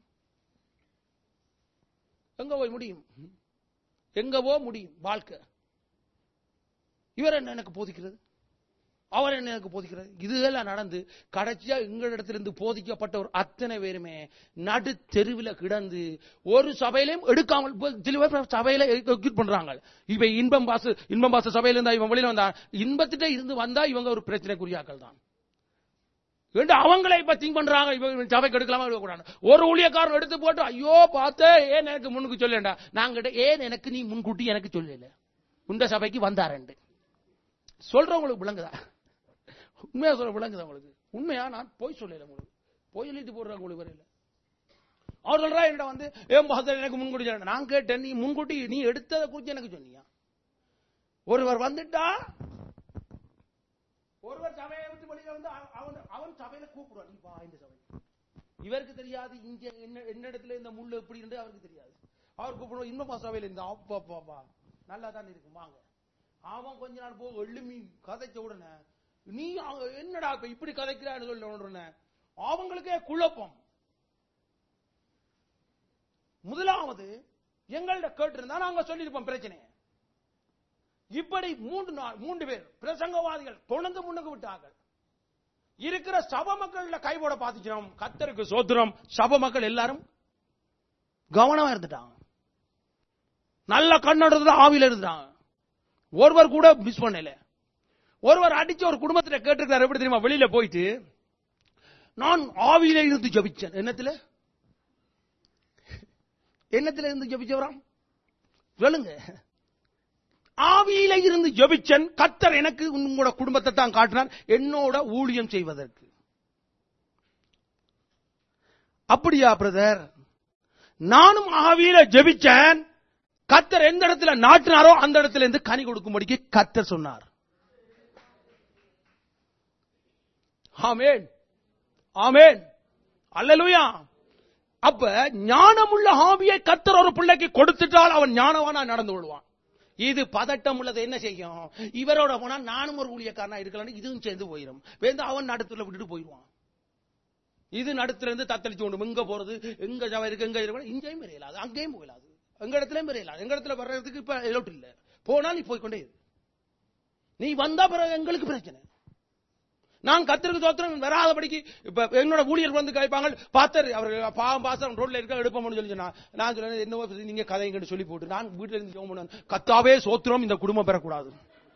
எங்க போய் முடியும் எங்க போ முடியும் வாழ்க்கை இவர் என்ன எனக்கு போதிக்கிறது அவர் என்ன எனக்கு போதிக்கிறது இதெல்லாம் நடந்து கடைசியா எங்களிடத்திலிருந்து போதிக்கப்பட்ட ஒரு அத்தனை பேருமே நடு தெருவில் கிடந்து ஒரு சபையிலையும் எடுக்காமல் இப்ப சில பேர் சபையில எக்யூட் பண்றாங்க இவ இன்பம் பாசு இன்பம் பாசு சபையில இருந்தா இவன் வெளியில வந்தா இன்பத்திட்ட இருந்து வந்தா இவங்க ஒரு பிரச்சனைக்குரியாக்கள் தான் என்று அவங்களே இப்ப திங்க் பண்றாங்க இவங்க சபைக்கு எடுக்கலாமா எடுக்கக்கூடாது ஒரு ஊழியக்காரன் எடுத்து போட்டு ஐயோ பார்த்த ஏன் எனக்கு முன்னுக்கு சொல்லேண்டா நாங்கிட்ட ஏன் எனக்கு நீ முன்கூட்டி எனக்கு சொல்லல உண்ட சபைக்கு வந்தாரண்டு சொல்றவங்களுக்கு விளங்குதா உண்மையா சொல்ல விளங்குதா உங்களுக்கு உண்மையா நான் போய் சொல்லல உங்களுக்கு போய் சொல்லிட்டு போடுறாங்க உங்களுக்கு வரையில அவர் சொல்றா என்னடா வந்து ஏன் பாஸ்டர் எனக்கு முன்கூட்டி சொல்ல நான் கேட்டேன் நீ முன்கூட்டி நீ எடுத்ததை குறித்து எனக்கு சொன்னியா ஒருவர் வந்துட்டா ஒருவர் சபையை விட்டு வெளியில வந்து அவ- அவன் அவன் சபையில கூப்பிடுவான் நீ வா இந்த சபை இவருக்கு தெரியாது இங்க என்ன என்ன இடத்துல இந்த முள்ளு எப்படி இருந்து அவருக்கு தெரியாது அவர் கூப்பிடுவோம் இன்னும் சபையில இந்த அப்பா பாப்பா நல்லா தான் இருக்கும் வாங்க அவன் கொஞ்ச நாள் போக எழுமி கதைச்ச உடனே நீ அவங்க என்னடா இப்ப இப்படி கதைக்கிறான்னு சொல்லி உடனே அவங்களுக்கே குழப்பம் முதலாவது எங்கள்ட்ட கேட்டிருந்தா நாங்க சொல்லியிருப்போம் பிரச்சனையை இப்படி மூன்று நாள் மூன்று பேர் பிரசங்கவாதிகள் தொடர்ந்து முன்னுக்கு விட்டார்கள் இருக்கிற சப மக்கள்ல கைபோட பாத்துக்கிறோம் கத்தருக்கு சோத்திரம் சப மக்கள் எல்லாரும் கவனமா இருந்துட்டாங்க நல்ல கண்ணோட்டத்துல ஆவியில இருந்தாங்க ஒருவர் கூட மிஸ் பண்ணல ஒருவர் அடிச்சு ஒரு குடும்பத்துல கேட்டிருக்காரு எப்படி தெரியுமா வெளியில போயிட்டு நான் ஆவியில இருந்து ஜபிச்சேன் என்னத்துல என்னத்துல இருந்து ஜபிச்சவராம் சொல்லுங்க ஆவியில இருந்து ஜெபிச்சன் கத்தர் எனக்கு உங்களோட குடும்பத்தை தான் காட்டினார் என்னோட ஊழியம் செய்வதற்கு அப்படியா பிரதர் நானும் ஆவியில ஜெபிச்சேன் கத்தர் எந்த இடத்துல நாட்டினாரோ அந்த இடத்துல இருந்து கனி கொடுக்கும்படிக்கு கத்தர் சொன்னார் ஆமேன் ஆமேன் அல்லேலூயா அப்ப ஞானமுள்ள ஆவியை கத்தர் ஒரு பிள்ளைக்கு கொடுத்துட்டால் அவன் ஞானவானா நடந்து கொள்வான் இது பதட்டம் உள்ளது என்ன செய்யும் இவரோட போனா நானும் ஒரு ஊழியக்காரனா இருக்கலாம்னு இதுவும் சேர்ந்து போயிடும் வேந்து அவன் நடுத்துல விட்டுட்டு போயிடுவான் இது நடுத்துல இருந்து தத்தளிச்சு கொண்டு எங்க போறது எங்க ஜவ இருக்கு எங்க இருக்கு இங்கேயும் பெரியலாது அங்கேயும் போயிடாது எங்க இடத்துலயும் பெரியலாது எங்க இடத்துல வர்றதுக்கு இப்ப எலோட் இல்ல போனா நீ போய்க்கொண்டே இரு நீ வந்தா பிறகு எங்களுக்கு பிரச்சனை நான் கத்திருக்கு தோத்திரம் வராதபடிக்கு இப்ப என்னோட ஊழியர் வந்து கேட்பாங்க பாத்தர் அவர் பாவம் பாசம் ரோட்ல இருக்க எடுப்போம்னு சொல்லி சொன்னா நான் சொல்றேன் என்னவோ நீங்க கதைங்கன்னு சொல்லி போட்டு நான் வீட்டுல இருந்து ஜெபம் பண்ணுவேன் கத்தாவே சோத்திரம் இந்த குடும்பம் பெறக்கூடாது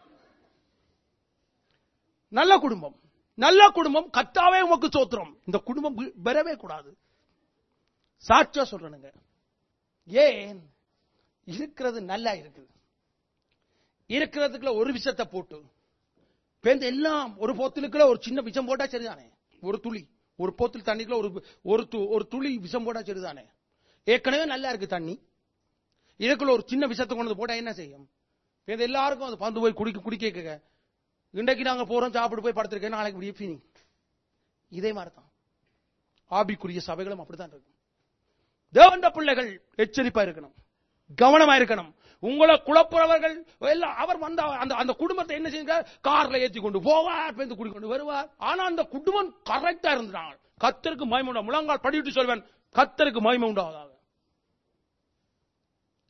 நல்ல குடும்பம் நல்ல குடும்பம் கத்தாவே உமக்கு சோத்திரம் இந்த குடும்பம் வி- பெறவே கூடாது சாட்சியா சொல்றேனுங்க ஏன் இருக்கிறது நல்லா இருக்குது இருக்கிறதுக்குள்ள ஒரு விஷத்தை போட்டு பேருந்து எல்லாம் ஒரு போத்தலுக்குள்ள ஒரு சின்ன விஷம் போட்டா சரிதானே ஒரு துளி ஒரு போத்தில் தண்ணிக்குள்ள ஒரு ஒரு து- ஒரு துளி விஷம் போட்டா சரிதானே ஏற்கனவே நல்லா இருக்கு தண்ணி இதுக்குள்ள ஒரு சின்ன விஷத்தை கொண்டு வந்து போட்டா என்ன செய்யும் பேருந்து எல்லாருக்கும் அது பந்து போய் குடிக்க குடிக்க கேட்க இன்றைக்கு நாங்க போறோம் சாப்பிட்டு போய் படுத்திருக்கேன் நாளைக்கு இப்படியே ஃபீனிங் இதே மாதிரி தான் ஆபிக்குரிய சபைகளும் அப்படித்தான் இருக்கும் தேவண்ட பிள்ளைகள் எச்சரிப்பா இருக்கணும் கவனமா இருக்கணும் உங்களை குழப்புறவர்கள் எல்லாம் அவர் வந்த அந்த அந்த குடும்பத்தை என்ன செய்யுங்க கார்ல ஏத்தி கொண்டு போவார் பேருந்து குடி கொண்டு வருவார் ஆனா அந்த குடும்பம் கரெக்டா இருந்தாங்க கத்தருக்கு மயமை உண்டா முழங்கால் படிவிட்டு சொல்வேன் கத்தருக்கு மயமை உண்டாவதாக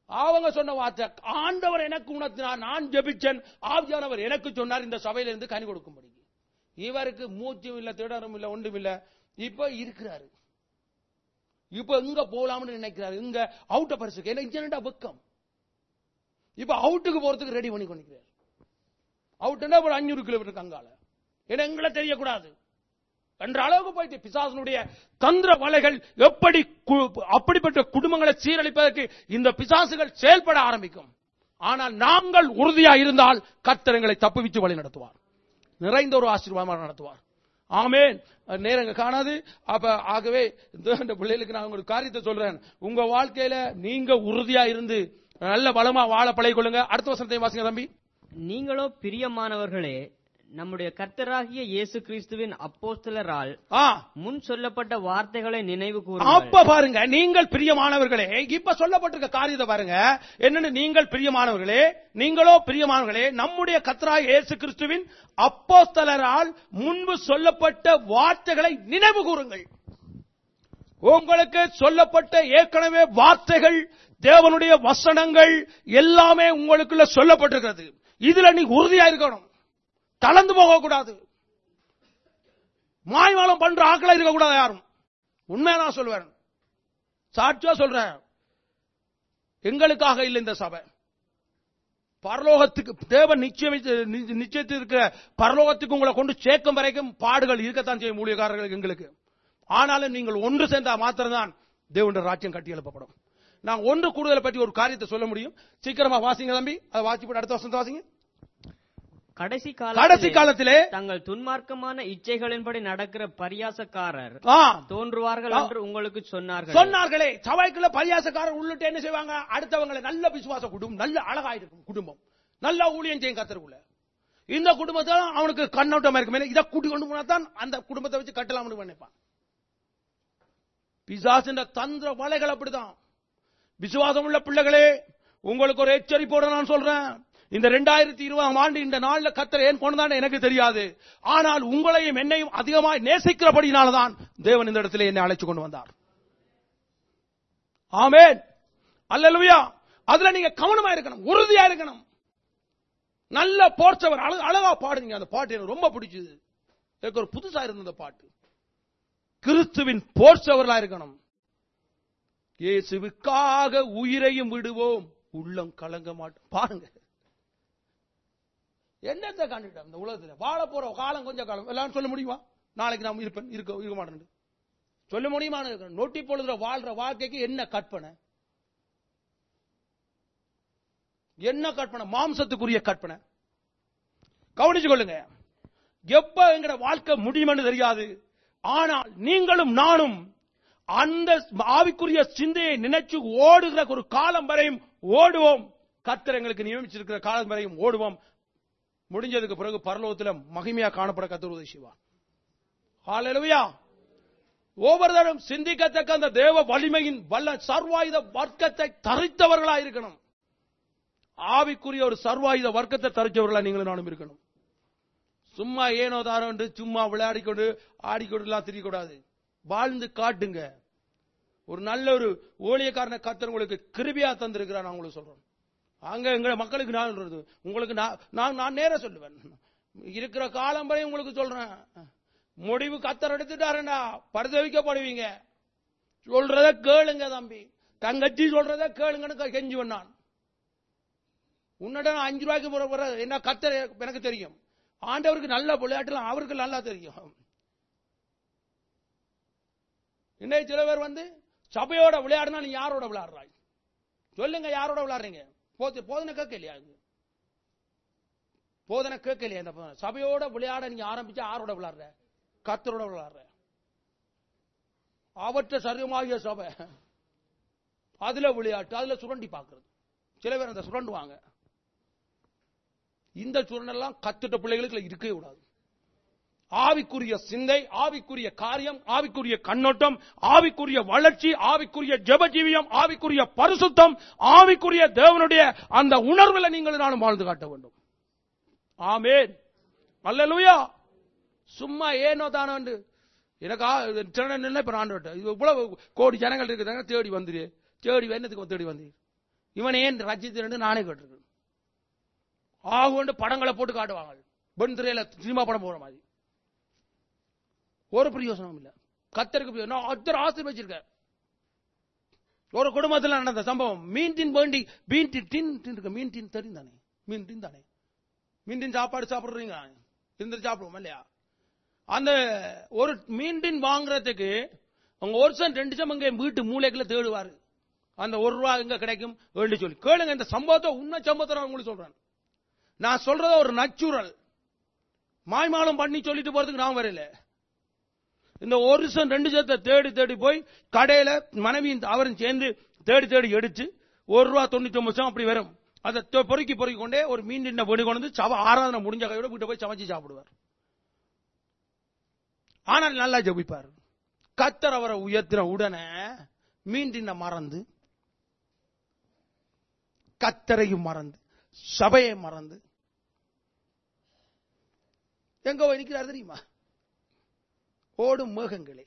அவங்க சொன்ன வார்த்தை ஆண்டவர் எனக்கு உணர்த்தினார் நான் ஜெபிச்சேன் ஆவியானவர் எனக்கு சொன்னார் இந்த சபையில இருந்து கனி கொடுக்கும்படி இவருக்கு மூச்சும் இல்ல திடரும் இல்ல ஒன்றும் இல்ல இப்ப இருக்கிறாரு இப்ப எங்க போலாம்னு நினைக்கிறாரு இங்க அவுட்ட பரிசுக்கு என்ன இன்ஜினா வெக்கம் இப்ப அவுட்டுக்கு போறதுக்கு ரெடி பண்ணி கொண்டிருக்கிறார் அவுட்னா ஒரு அஞ்சூறு கிலோமீட்டர் கங்கால ஏன்னா எங்களை தெரியக்கூடாது என்ற அளவுக்கு போயிட்டு பிசாசனுடைய தந்திர வலைகள் எப்படி கு- அப்படிப்பட்ட குடும்பங்களை சீரழிப்பதற்கு இந்த பிசாசுகள் செயல்பட ஆரம்பிக்கும் ஆனால் நாங்கள் உறுதியா இருந்தால் கர்த்தர் எங்களை தப்புவித்து வழி நடத்துவார் நிறைந்த ஒரு ஆசீர்வாதமாக நடத்துவார் ஆமென் நேரங்க காணாது அப்ப ஆகவே இந்த இந்த பிள்ளைகளுக்கு நான் உங்களுக்கு காரியத்தை சொல்றேன் உங்க வாழ்க்கையில நீங்க உறுதியா இருந்து நல்ல பலமா வாழ பழகிக்கொள்ளுங்க அடுத்த வசனத்தை வாசிங்க தம்பி நீங்களோ பிரியமானவர்களே நம்முடைய கர்த்தராகிய இயேசு கிறிஸ்துவின் அப்போஸ்தலரால் ஆ முன் சொல்லப்பட்ட வார்த்தைகளை நினைவு கூறுங்கள் அப்ப பாருங்க நீங்கள் பிரியமானவர்களே இப்ப சொல்லப்பட்டிருக்க காரியத்தை பாருங்க என்னன்னு நீங்கள் பிரியமானவர்களே நீங்களோ பிரியமானவர்களே நம்முடைய கத்ராய் இயேசு கிறிஸ்துவின் அப்போஸ்தலரால் முன்பு சொல்லப்பட்ட வார்த்தைகளை நினைவு கூறுங்கள் உங்களுக்கு சொல்லப்பட்ட ஏற்கனவே வார்த்தைகள் தேவனுடைய வசனங்கள் எல்லாமே உங்களுக்குள்ள சொல்லப்பட்டிருக்கிறது இதுல நீ உறுதியா இருக்கணும் தளர்ந்து போக கூடாது மாய்மாலம் பண்ற ஆக்களா இருக்க கூடாது யாரும் உண்மையா நான் சொல்லுவேன் சாட்சியா சொல்றேன் எங்களுக்காக இல்லை இந்த சபை பரலோகத்துக்கு தேவன் நிச்சயம் நிச்சயத்தில் இருக்கிற பரலோகத்துக்கு உங்களை கொண்டு சேர்க்கும் வரைக்கும் பாடுகள் இருக்கத்தான் செய்யும் ஊழியக்காரர்களுக்கு எங்களுக்கு ஆனாலும் நீங்கள் ஒன்று சேர்ந்தா மாத்திரம்தான் தேவனுடைய ராஜ்யம் கட்டி எழுப்பப்படும் நான் ஒன்று கூடுதலை பற்றி ஒரு காரியத்தை சொல்ல முடியும் சீக்கிரமா வாசிங்க தம்பி அதை வாசி போட்டு அடுத்த வருஷம் வாசிங்க கடைசி கடைசி காலத்திலே காலத்திலே தங்கள் துன்மார்க்கமான இச்சைகளின்படி நடக்கிற பரியாசக்காரர் ஆ, தோன்றுவார்கள் ஆ. என்று உங்களுக்கு சொன்னார்கள் சொன்னார்களே சபைக்குள்ள பரியாசக்காரர் உள்ளிட்டு என்ன செய்வாங்க அடுத்தவங்களை நல்ல விசுவாச குடும்பம் நல்ல அழகா இருக்கும் குடும்பம் நல்ல ஊழியம் செய்யும் கத்தருக்குள்ள இந்த குடும்பத்தை அவனுக்கு கண்ணோட்டமா இருக்கும் இதை கூட்டி கொண்டு போனா தான் அந்த குடும்பத்தை வச்சு கட்டலாம்னு நினைப்பான் பிசாசின் தந்திர வலைகள் அப்படிதான் விசுவாசம் உள்ள பிள்ளைகளே உங்களுக்கு ஒரு எச்சரிப்போட நான் சொல்றேன் இந்த ரெண்டாயிரத்தி இருபதாம் ஆண்டு இந்த நாள்ல கத்தர் ஏன் கொண்டான்னு எனக்கு தெரியாது ஆனால் உங்களையும் என்னையும் அதிகமாய் நேசிக்கிறபடினால்தான் தேவன் இந்த இடத்துல என்னை அழைச்சு கொண்டு வந்தார் ஆமென் அல்லேலூயா அதுல நீங்க கவனமா இருக்கணும் உறுதியா இருக்கணும் நல்ல போர்ச்சவர் அழ- அழகா பாடுங்க அந்த பாட்டு எனக்கு ரொம்ப பிடிச்சது எனக்கு ஒரு புதுசா இருந்த அந்த பாட்டு கிறிஸ்துவின் போர்ச்சவர்களா இருக்கணும் இயேசுவுக்காக உயிரையும் விடுவோம் உள்ளம் கலங்க மாட்டோம் பாருங்க என்னத்தை கண்டுட்டோம் இந்த உலகத்துல வாழ போற காலம் கொஞ்சம் காலம் எல்லாரும் சொல்ல முடியுமா நாளைக்கு நாம் இருப்பேன் இருக்க இருக்க மாட்டேன் சொல்ல முடியுமா நொட்டி பொழுதுல வாழ்ற வாழ்க்கைக்கு என்ன கற்பனை என்ன கற்பனை மாம்சத்துக்குரிய கற்பனை கவனிச்சு கொள்ளுங்க எப்ப எங்கட வாழ்க்கை முடியும்னு தெரியாது ஆனால் நீங்களும் நானும் அந்த ஆவிக்குரிய சிந்தையை நினைச்சு ஓடுகிற ஒரு காலம் வரையும் ஓடுவோம் கர்த்தர் எங்களுக்கு நியமிச்சிருக்கிற காலம் வரையும் ஓடுவோம் முடிஞ்சதுக்கு பிறகு பரலோகத்துல மகிமையா காணப்பட கத்தர் உதவி செய்வார் ஹalleluya ஒவ்வொருத்தரும் சிந்திக்கத்தக்க அந்த தேவ வலிமையின் வல்ல சர்வாயுத வர்க்கத்தை தரித்தவர்களா இருக்கணும் ஆவிக்குரிய ஒரு சர்வாயுத வர்க்கத்தை தரிச்சவர்களா நீங்களும் நானும் இருக்கணும் சும்மா ஏனோ தாரோண்டு சும்மா விளையாடிக்கொண்டு ஆடிக்கொண்டு எல்லாம் திரியக்கூடாது வாழ்ந்து காட்டுங்க ஒரு நல்ல ஒரு ஊழியக்காரனை கத்தர் உங்களுக்கு கிருபியா தந்திருக்கிறார் நான் உங்களுக்கு சொல்றேன் அங்க எங்க மக்களுக்கு நான் சொல்றது உங்களுக்கு நான் நான் நான் நேரா சொல்லுவேன் இருக்கிற காலம் வரை உங்களுக்கு சொல்றேன் முடிவு கத்தர் எடுத்துட்டாருண்டா பரிதவிக்கப்படுவீங்க சொல்றத கேளுங்க தம்பி தங்கச்சி சொல்றத கேளுங்கன்னு கெஞ்சுவேன் நான் உன்னிடம் நான் அஞ்சு ரூபாய்க்கு முறை வர என்ன கத்தர் எனக்கு தெரியும் ஆண்டவருக்கு நல்ல விளையாட்டுலாம் அவருக்கு நல்லா தெரியும் இன்னைக்கு சில பேர் வந்து சபையோட விளையாடுனா நீ யாரோட விளையாடுறாய் சொல்லுங்க யாரோட விளையாடுறீங்க போது போதனை கேட்கலையா இது போதனை கேட்கலையா இந்த போதனை? சபையோட விளையாட நீங்க ஆரம்பிச்சா யாரோட விளையாடுற கத்தரோட விளையாடுற அவற்ற சரியமாகிய சபை அதுல விளையாட்டு அதுல சுரண்டி பார்க்கிறது சில பேர் அந்த சுரண்டுவாங்க இந்த சுரண்டெல்லாம் கத்துட்ட பிள்ளைகளுக்கு இருக்கவே கூடாது ஆவிக்குரிய சிந்தை ஆவிக்குரிய காரியம் ஆவிக்குரிய கண்ணோட்டம் ஆவிக்குரிய வளர்ச்சி ஆவிக்குரிய ஜெபஜீவியம் ஆவிக்குரிய பரிசுத்தம் ஆவிக்குரிய தேவனுடைய அந்த உணர்வுல நீங்கள் நானும் வாழ்ந்து காட்ட வேண்டும் ஆமேன் அல்லேலூயா சும்மா ஏனோ தானோ எனக்கா நின்று இப்ப நான் இது இவ்வளவு கோடி ஜனங்கள் இருக்குதாங்க தேடி வந்துரு தேடி என்னத்துக்கு தேடி வந்து இவன் ஏன் ரச்சித்து நானே கேட்டிருக்கேன் ஆகுண்டு படங்களை போட்டு காட்டுவாங்க பெண் திரையில சினிமா படம் போற மாதிரி ஒரு பிரயோசனம் இல்ல கத்தருக்கு பிரயோஜனம் நான் அத்தர் ஆசிரியர் வச்சிருக்கேன் ஒரு குடும்பத்தில் நடந்த சம்பவம் மீன் டின் வேண்டி மீன் டின் டின் டின் இருக்கு மீன் டின் தெரியும் தானே மீன் டின் தானே மீன் டின் சாப்பாடு சாப்பிடுறீங்க இருந்து சாப்பிடுவோம் இல்லையா அந்த ஒரு மீன் டின் வாங்குறதுக்கு அவங்க ஒரு சென்ட் ரெண்டு சம் இங்க வீட்டு மூலைக்குள்ள தேடுவாரு அந்த ஒரு ரூபா எங்க கிடைக்கும் வேண்டி சொல்லி கேளுங்க இந்த சம்பவத்தை உண்மை சம்பவத்தை நான் உங்களுக்கு சொல்றேன் நான் சொல்றத ஒரு நச்சுரல் மாய்மாலம் பண்ணி சொல்லிட்டு போறதுக்கு நான் வரல இந்த ஒரு சென்ட் ரெண்டு சத்தை தேடி தேடி போய் கடையில மனைவியும் அவரும் சேர்ந்து தேடி தேடி எடுத்து ஒரு ரூபா தொண்ணூத்தி ஒன்பது சம் அப்படி வரும் அதை தொ- பொறுக்கி பொறுக்கி கொண்டே ஒரு மீன் டின்ன பொடி கொண்டு வந்து சவ ஆராதனை முடிஞ்ச கையோட வீட்டை போய் சமைச்சு சாப்பிடுவார் ஆனால் நல்லா ஜெபிப்பார் கத்தர் அவரை உயர்த்தின உடனே மீன் டின்ன மறந்து கத்தரையும் மறந்து சபையை மறந்து எங்க போய் நிக்கிறார் தெரியுமா ஓடும் மேகங்களே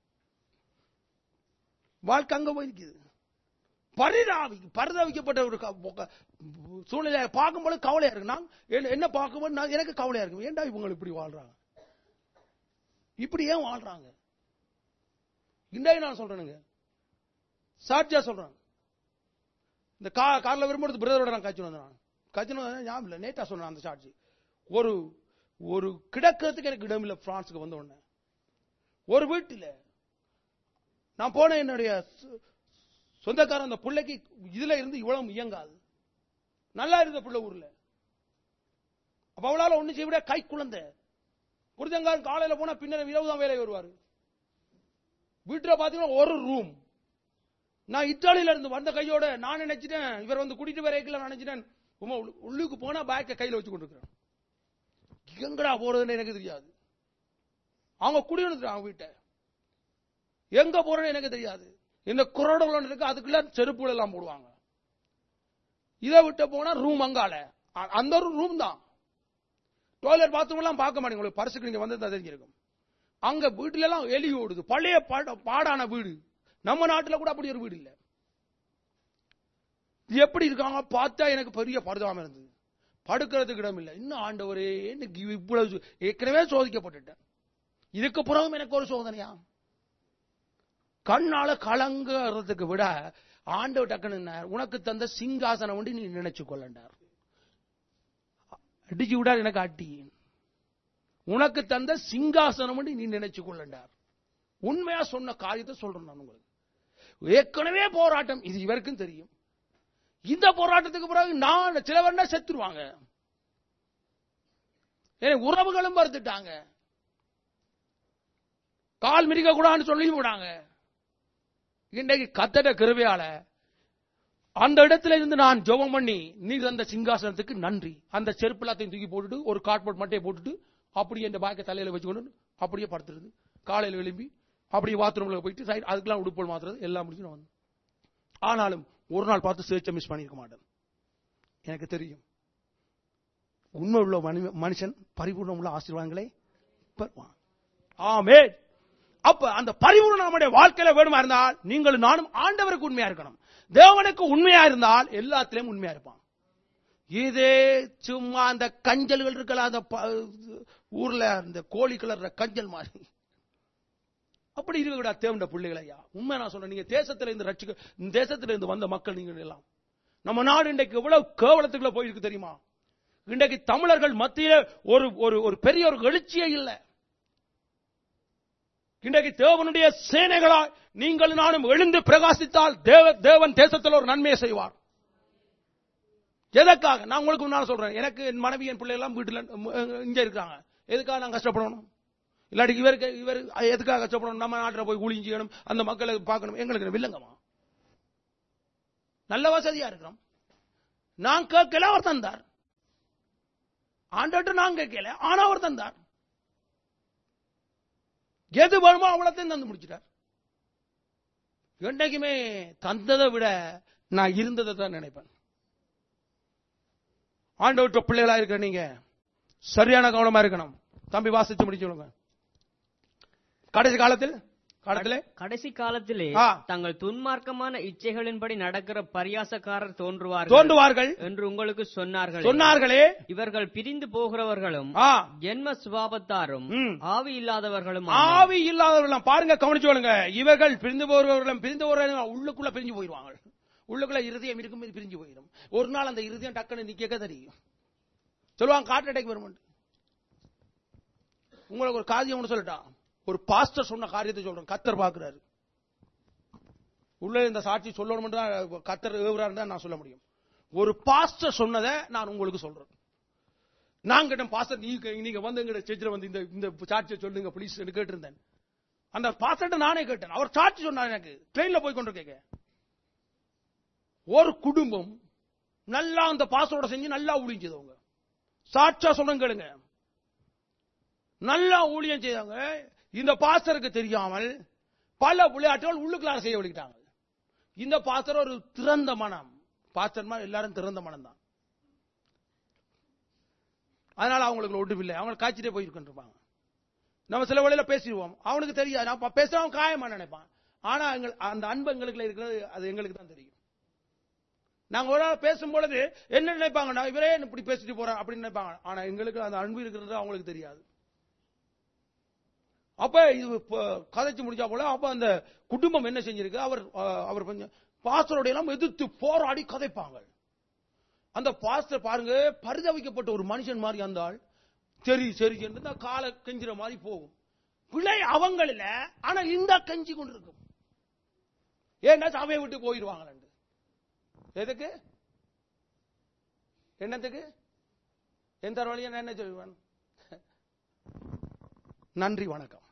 வாழ்க்கை அங்க போய் நிக்குது பரிதாபி பரிதாபிக்கப்பட்ட ஒரு க- பொ- சூழ்நிலையை பார்க்கும்போது கவலையா இருக்கு நான் என்ன- என்ன பார்க்கும்போது நான் எனக்கு கவலையா இருக்கு ஏன்டா இவங்க இப்படி வாழ்றாங்க இப்படி ஏன் வாழ்றாங்க இன்றைய நான் சொல்றேனுங்க சாட்சியா சொல்றேன் இந்த கா கார்ல வரும்போது பிரதரோட நான் கட்சி வந்தேன் நான் கட்சி வந்தேன் ஞாபகம் இல்லை நேட்டா சொன்னேன் அந்த சாட்சி ஒரு ஒரு கிடக்கிறதுக்கு எனக்கு இடம் இல்லை பிரான்ஸுக்கு வந்த உடனே ஒரு வீட்டில் நான் போன என்னுடைய சொ- சொந்தக்காரன் அந்த பிள்ளைக்கு இதுல இருந்து இவ்வளவு இயங்காது நல்லா இருந்த பிள்ளை ஊர்ல அப்ப அவளால ஒண்ணு செய்ய விட கை குழந்தை புரிதங்காரன் காலையில போனா பின்னர் இரவு தான் வேலை வருவாரு வீட்டுல பாத்தீங்கன்னா ஒரு ரூம் நான் இத்தாலியில இருந்து வந்த கையோட நான் நினைச்சிட்டேன் இவர் வந்து கூட்டிட்டு வரைக்கல நினைச்சிட்டேன் உமா உள்ள- உள்ளுக்கு போனா பேக்கை கையில வச்சு கொண்டிருக்கிறேன் எங்கடா போறதுன்னு எனக்கு தெரியாது அவங்க குடி வந்துட்டாங்க வீட்டை எங்க போறேன்னு எனக்கு தெரியாது இந்த குரோடகுலன் இருக்கு அதுக்குள்ள செருப்புகள் எல்லாம் போடுவாங்க இதை விட்டு போனா ரூம் அங்கால அ- அந்த ஒரு ரூம் தான் டாய்லெட் பாத்ரூம் எல்லாம் பார்க்க மாட்டீங்க உங்களுக்கு பரிசுக்கு நீங்க வந்து தெரிஞ்சிருக்கும் அங்க வீட்டுல எல்லாம் எலி ஓடுது பழைய பாட- பாடான வீடு நம்ம நாட்டுல கூட அப்படி ஒரு வீடு இல்ல இது எப்படி இருக்காங்க பார்த்தா எனக்கு பெரிய பரிதாபம் இருந்தது படுக்கிறதுக்கு இடம் இல்லை இன்னும் ஆண்டவரே எனக்கு இவ்வளவு சோ- ஏற்கனவே சோதிக்கப்பட்டுட்டேன் இதுக்கு பிறகும் எனக்கு ஒரு சோதனையா கண்ணால கலங்குறதுக்கு விட ஆண்டவர் டக்குன்னு உனக்கு தந்த சிங்காசனம் ஒன்று நீ நினைச்சு கொள்ளண்டார் அடிச்சு விடார் எனக்கு அட்டி உனக்கு தந்த சிங்காசனம் ஒன்று நீ நினைச்சு கொள்ளண்டார் உண்மையா சொன்ன காரியத்தை சொல்றேன் நான் உங்களுக்கு ஏற்கனவே போராட்டம் இது இவருக்கும் தெரியும் இந்த போராட்டத்துக்கு பிறகு நான் சிலவர்னா செத்துருவாங்க ஏன்னா உறவுகளும் மறுத்துட்டாங்க கால் மிதிக்க கூடாதுன்னு சொல்லி விடாங்க இன்றைக்கு கத்தட கிருபையால அந்த இடத்துல இருந்து நான் ஜெபம் பண்ணி நீர் அந்த சிங்காசனத்துக்கு நன்றி அந்த செருப்பு எல்லாத்தையும் தூக்கி போட்டுட்டு ஒரு கார்ட்போர்ட் மட்டையை போட்டுட்டு அப்படியே இந்த பாக்கை தலையில வச்சுக்கொண்டு அப்படியே படுத்துருது காலையில எழும்பி அப்படியே பாத்ரூம்ல போயிட்டு சைடு அதுக்கெல்லாம் உடுப்போல் மாத்துறது எல்லாம் முடிச்சு நான் வந்தேன் ஆனாலும் ஒரு நாள் பார்த்து சேர்ச்சை மிஸ் பண்ணியிருக்க மாட்டேன் எனக்கு தெரியும் உண்மை உள்ள மனி- மனுஷன் பரிபூர்ணம் உள்ள ஆசீர்வாதங்களை பெறுவான் ஆமே அப்ப அந்த பரிபூர்ணம் நம்முடைய வாழ்க்கையில வேணுமா இருந்தால் நீங்கள் நானும் ஆண்டவருக்கு உண்மையா இருக்கணும் தேவனுக்கு உண்மையா இருந்தால் எல்லாத்திலையும் உண்மையா இருப்பான் இதே சும்மா அந்த கஞ்சல்கள் இருக்கல அந்த ப- ஊர்ல அந்த கோழி கலர்ற கஞ்சல் மாதிரி அப்படி இருக்கக்கூடா தேவண்ட பிள்ளைகள் ஐயா உண்மை நான் சொல்றேன் நீங்க தேசத்துல இருந்து ரட்சிக்க இந்த தேசத்துல இருந்து வந்த மக்கள் நீங்க எல்லாம் நம்ம நாடு இன்றைக்கு எவ்வளவு கேவலத்துக்குள்ள போயிருக்கு தெரியுமா இன்றைக்கு தமிழர்கள் மத்தியில ஒரு ஒரு ஒரு பெரிய ஒரு எழுச்சியே இல்லை இன்றைக்கு தேவனுடைய சேனைகளாய் நீங்கள் நானும் எழுந்து பிரகாசித்தால் தேவ தேவன் தேசத்தில் ஒரு நன்மையை செய்வார் எதற்காக நான் உங்களுக்கு முன்னால் சொல்றேன் எனக்கு என் மனைவி என் பிள்ளை எல்லாம் வீட்டுல அஹ், இங்க இருக்காங்க எதுக்காக நான் கஷ்டப்படணும் இல்லாட்டி இவருக்கு இவர் எதுக்காக கஷ்டப்படணும் நம்ம நாட்டில் போய் கூலி செய்யணும் அந்த மக்களை பார்க்கணும் எங்களுக்கு வில்லங்கமா நல்ல வசதியா இருக்கிறோம் நான் கேட்கல அவர் தந்தார் ஆண்டவர்கிட்ட நான் கேட்கல ஆனா அவர் தந்தார் எது வேணுமோ அவ்வளோத்தையும் தந்து முடிச்சிட்டார் என்றைக்குமே தந்ததை விட நான் இருந்ததை தான் நினைப்பேன் ஆண்டவற்ற பிள்ளைகளா இருக்க நீங்க சரியான கவனமா இருக்கணும் தம்பி வாசிச்சு முடிச்சு விடுங்க கடைசி காலத்தில் காலத்துல கடைசி காலத்திலே ஆ. தங்கள் துன்மார்க்கமான இச்சைகளின்படி நடக்கிற பரியாசக்காரர் தோன்றுவார்கள் தோன்றுவார்கள் என்று உங்களுக்கு சொன்னார்கள் சொன்னார்களே இவர்கள் பிரிந்து போகிறவர்களும் ஆ ஜென்ம சுபாவத்தாரும் ம். ஆவி இல்லாதவர்களும் ஆவி இல்லாதவர்கள் பாருங்க கவனிச்சுக்கொள்ளுங்க இவர்கள் பிரிந்து போகிறவர்களும் பிரிந்து போகிறவர்கள் உள்ளுக்குள்ள பிரிஞ்சு போயிடுவாங்க உள்ளுக்குள்ள இருதயம் இருக்கும் இது பிரிஞ்சு போயிடும் ஒரு நாள் அந்த இருதயம் டக்குன்னு நிக்க தெரியும் சொல்லுவாங்க கார்ட் அட்டாக் வரும் உங்களுக்கு ஒரு காரியம் ஒன்று சொல்லட்டா ஒரு பாஸ்டர் சொன்ன காரியத்தை சொல்றேன் கத்தர் பாக்குறாரு உள்ள இந்த சாட்சி சொல்லணும் தான் கத்தர் ஏவுறாரு தான் நான் சொல்ல முடியும் ஒரு பாஸ்டர் சொன்னதை நான் உங்களுக்கு சொல்றேன் நான் கேட்டேன் பாஸ்டர் நீங்க நீங்க வந்து எங்க சர்ச்சில் வந்து இந்த இந்த சாட்சியை சொல்லுங்க ப்ளீஸ் கேட்டிருந்தேன் அந்த பாஸ்டர்ட்ட நானே கேட்டேன் அவர் சாட்சி சொன்னார் எனக்கு ட்ரெயின்ல போய் கொண்டு கேட்க ஒரு குடும்பம் நல்லா அந்த பாஸ்டரோட செஞ்சு நல்லா ஊழியம் செய்தவங்க சாட்சா சொல்றேன் கேளுங்க நல்லா ஊழியம் செய்தாங்க இந்த பாஸ்டருக்கு தெரியாமல் பல விளையாட்டுகள் உள்ளுக்குள்ளார செய்ய விட்டுட்டாங்க இந்த பாஸ்டர் ஒரு திறந்த மனம் பாஸ்டர்மார் எல்லாரும் திறந்த மனம் தான் அதனால அவங்களுக்கு ஒட்டுமில்லை அவங்க காய்ச்சிட்டே போயிருக்கின்றாங்க நம்ம சில வேளையில பேசிடுவோம் அவனுக்கு தெரியாது நான் பேசுறவன் காயமா நினைப்பான் ஆனா எங்கள் அந்த அன்பு எங்களுக்குள்ள இருக்கிறது அது எங்களுக்கு தான் தெரியும் நாங்க ஒரு ஆள் பேசும் பொழுது என்ன நினைப்பாங்கன்னா இவரே இப்படி பேசிட்டு போறான் அப்படின்னு நினைப்பாங்க ஆனா எங்களுக்கு அந்த அன்பு இருக்கிறது அவங்களுக்கு தெரியாது அப்ப இது இப்ப கதைச்சு முடிச்சா போல அப்ப அந்த குடும்பம் என்ன செஞ்சிருக்கு அவர் அஹ், அவர் கொஞ்சம் பாஸ்டரோட எல்லாம் எதிர்த்து போராடி கதைப்பாங்க அந்த பாஸ்டர் பாருங்க பரிதவிக்கப்பட்ட ஒரு மனுஷன் மாதிரி அந்த ஆள் சரி சரி என்று இந்த காலை கெஞ்சுற மாதிரி போகும் பிழை அவங்களில ஆனா இந்த கெஞ்சி கொண்டிருக்கும் ஏன்னா சபையை விட்டு போயிடுவாங்க எதுக்கு என்னத்துக்கு எந்த வழியா நான் என்ன சொல்லுவேன் நன்றி வணக்கம்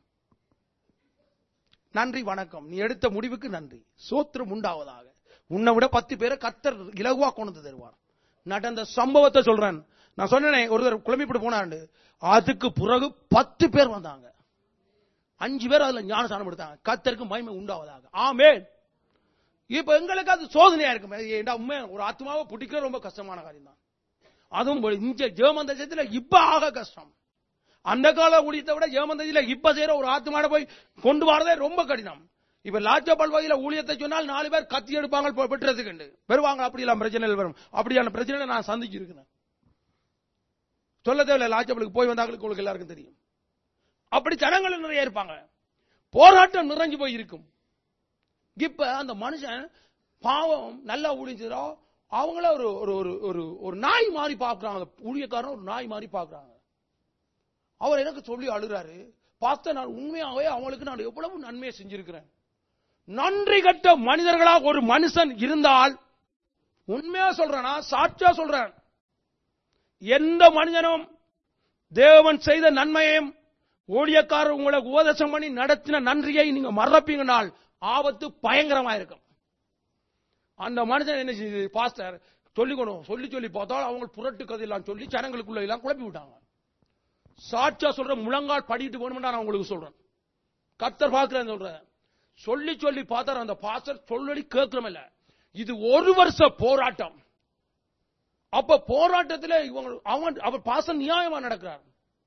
நன்றி வணக்கம் நீ எடுத்த முடிவுக்கு நன்றி சோத்திரம் உண்டாவதாக உன்னை விட பத்து பேரை கத்தர் இலகுவா கொண்டு வந்து தருவார் நடந்த சம்பவத்தை சொல்றேன் நான் சொன்னேனே ஒருத்தர் குழம்பிப்பட்டு போனாண்டு அதுக்கு பிறகு பத்து பேர் வந்தாங்க அஞ்சு பேர் அதுல ஞானசானம் எடுத்தாங்க கத்தருக்கு மகிமை உண்டாவதாக ஆமென் இப்ப எங்களுக்கு அது சோதனையா இருக்கும் ஏண்டா உண்மை ஒரு ஆத்மாவை பிடிக்கிற ரொம்ப கஷ்டமான காரியம் தான் அதுவும் இங்க ஜெர்மன் தேசத்துல இப்ப ஆக கஷ்டம் அந்த கால ஊழியத்தை விட ஜெர்மந்ததியில இப்ப செய்யற ஒரு ஆத்மான போய் கொண்டு வரதே ரொம்ப கடினம் இப்ப லாச்ச பல்வகையில ஊழியத்தை சொன்னால் நாலு பேர் கத்தி எடுப்பாங்க போ- வெட்டுறதுக்கு வருவாங்க அப்படி எல்லாம் பிரச்சனைகள் வரும் அப்படியான பிரச்சனை நான் சந்திச்சு இருக்கிறேன் சொல்ல தேவையில்ல லாச்சபலுக்கு போய் வந்தாங்களுக்கு உங்களுக்கு எல்லாருக்கும் தெரியும் அப்படி ஜனங்கள் நிறைய இருப்பாங்க போராட்டம் நிறைஞ்சு போய் இருக்கும் இப்ப அந்த மனுஷன் பாவம் நல்லா ஊழியோ அவங்கள ஒரு ஒரு ஒரு ஒரு ஒரு நாய் மாதிரி பாக்குறாங்க ஊழியக்காரன் ஒரு நாய் மாதிரி பாக்குறாங்க அவர் எனக்கு சொல்லி அழுறாரு பார்த்த நான் உண்மையாகவே அவங்களுக்கு நான் எவ்வளவு நன்மையை செஞ்சிருக்கிறேன் நன்றி கட்ட மனிதர்களாக ஒரு மனுஷன் இருந்தால் உண்மையா சொல்றேனா சாட்சியா சொல்றேன் எந்த மனிதனும் தேவன் செய்த நன்மையையும் ஊழியக்காரர் உங்களை உபதேசம் பண்ணி நடத்தின நன்றியை நீங்க மறப்பீங்கனால் ஆபத்து பயங்கரமா இருக்கும் அந்த மனுஷன் என்ன செய்யுது பாஸ்டர் சொல்லிக்கணும் சொல்லி சொல்லி பார்த்தால் அவங்க புரட்டு கதையெல்லாம் சொல்லி ஜனங்களுக்குள்ள எல்லாம் குழப்பி விட்டாங்க சாட்சியா சொல்ற முழங்கால் படிட்டு போகணும்னு நான் உங்களுக்கு சொல்றேன் கத்தர் பார்க்கிறேன் சொல்றேன் சொல்லி சொல்லி பார்த்தார் அந்த பாஸ்டர் சொல்லி கேட்கிறோம் இது ஒரு வருஷ போராட்டம் அப்ப போராட்டத்தில் இவங்க அவன் அவர் பாசம் நியாயமா நடக்கிறார்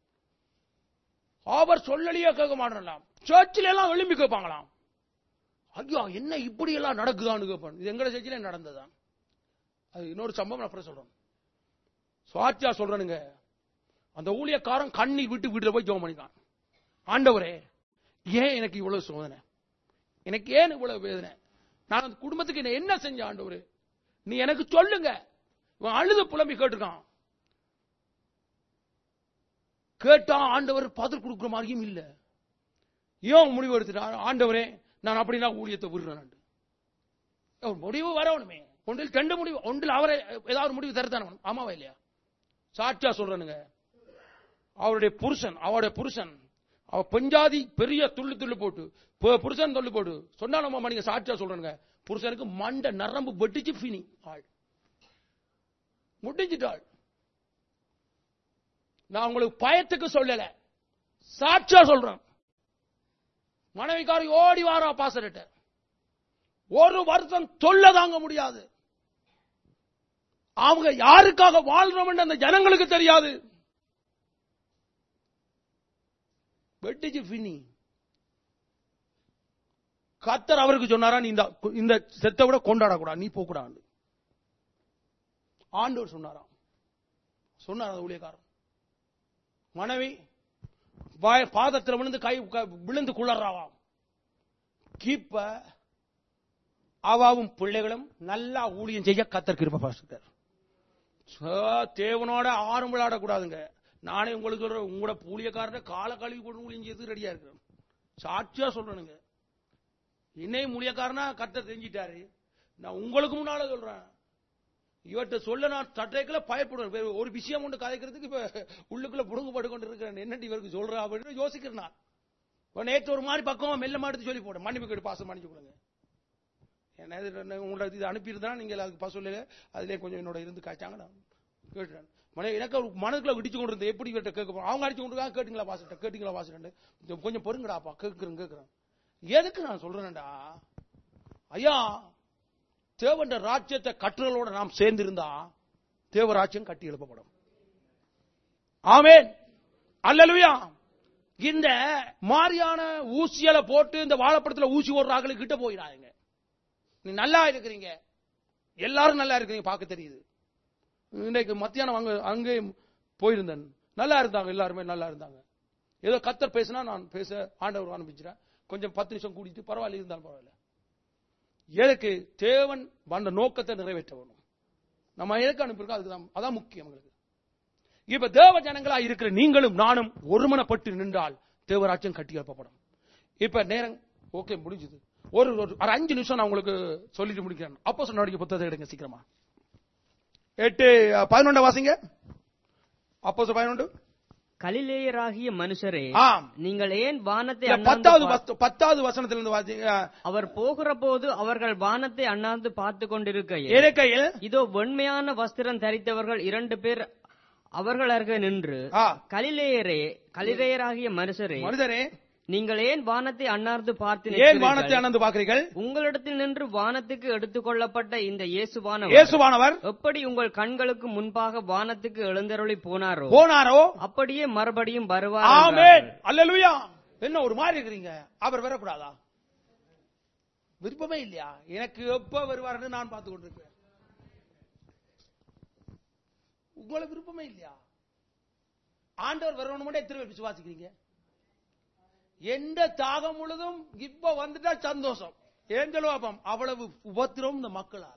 அவர் சொல்லலியே கேட்க மாட்டலாம் சர்ச்சில் எல்லாம் எழும்பி கேட்பாங்களாம் ஐயோ என்ன இப்படி எல்லாம் நடக்குதான்னு கேட்பான் இது எங்கட சர்ச்சில் நடந்ததான் அது இன்னொரு சம்பவம் நான் அப்புறம் சொல்றேன் சாட்சியா சொல்றேனுங்க அந்த ஊழியக்காரன் கண்ணீர் விட்டு வீட்டுல போய் ஜோம் பண்ணிக்கான் ஆண்டவரே ஏன் எனக்கு இவ்வளவு சோதனை எனக்கு ஏன் இவ்வளவு வேதனை நான் அந்த குடும்பத்துக்கு என்ன- என்ன செஞ்ச ஆண்டவரே நீ எனக்கு சொல்லுங்க இவன் அழுது புலம்பி கேட்டிருக்கான் கேட்டா ஆண்டவர் பதில் கொடுக்குற மாதிரியும் இல்ல ஏன் முடிவு எடுத்துட்டான் ஆண்டவரே நான் அப்படின்னா ஊழியத்தை விடுறேன் ஒரு முடிவு வரணுமே ஒன்றில் ரெண்டு முடிவு ஒன்றில் அவரை ஏதாவது ஒரு முடிவு தரத்தான ஆமாவா இல்லையா சாட்சியா சொல்றேனுங்க அவருடைய புருஷன் அவருடைய புருஷன் அவ பெஞ்சாதி பெரிய துள்ளு துள்ளு போட்டு பு- புருஷன் துள்ளு போட்டு சொன்னா நம்ம நீங்க சாட்சியா சொல்றேனுங்க புருஷனுக்கு மண்டை நரம்பு வெட்டிச்சு ஃபினி ஆள் முடிஞ்சிட்டாள் நான் உங்களுக்கு பயத்துக்கு சொல்லல சாட்சியா சொல்றேன் மனைவிக்காரி ஓடி வாரா பாசரிட்ட ஒரு வருஷம் தொல்ல தாங்க முடியாது அவங்க யாருக்காக வாழ்றோம் அந்த ஜனங்களுக்கு தெரியாது வெட்டிச்சு பின்னி கத்தர் அவருக்கு சொன்னாரா நீ இந்த இந்த செத்தை விட கொண்டாடக்கூடாது நீ போகக்கூடாது ஆண்டவர் சொன்னாராம் சொன்னார் அந்த ஊழியக்காரன் மனைவி வாய- பாதத்துல விழுந்து கை க- விழுந்து குளறாவாம் கீப்ப அவாவும் பிள்ளைகளும் நல்லா ஊழியம் செய்ய கத்தர் கிருப பாசுட்டார் தேவனோட ஆறும் விளையாடக்கூடாதுங்க நானே உங்களுக்கு சொல்றேன் உங்களோட ஊழியக்காரரை கால கழுவி போட்டு ஊழியம் செய்து ரெடியா இருக்கிறேன் சாட்சியா சொல்றேனுங்க என்னையும் ஊழியக்காரனா கத்தர் செஞ்சிட்டாரு நான் உங்களுக்கு முன்னால சொல்றேன் இவர்கிட்ட சொல்ல நான் சட்டைக்குள்ள பயப்படுவேன் வேற ஒரு விஷயம் ஒன்று கதைக்கிறதுக்கு இப்ப உள்ளுக்குள்ள புடுங்கப்பட்டு கொண்டு இருக்கிறேன் என்னடி இவருக்கு சொல்றா அப்படின்னு யோசிக்கிறேன் நான் இப்ப நேற்று ஒரு மாதிரி பக்கமா மெல்ல மாட்டு சொல்லி போட மன்னிப்பு கேட்டு பாசம் மன்னிச்சு கொடுங்க என்ன இது என்ன உங்களுக்கு இது அனுப்பியிருந்தா நீங்க அதுக்கு பாசம் இல்லையா அதுலயே கொஞ்சம் என்னோட இருந்து காய்ச்சாங்க நான் கேட்டுறேன் மன எனக்கு ஒரு மனதுக்குள்ள இடிச்சு கொண்டு இருந்தேன் எப்படி இவர்கிட்ட கேட்க போறோம் அவங்க அடிச்சு கொண்டு இருக்காங்க, கேட்டீங்களா பாசிட்ட கேட்டீங்களா பாசிட்டு கொஞ்சம் பொறுங்கடாப்பா கேட்கிறேன் கேட்கிறேன் எதுக்கு நான் சொல்றேன்டா ஐயா தேவண்ட ராஜ்யத்தை கட்டுகளோட நாம் சேர்ந்திருந்தா தேவராஜ்யம் கட்டி எழுப்பப்படும் ஆமென் அல்லேலூயா இந்த மாதிரியான ஊசியல போட்டு இந்த வாழைப்படத்துல ஊசி ஓடுறாங்க கிட்ட போயிடாதீங்க நீ நல்லா இருக்கிறீங்க எல்லாரும் நல்லா இருக்கிறீங்க பார்க்க தெரியுது இன்னைக்கு மத்தியானம் அங்க அங்கே போயிருந்தேன் நல்லா இருந்தாங்க எல்லாருமே நல்லா இருந்தாங்க ஏதோ கத்தர் பேசினா நான் பேச ஆண்டவர் அனுப்பிச்சிட்டேன் கொஞ்சம் பத்து நிமிஷம் கூட்டிட்டு பரவாயில்ல இருந்தாலும் பரவாயில்ல எதுக்கு தேவன் அந்த நோக்கத்தை நிறைவேற்ற வேணும் நம்ம எதுக்கு அனுப்பியிருக்கோம் அதுக்கு தான் அதான் முக்கியம் எங்களுக்கு இப்ப தேவ ஜனங்களா இருக்கிற நீங்களும் நானும் ஒருமனப்பட்டு நின்றால் தேவராஜ்யம் கட்டி எழுப்பப்படும் இப்ப நேரம் ஓகே முடிஞ்சது ஒரு ஒரு ஒரு அஞ்சு நிமிஷம் நான் உங்களுக்கு சொல்லிட்டு முடிக்கிறேன் அப்போ சொன்ன புத்தகத்தை எடுங்க சீக்கிரமா எட்டு பதினொன்று வாசிங்க அப்போ பதினொன்று கலிலேயராகிய மனுஷரே ஆம் நீங்கள் ஏன் வானத்தை இல்ல, அண்ணாந்து பத்தாவது பா- வஸ்து- பத்தாவது வசனத்திலிருந்து வாசிங்க அவர் போகிற போது அவர்கள் வானத்தை அண்ணாந்து பார்த்து கொண்டிருக்கையில் இறக்கையில் இதோ வெண்மையான வஸ்திரம் தரித்தவர்கள் இரண்டு பேர் அவர்கள் அருகே நின்று ஆ, கலிலேயரே கலிலேயராகிய மனுஷரே மனிதரே நீங்கள் ஏன் வானத்தை அண்ணார்ந்து பார்த்து ஏன் நிற்கிறீர்கள்? வானத்தை அனந்து பார்க்கிறீர்கள் உங்களிடத்தில் நின்று வானத்துக்கு எடுத்துக்கொள்ளப்பட்ட இந்த இயேசுவானவர் இயேசுவானவர் எப்படி உங்கள் கண்களுக்கு முன்பாக வானத்துக்கு எழுந்தருளி போனாரோ போனாரோ அப்படியே மறுபடியும் வருவார் ஆமென் என்றார்கள். அல்லேலூயா என்ன ஒரு மாதிரி இருக்கிறீங்க அவர் வரக்கூடாதா விருப்பமே இல்லையா எனக்கு எப்ப வருவாருன்னு நான் பார்த்து கொண்டிருக்கிறேன் உங்களுக்கு விருப்பமே இல்லையா ஆண்டவர் வரணும் மட்டும் எத்தனை பேர் விசுவாசிக்கிறீங்க எந்த தாகம் முழுதும் இப்ப வந்துட்டா சந்தோஷம் ஏன் சொல்லுவாப்பம் அவ்வளவு உபத்திரம் இந்த மக்களால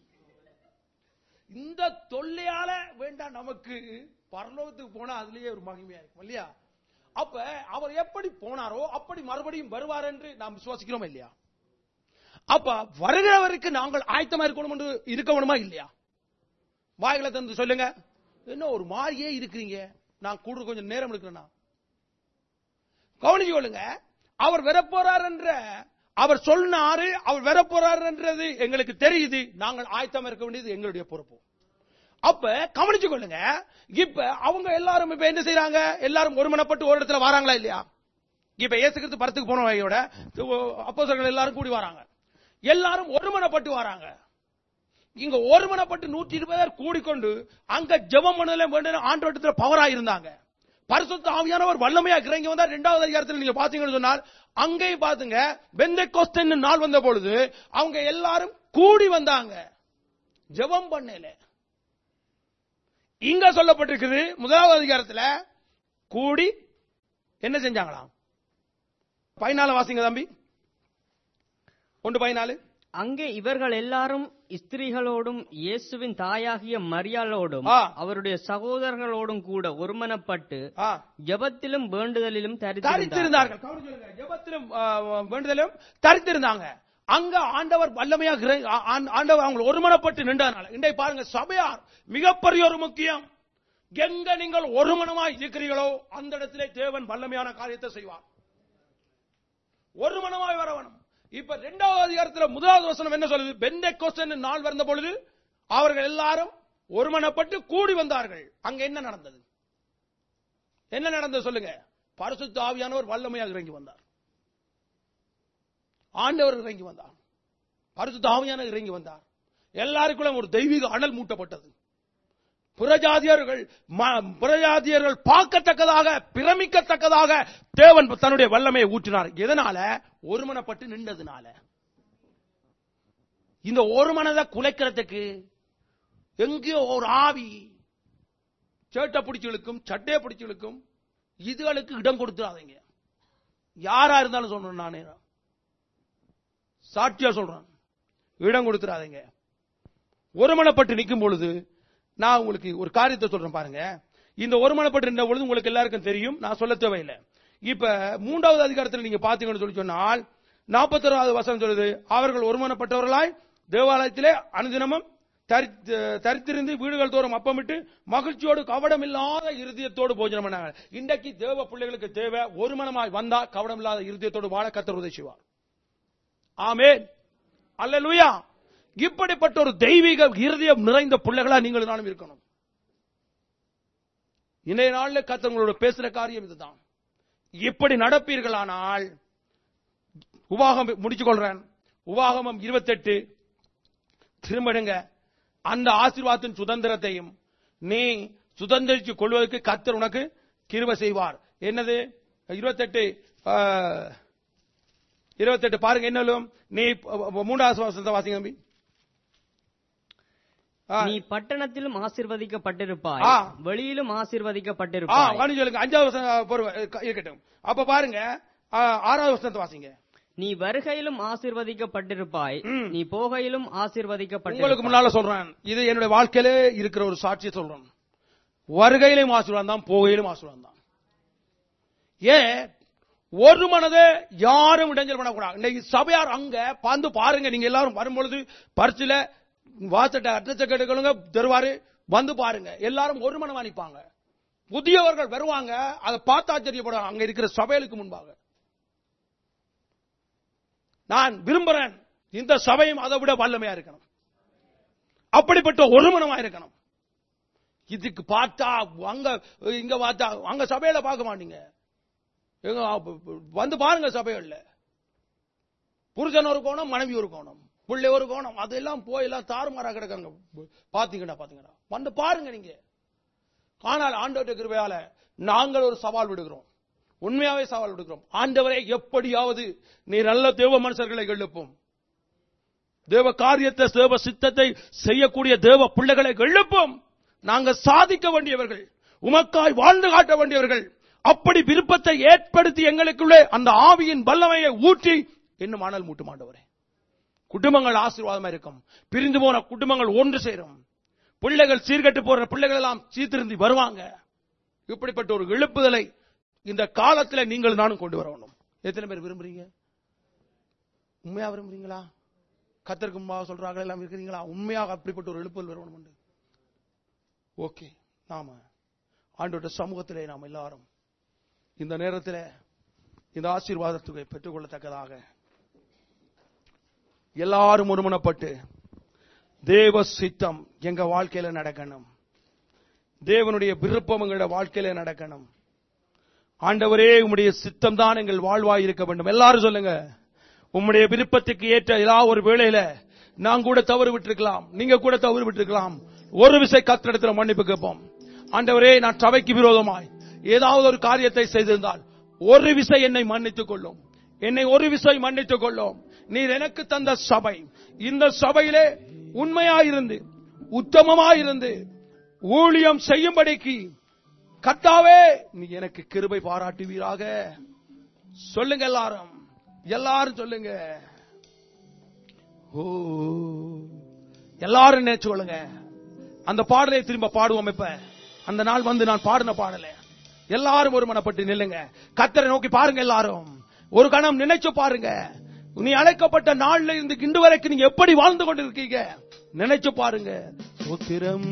இந்த தொல்லையால வேண்டாம் நமக்கு பரலோகத்துக்கு போனா அதுலயே ஒரு மகிமையா இருக்கும் இல்லையா அப்ப அவர் எப்படி போனாரோ அப்படி மறுபடியும் வருவார் என்று நாம் விசுவாசிக்கிறோம் இல்லையா அப்ப வருகிறவருக்கு நாங்கள் ஆயத்தமா இருக்கணும் என்று இருக்க வேணுமா இல்லையா வாய்களை தந்து சொல்லுங்க என்ன ஒரு மாதிரியே இருக்கிறீங்க நான் கூட கொஞ்சம் நேரம் எடுக்கிறேன்னா கவனிச்சு கொள்ளுங்க அவர் வரப்போறார் என்ற அவர் சொன்னாரு அவர் வரப்போறார் என்றது எங்களுக்கு தெரியுது நாங்கள் ஆயத்தமா இருக்க வேண்டியது எங்களுடைய பொறுப்பு அப்ப கவனிச்சு கொள்ளுங்க இப்ப அவங்க எல்லாரும் இப்ப என்ன செய்றாங்க எல்லாரும் ஒருமனப்பட்டு ஒரு இடத்துல வராங்களா இல்லையா இப்ப இயேசு கிறிஸ்து படத்துக்கு போன வகையோட அப்போஸ்தலர்கள் எல்லாரும் கூடி வராங்க எல்லாரும் ஒருமனப்பட்டு வராங்க இங்க ஒருமனப்பட்டு நூற்றி இருபது பேர் கூடிக்கொண்டு அங்க ஜெபம் பண்ணல வேண்டும் ஆண்டோட்டத்துல பவரா இருந்தாங்க பரிசுத்த ஆவியானவர் வல்லமையா இறங்கி வந்தா இரண்டாவது அதிகாரத்தில் நீங்க பாத்தீங்கன்னு சொன்னால் அங்கேயும் பாத்துங்க பெந்தை நாள் வந்த பொழுது அவங்க எல்லாரும் கூடி வந்தாங்க ஜெபம் பண்ணல இங்க சொல்லப்பட்டிருக்குது முதலாவது அதிகாரத்துல கூடி என்ன செஞ்சாங்களாம் பதினாலு வாசிங்க தம்பி ஒன்று பதினாலு அங்கே இவர்கள் எல்லாரும் ஸ்திரீகளோடும் இயேசுவின் தாயாகிய மரியாளோடும் ஆ. அவருடைய சகோதரர்களோடும் கூட ஒருமனப்பட்டு ஆ. ஜெபத்திலும் வேண்டுதலிலும் தரித்திருந்தார்கள் தரித்திருந்தார்கள் கவனிச்சு சொல்லுங்க. ஜெபத்திலும் ஆ, வேண்டுதலும் தரித்திருந்தாங்க அங்க ஆண்டவர் வல்லமையாக இறங்கி- ஆ- ஆ- ஆண்டவர் அவங்க ஒருமனப்பட்டு நின்றதுனால இன்றைக்கு பாருங்க சபையார் மிகப்பெரிய ஒரு முக்கியம் எங்க நீங்கள் ஒருமனமாய் இருக்கிறீர்களோ அந்த இடத்திலே தேவன் வல்லமையான காரியத்தை செய்வார் ஒருமனமாய் வரவணும் இப்ப இரண்டாவது அதிகாரத்துல முதலாவது வசனம் என்ன சொல்லுது பெண்டை கோஸ்டன் நாள் வந்த பொழுது அவர்கள் எல்லாரும் ஒருமனப்பட்டு கூடி வந்தார்கள் அங்க என்ன நடந்தது என்ன நடந்தது சொல்லுங்க பரிசுத்த ஆவியானவர் வல்லமையாக இறங்கி வந்தார் ஆண்டவர் இறங்கி வந்தார் பரிசுத்த ஆவியானவர் இறங்கி வந்தார் எல்லாருக்குள்ள ஒரு தெய்வீக அனல் மூட்டப்பட்டது புறஜாதியர்கள் ம- புறஜாதியர்கள் பார்க்கத்தக்கதாக பிரமிக்கத்தக்கதாக தேவன் தன்னுடைய வல்லமையை ஊற்றினார் எதனால ஒருமனப்பட்டு நின்றதுனால இந்த ஒரு மனதை குலைக்கிறதுக்கு எங்கேயோ ஒரு ஆவி சேட்டை பிடிச்சு இழுக்கும் சட்டையை பிடிச்சு இழுக்கும் இதுகளுக்கு இடம் கொடுத்துடாதீங்க யாரா இருந்தாலும் சொல்றேன் நானே சாட்சியா சொல்றேன் இடம் கொடுத்துடாதீங்க ஒருமனப்பட்டு நிற்கும் பொழுது நான் உங்களுக்கு ஒரு காரியத்தை சொல்றேன் பாருங்க இந்த ஒருமனப்பட்டு நின்ற பொழுது உங்களுக்கு எல்லாருக்கும் தெரியும் நான் சொல்ல தேவையில்லை இப்ப மூன்றாவது அதிகாரத்தில் நீங்க பாத்தீங்கன்னு சொல்லி சொன்னால் நாற்பத்தொராவது வசனம் சொல்லுது அவர்கள் ஒருமனப்பட்டவர்களாய் தேவாலயத்திலே அனுதினமும் தரி- தரித்திருந்து வீடுகள் தோறும் அப்பமிட்டு மகிழ்ச்சியோடு கவடம் இல்லாத இருதயத்தோடு போஜனம் பண்ணாங்க இன்றைக்கு தேவ பிள்ளைகளுக்கு தேவை ஒரு மனமாய் வந்தா கவடம் இல்லாத இருதயத்தோடு வாழ கத்தர் உதவி செய்வார் ஆமென் அல்லேலூயா இப்படிப்பட்ட ஒரு தெய்வீக இருதயம் நிறைந்த பிள்ளைகளா நீங்கள் நானும் இருக்கணும் இன்றைய நாள்ல கத்தர் உங்களோட பேசுற காரியம் இதுதான் இப்படி நடப்பீர்களானால் உபாகம் முடிச்சு கொள்றேன் உபாகமம் இருபத்தெட்டு திரும்பிடுங்க அந்த ஆசீர்வாதத்தின் சுதந்திரத்தையும் நீ சுதந்திரிச்சு கொள்வதற்கு கத்தர் உனக்கு கிருபை செய்வார் என்னது இருபத்தெட்டு இருபத்தெட்டு பாருங்க என்னலும் நீ மூன்றாவது வசனத்தை வாசிங்க தம்பி. ஆ, நீ பட்டணத்திலும் ஆசீர்வதிக்கப்பட்டிருப்பாய் ஆ. வெளியிலும் ஆ, ஆசீர்வதிக்கப்பட்டிருப்பாய் கவனிச்சு சொல்லுங்க அஞ்சாவது வசனம் பொறுவ- இருக்கட்டும் அப்ப பாருங்க ஆ, ஆறாவது வசனத்தை வாசிங்க நீ வருகையிலும் ஆசீர்வதிக்கப்பட்டிருப்பாய் ம். நீ போகையிலும் உங்களுக்கு ஆசீர்வதிக்கப்பட்டிருப்பாய் முன்னால சொல்றேன் இது என்னுடைய வாழ்க்கையில இருக்கிற ஒரு சாட்சியை சொல்றேன் வருகையிலும் ஆசீர்வாதம் தான் போகையிலும் ஆசீர்வாதம் தான் ஏன் ஒரு மனதை யாரும் இடைஞ்சல் பண்ணக்கூடாது இன்னைக்கு சபையார் அங்க வந்து பாருங்க நீங்க எல்லாரும் வரும்பொழுது பரிசுல வாசட்ட அட்ரஸ் கேட்டுக்கொள்ளுங்க தருவாரு வந்து பாருங்க எல்லாரும் ஒரு மனமா நிப்பாங்க புதியவர்கள் வருவாங்க அதை பார்த்து ஆச்சரியப்படுவாங்க அங்க இருக்கிற சபைகளுக்கு முன்பாக நான் விரும்புறேன் இந்த சபையும் அதை விட வல்லமையா இருக்கணும் அப்படிப்பட்ட ஒருமனமா இருக்கணும் இதுக்கு பார்த்தா அங்க இங்க பார்த்தா அங்க சபையில பார்க்க மாட்டீங்க எங்க வந்து பாருங்க சபைகள்ல புருஷன் ஒரு கோணம் மனைவி ஒரு கோணம் பிள்ளை ஒரு கோணம் அதெல்லாம் போய் எல்லாம் தாறுமாறா கிடக்காங்க பாத்தீங்கடா பாத்தீங்கடா வந்து பாருங்க நீங்க ஆனால் ஆண்டவருடைய கிருபையால நாங்கள் ஒரு சவால் விடுகிறோம் உண்மையாவே சவால் விடுகிறோம் ஆண்டவரே எப்படியாவது நீ நல்ல தேவ மனுஷர்களை எழுப்பும் தேவ காரியத்தை தேவ சித்தத்தை செய்யக்கூடிய தேவ பிள்ளைகளை எழுப்பும் நாங்க சாதிக்க வேண்டியவர்கள் உமக்காய் வாழ்ந்து காட்ட வேண்டியவர்கள் அப்படி விருப்பத்தை ஏற்படுத்தி எங்களுக்குள்ளே அந்த ஆவியின் வல்லமையை ஊற்றி இன்னும் மணல் மூட்டும் ஆண்டவரே குடும்பங்கள் ஆசீர்வாதமா இருக்கும் பிரிந்து போன குடும்பங்கள் ஒன்று சேரும் பிள்ளைகள் சீர்கட்டு போற பிள்ளைகள் எல்லாம் சீர்திருந்தி வருவாங்க இப்படிப்பட்ட ஒரு எழுப்புதலை இந்த காலத்துல நீங்கள் நானும் கொண்டு வரணும் எத்தனை பேர் விரும்புறீங்க உண்மையா விரும்புறீங்களா கத்தருக்கு முன்பாக சொல்றாங்க எல்லாம் இருக்கிறீங்களா உண்மையாக அப்படிப்பட்ட ஒரு எழுப்புதல் வரணும் உண்டு ஓகே நாம ஆண்டோட சமூகத்திலே நாம் எல்லாரும் இந்த நேரத்தில் இந்த ஆசீர்வாதத்துக்கு பெற்றுக்கொள்ளத்தக்கதாக எல்லாரும் ஒருமனப்பட்டு தேவ சித்தம் எங்க வாழ்க்கையில நடக்கணும் தேவனுடைய விருப்பம் எங்களுடைய வாழ்க்கையில நடக்கணும் ஆண்டவரே உம்முடைய சித்தம் தான் எங்கள் வாழ்வாய் இருக்க வேண்டும் எல்லாரும் சொல்லுங்க உம்முடைய விருப்பத்துக்கு ஏற்ற ஏதாவது ஒரு வேளையில நான் கூட தவறு விட்டிருக்கலாம் நீங்க கூட தவறு விட்டிருக்கலாம் ஒரு விசை கத்திரத்துல மன்னிப்பு கேட்போம் ஆண்டவரே நான் சபைக்கு விரோதமாய் ஏதாவது ஒரு காரியத்தை செய்திருந்தால் ஒரு விசை என்னை மன்னித்துக் கொள்ளும் என்னை ஒரு விசை மன்னித்துக் கொள்ளும் நீர் எனக்கு தந்த சபை இந்த சபையிலே உண்மையாயிருந்து உத்தமமாயிருந்து ஊழியம் செய்யும்படிக்கு கர்த்தாவே நீ எனக்கு கிருபை பாராட்டுவீராக சொல்லுங்க எல்லாரும் எல்லாரும் சொல்லுங்க ஓ எல்லாரும் நினைச்சு கொள்ளுங்க அந்த பாடலை திரும்ப பாடுவோம் இப்ப அந்த நாள் வந்து நான் பாடின பாடல எல்லாரும் ஒரு மனப்பட்டு நில்லுங்க கத்தரை நோக்கி பாருங்க எல்லாரும் ஒரு கணம் நினைச்சு பாருங்க நீ அழைக்கப்பட்ட நாள்ல இருந்து இன்று வரைக்கும் நீங்க எப்படி வாழ்ந்து கொண்டிருக்கீங்க நினைச்சு பாருங்க சோத்திரம்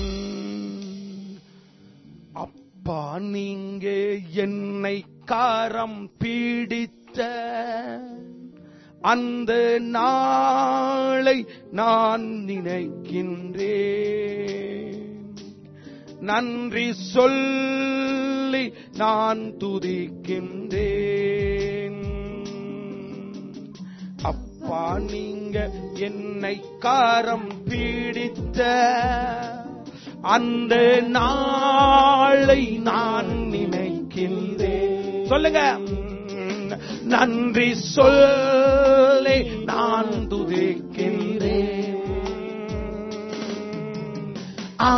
அப்பா நீங்க என்னை காரம் பீடித்த அந்த நாளை நான் நினைக்கின்றேன் நன்றி சொல்லி நான் துதிக்கின்றேன் அப்பா நீங்க என்னை காரம் பீடித்த அந்த நாளை நான் நினைக்கின்றேன் சொல்லுங்க நன்றி சொல்லே நான் துதிக்கின்றேன் ஆ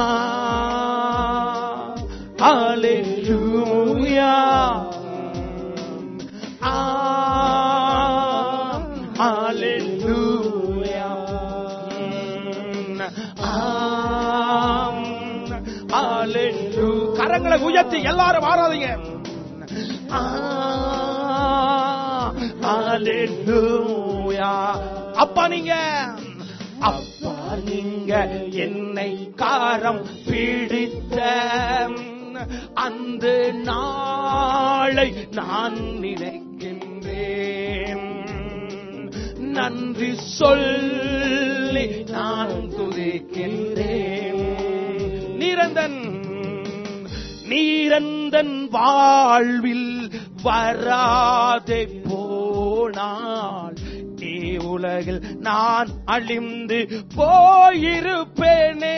Hallelujah. Ah, hallelujah. Ah, hallelujah. கரங்களை உயர்த்தி எல்லாரும் ஆராதிங்க Ah, hallelujah. அப்பா நீங்க அப்பா நீங்க என்னை காரம் பிடித்த அந்த நாளை நான் நினைக்கின்றேன் நன்றி சொல்லி நான் துதிக்கின்றேன் நீரந்தன் நீரந்தன் வாழ்வில் வராதே போனால் நீ உலகில் நான் அழிந்து போயிருப்பேனே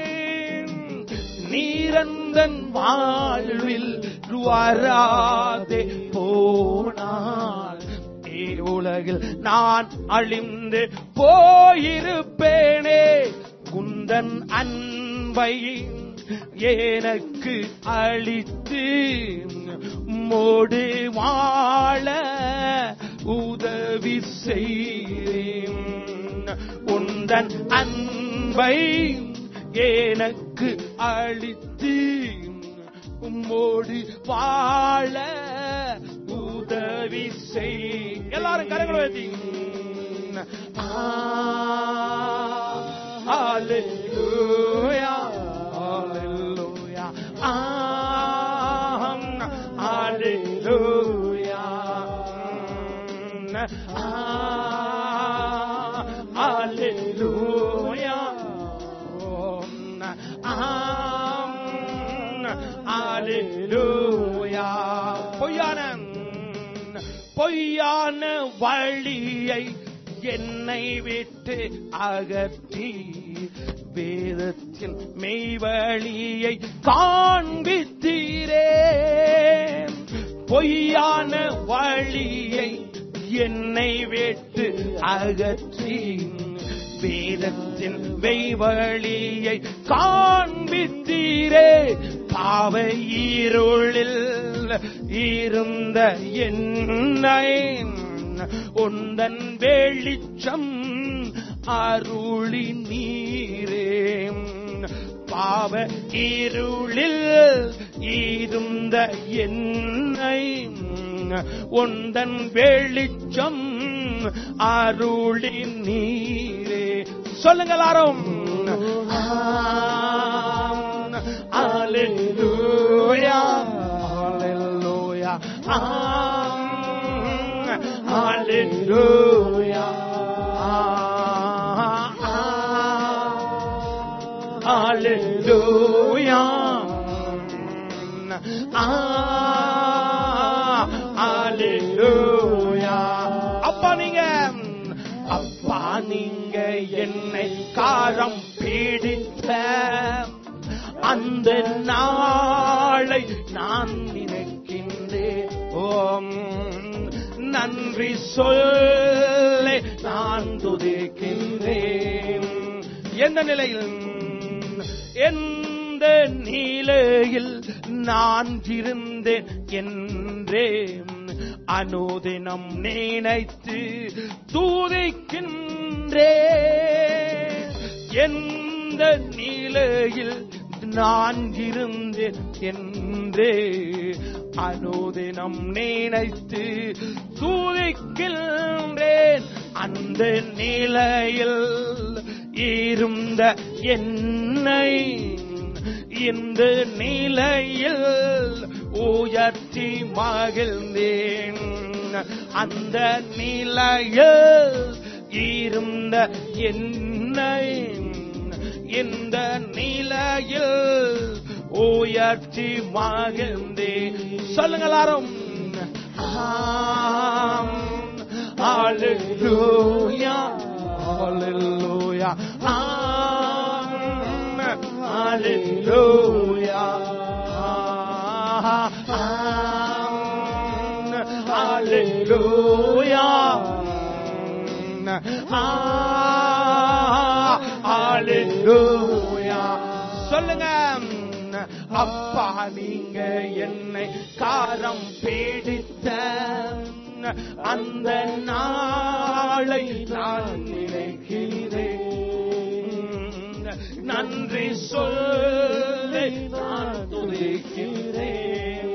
நீரந்தன் வாழ்வில் வராதே போனால் நீ உலகில் நான் அழிந்து போயிருப்பேனே குந்தன் அன்பை எனக்கு அளித்து மோடு வாழ உதவி செய்தேன் உந்தன் அன்பை எனக்கு அளித்து உம்மோடு வாழ உதவி செய் எல்லாரும் கரங்களை வைத்தி Hallelujah, hallelujah, ah, hallelujah, ah, hallelujah, ah, hallelujah. பொய்யான பொய்யான வழியை என்னை விட்டு அகற்றி வேதத்தில் மெய்வழியை காண்பித்தீரே பொய்யான வழியை என்னை விட்டு அகற்றி வேதத்தின் மெய்வழியை காண்பித்தீரே பாவ ஈருளில் இருந்த என்னை உந்தன் வெளிச்சம் அருளி நீரே பாவ இருளில் இருந்த என்னை உந்தன் வெளிச்சம் அருளி நீரே சொல்லுங்க எல்லாரும் Hallelujah. Hallelujah. Hallelujah. Hallelujah. Hallelujah. அப்பா நீங்க அப்பா நீங்க என்னை காரம் பீடித்த அந்த நாளை நான் நினைக்கின்றேன் ஓம் நன்றி சொல்ல நான் துதிக்கின்றேன் எந்த நிலையில் எந்த நிலையில் நான் இருந்தேன் என்றே அனுதினம் நினைத்து தூதிக்கின்றே எந்த நிலையில் நான் இருந்தேன் என்றே அனுதினம் நினைத்து தூதிக்கின்றேன் அந்த நிலையில் இருந்த என்னை இந்த நிலையில் உயர்த்தி மகிழ்ந்தேன் அந்த நிலையில் இருந்த என்னை இந்த நிலையில் உயர்த்தி மகிழ்ந்தே சொல்லுங்க எல்லாரும் ஆம். Hallelujah. Hallelujah. ஆம். Hallelujah. Hallelujah. சொல்லுங்க அப்பா நீங்க என்னை காரம் பீடித்த அந்த நாளை நான் நினைக்கிறேன் நன்றி சொல்லி நான் துதிக்கிறேன்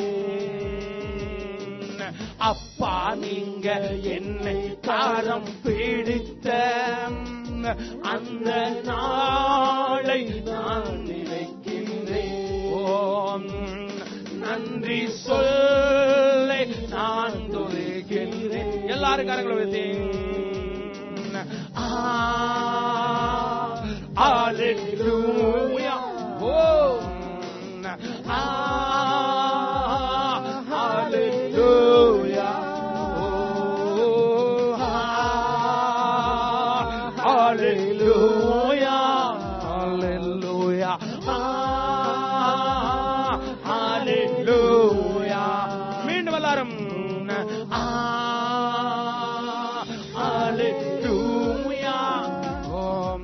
அப்பா நீங்க என்னை காரம் பீடித்த அந்த நாளை நான் நினைக்கிறேன் ஓம் நன்றி சொல்லை நான் துதிக்கிறேன் எல்லாரும் கரங்களை வைத்தேன் Hallelujah. Oh. Ah, hallelujah. Oh, ah, hallelujah. Hallelujah. Ah, hallelujah. மீண்டும் எல்லாரும் ஆ Hallelujah. Um,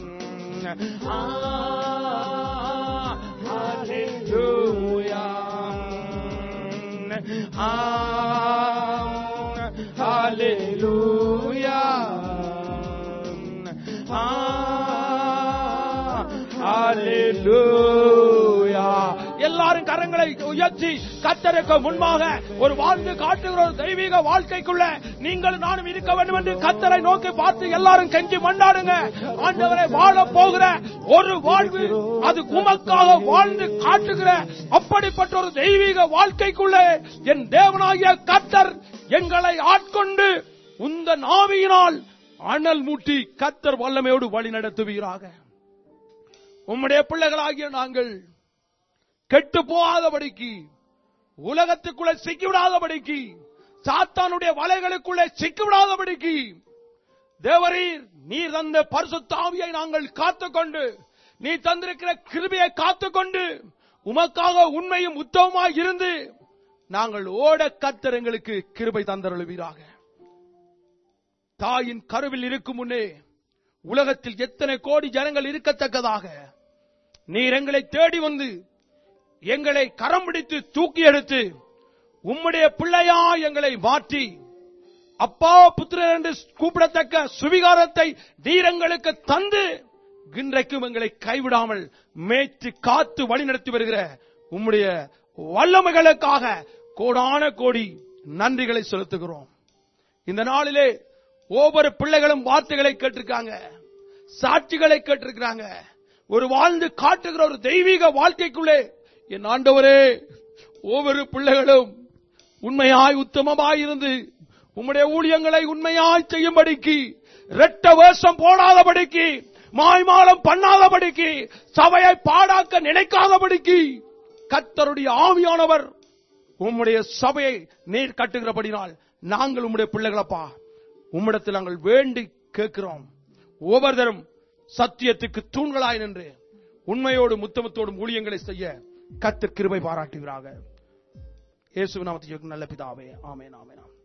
ah, hallelujah. Ah, hallelujah. Ah, hallelujah. எல்லாரும் கரங்களை உயர்த்தி கத்தருக்கு முன்பாக ஒரு வாழ்ந்து காட்டுகிற ஒரு தெய்வீக வாழ்க்கைக்குள்ள நீங்கள் நானும் இருக்க வேண்டும் என்று கத்தரை நோக்கி பார்த்து எல்லாரும் கெஞ்சி மண்டாடுங்க ஆண்டவரை வாழ போகிற ஒரு வாழ்வு அது உமக்காக வாழ்ந்து காட்டுகிற அப்படிப்பட்ட ஒரு தெய்வீக வாழ்க்கைக்குள்ளே என் தேவனாகிய கத்தர் எங்களை ஆட்கொண்டு உந்த நாவியினால் அனல் மூட்டி கத்தர் வல்லமையோடு வழி நடத்துவீராக உம்முடைய பிள்ளைகளாகிய நாங்கள் கெட்டு போகாதபடிக்கு உலகத்துக்குள்ளே சிக்கிவிடாதபடிக்கு சாத்தானுடைய வலைகளுக்குள்ளே சிக்கிவிடாதபடிக்கு தேவரீர் நீர் தந்த பரிசுத்தாவியை நாங்கள் காத்துக்கொண்டு நீ தந்திருக்கிற கிருபையை காத்துக்கொண்டு உமக்காக உண்மையும் உத்தவமாய் இருந்து நாங்கள் ஓட கத்தர் எங்களுக்கு கிருபை தந்தருளுவீராக தாயின் கருவில் இருக்கும் முன்னே உலகத்தில் எத்தனை கோடி ஜனங்கள் இருக்கத்தக்கதாக நீர் எங்களை தேடி வந்து எங்களை கரம் பிடித்து தூக்கி எடுத்து உம்முடைய பிள்ளையா எங்களை மாற்றி அப்பா புத்திரர் என்று கூப்பிடத்தக்க சுவிகாரத்தை நீரங்களுக்கு தந்து இன்றைக்கும் எங்களை கைவிடாமல் மேய்த்து காத்து வழிநடத்தி வருகிற உம்முடைய வல்லமைகளுக்காக கோடான கோடி நன்றிகளை செலுத்துகிறோம் இந்த நாளிலே ஒவ்வொரு பிள்ளைகளும் வார்த்தைகளை கேட்டிருக்காங்க சாட்சிகளை கேட்டிருக்கிறாங்க ஒரு வாழ்ந்து காட்டுகிற ஒரு தெய்வீக வாழ்க்கைக்குள்ளே என் ஆண்டவரே ஒவ்வொரு பிள்ளைகளும் உண்மையாய் உத்தமமாய் இருந்து உம்முடைய ஊழியங்களை உண்மையாய் செய்யும்படிக்கு ரெட்ட வேஷம் போடாதபடிக்கு மாய்மாலம் பண்ணாதபடிக்கு சபையை பாடாக்க நினைக்காதபடிக்கு கத்தருடைய ஆவியானவர் உம்முடைய சபையை நீர் கட்டுகிறபடினால் நாங்கள் உம்முடைய பிள்ளைகளப்பா உம்மிடத்தில் நாங்கள் வேண்டி கேட்கிறோம் ஒவ்வொருத்தரும் சத்தியத்துக்கு தூண்களாய் நின்று உண்மையோடு முத்தமத்தோடும் ஊழியங்களை செய்ய கத்தர் கிருபை பாராட்டுகிறாங்க இயேசுவின் நாமத்தில் நல்ல பிதாவே ஆமென் ஆமென் ஆமென்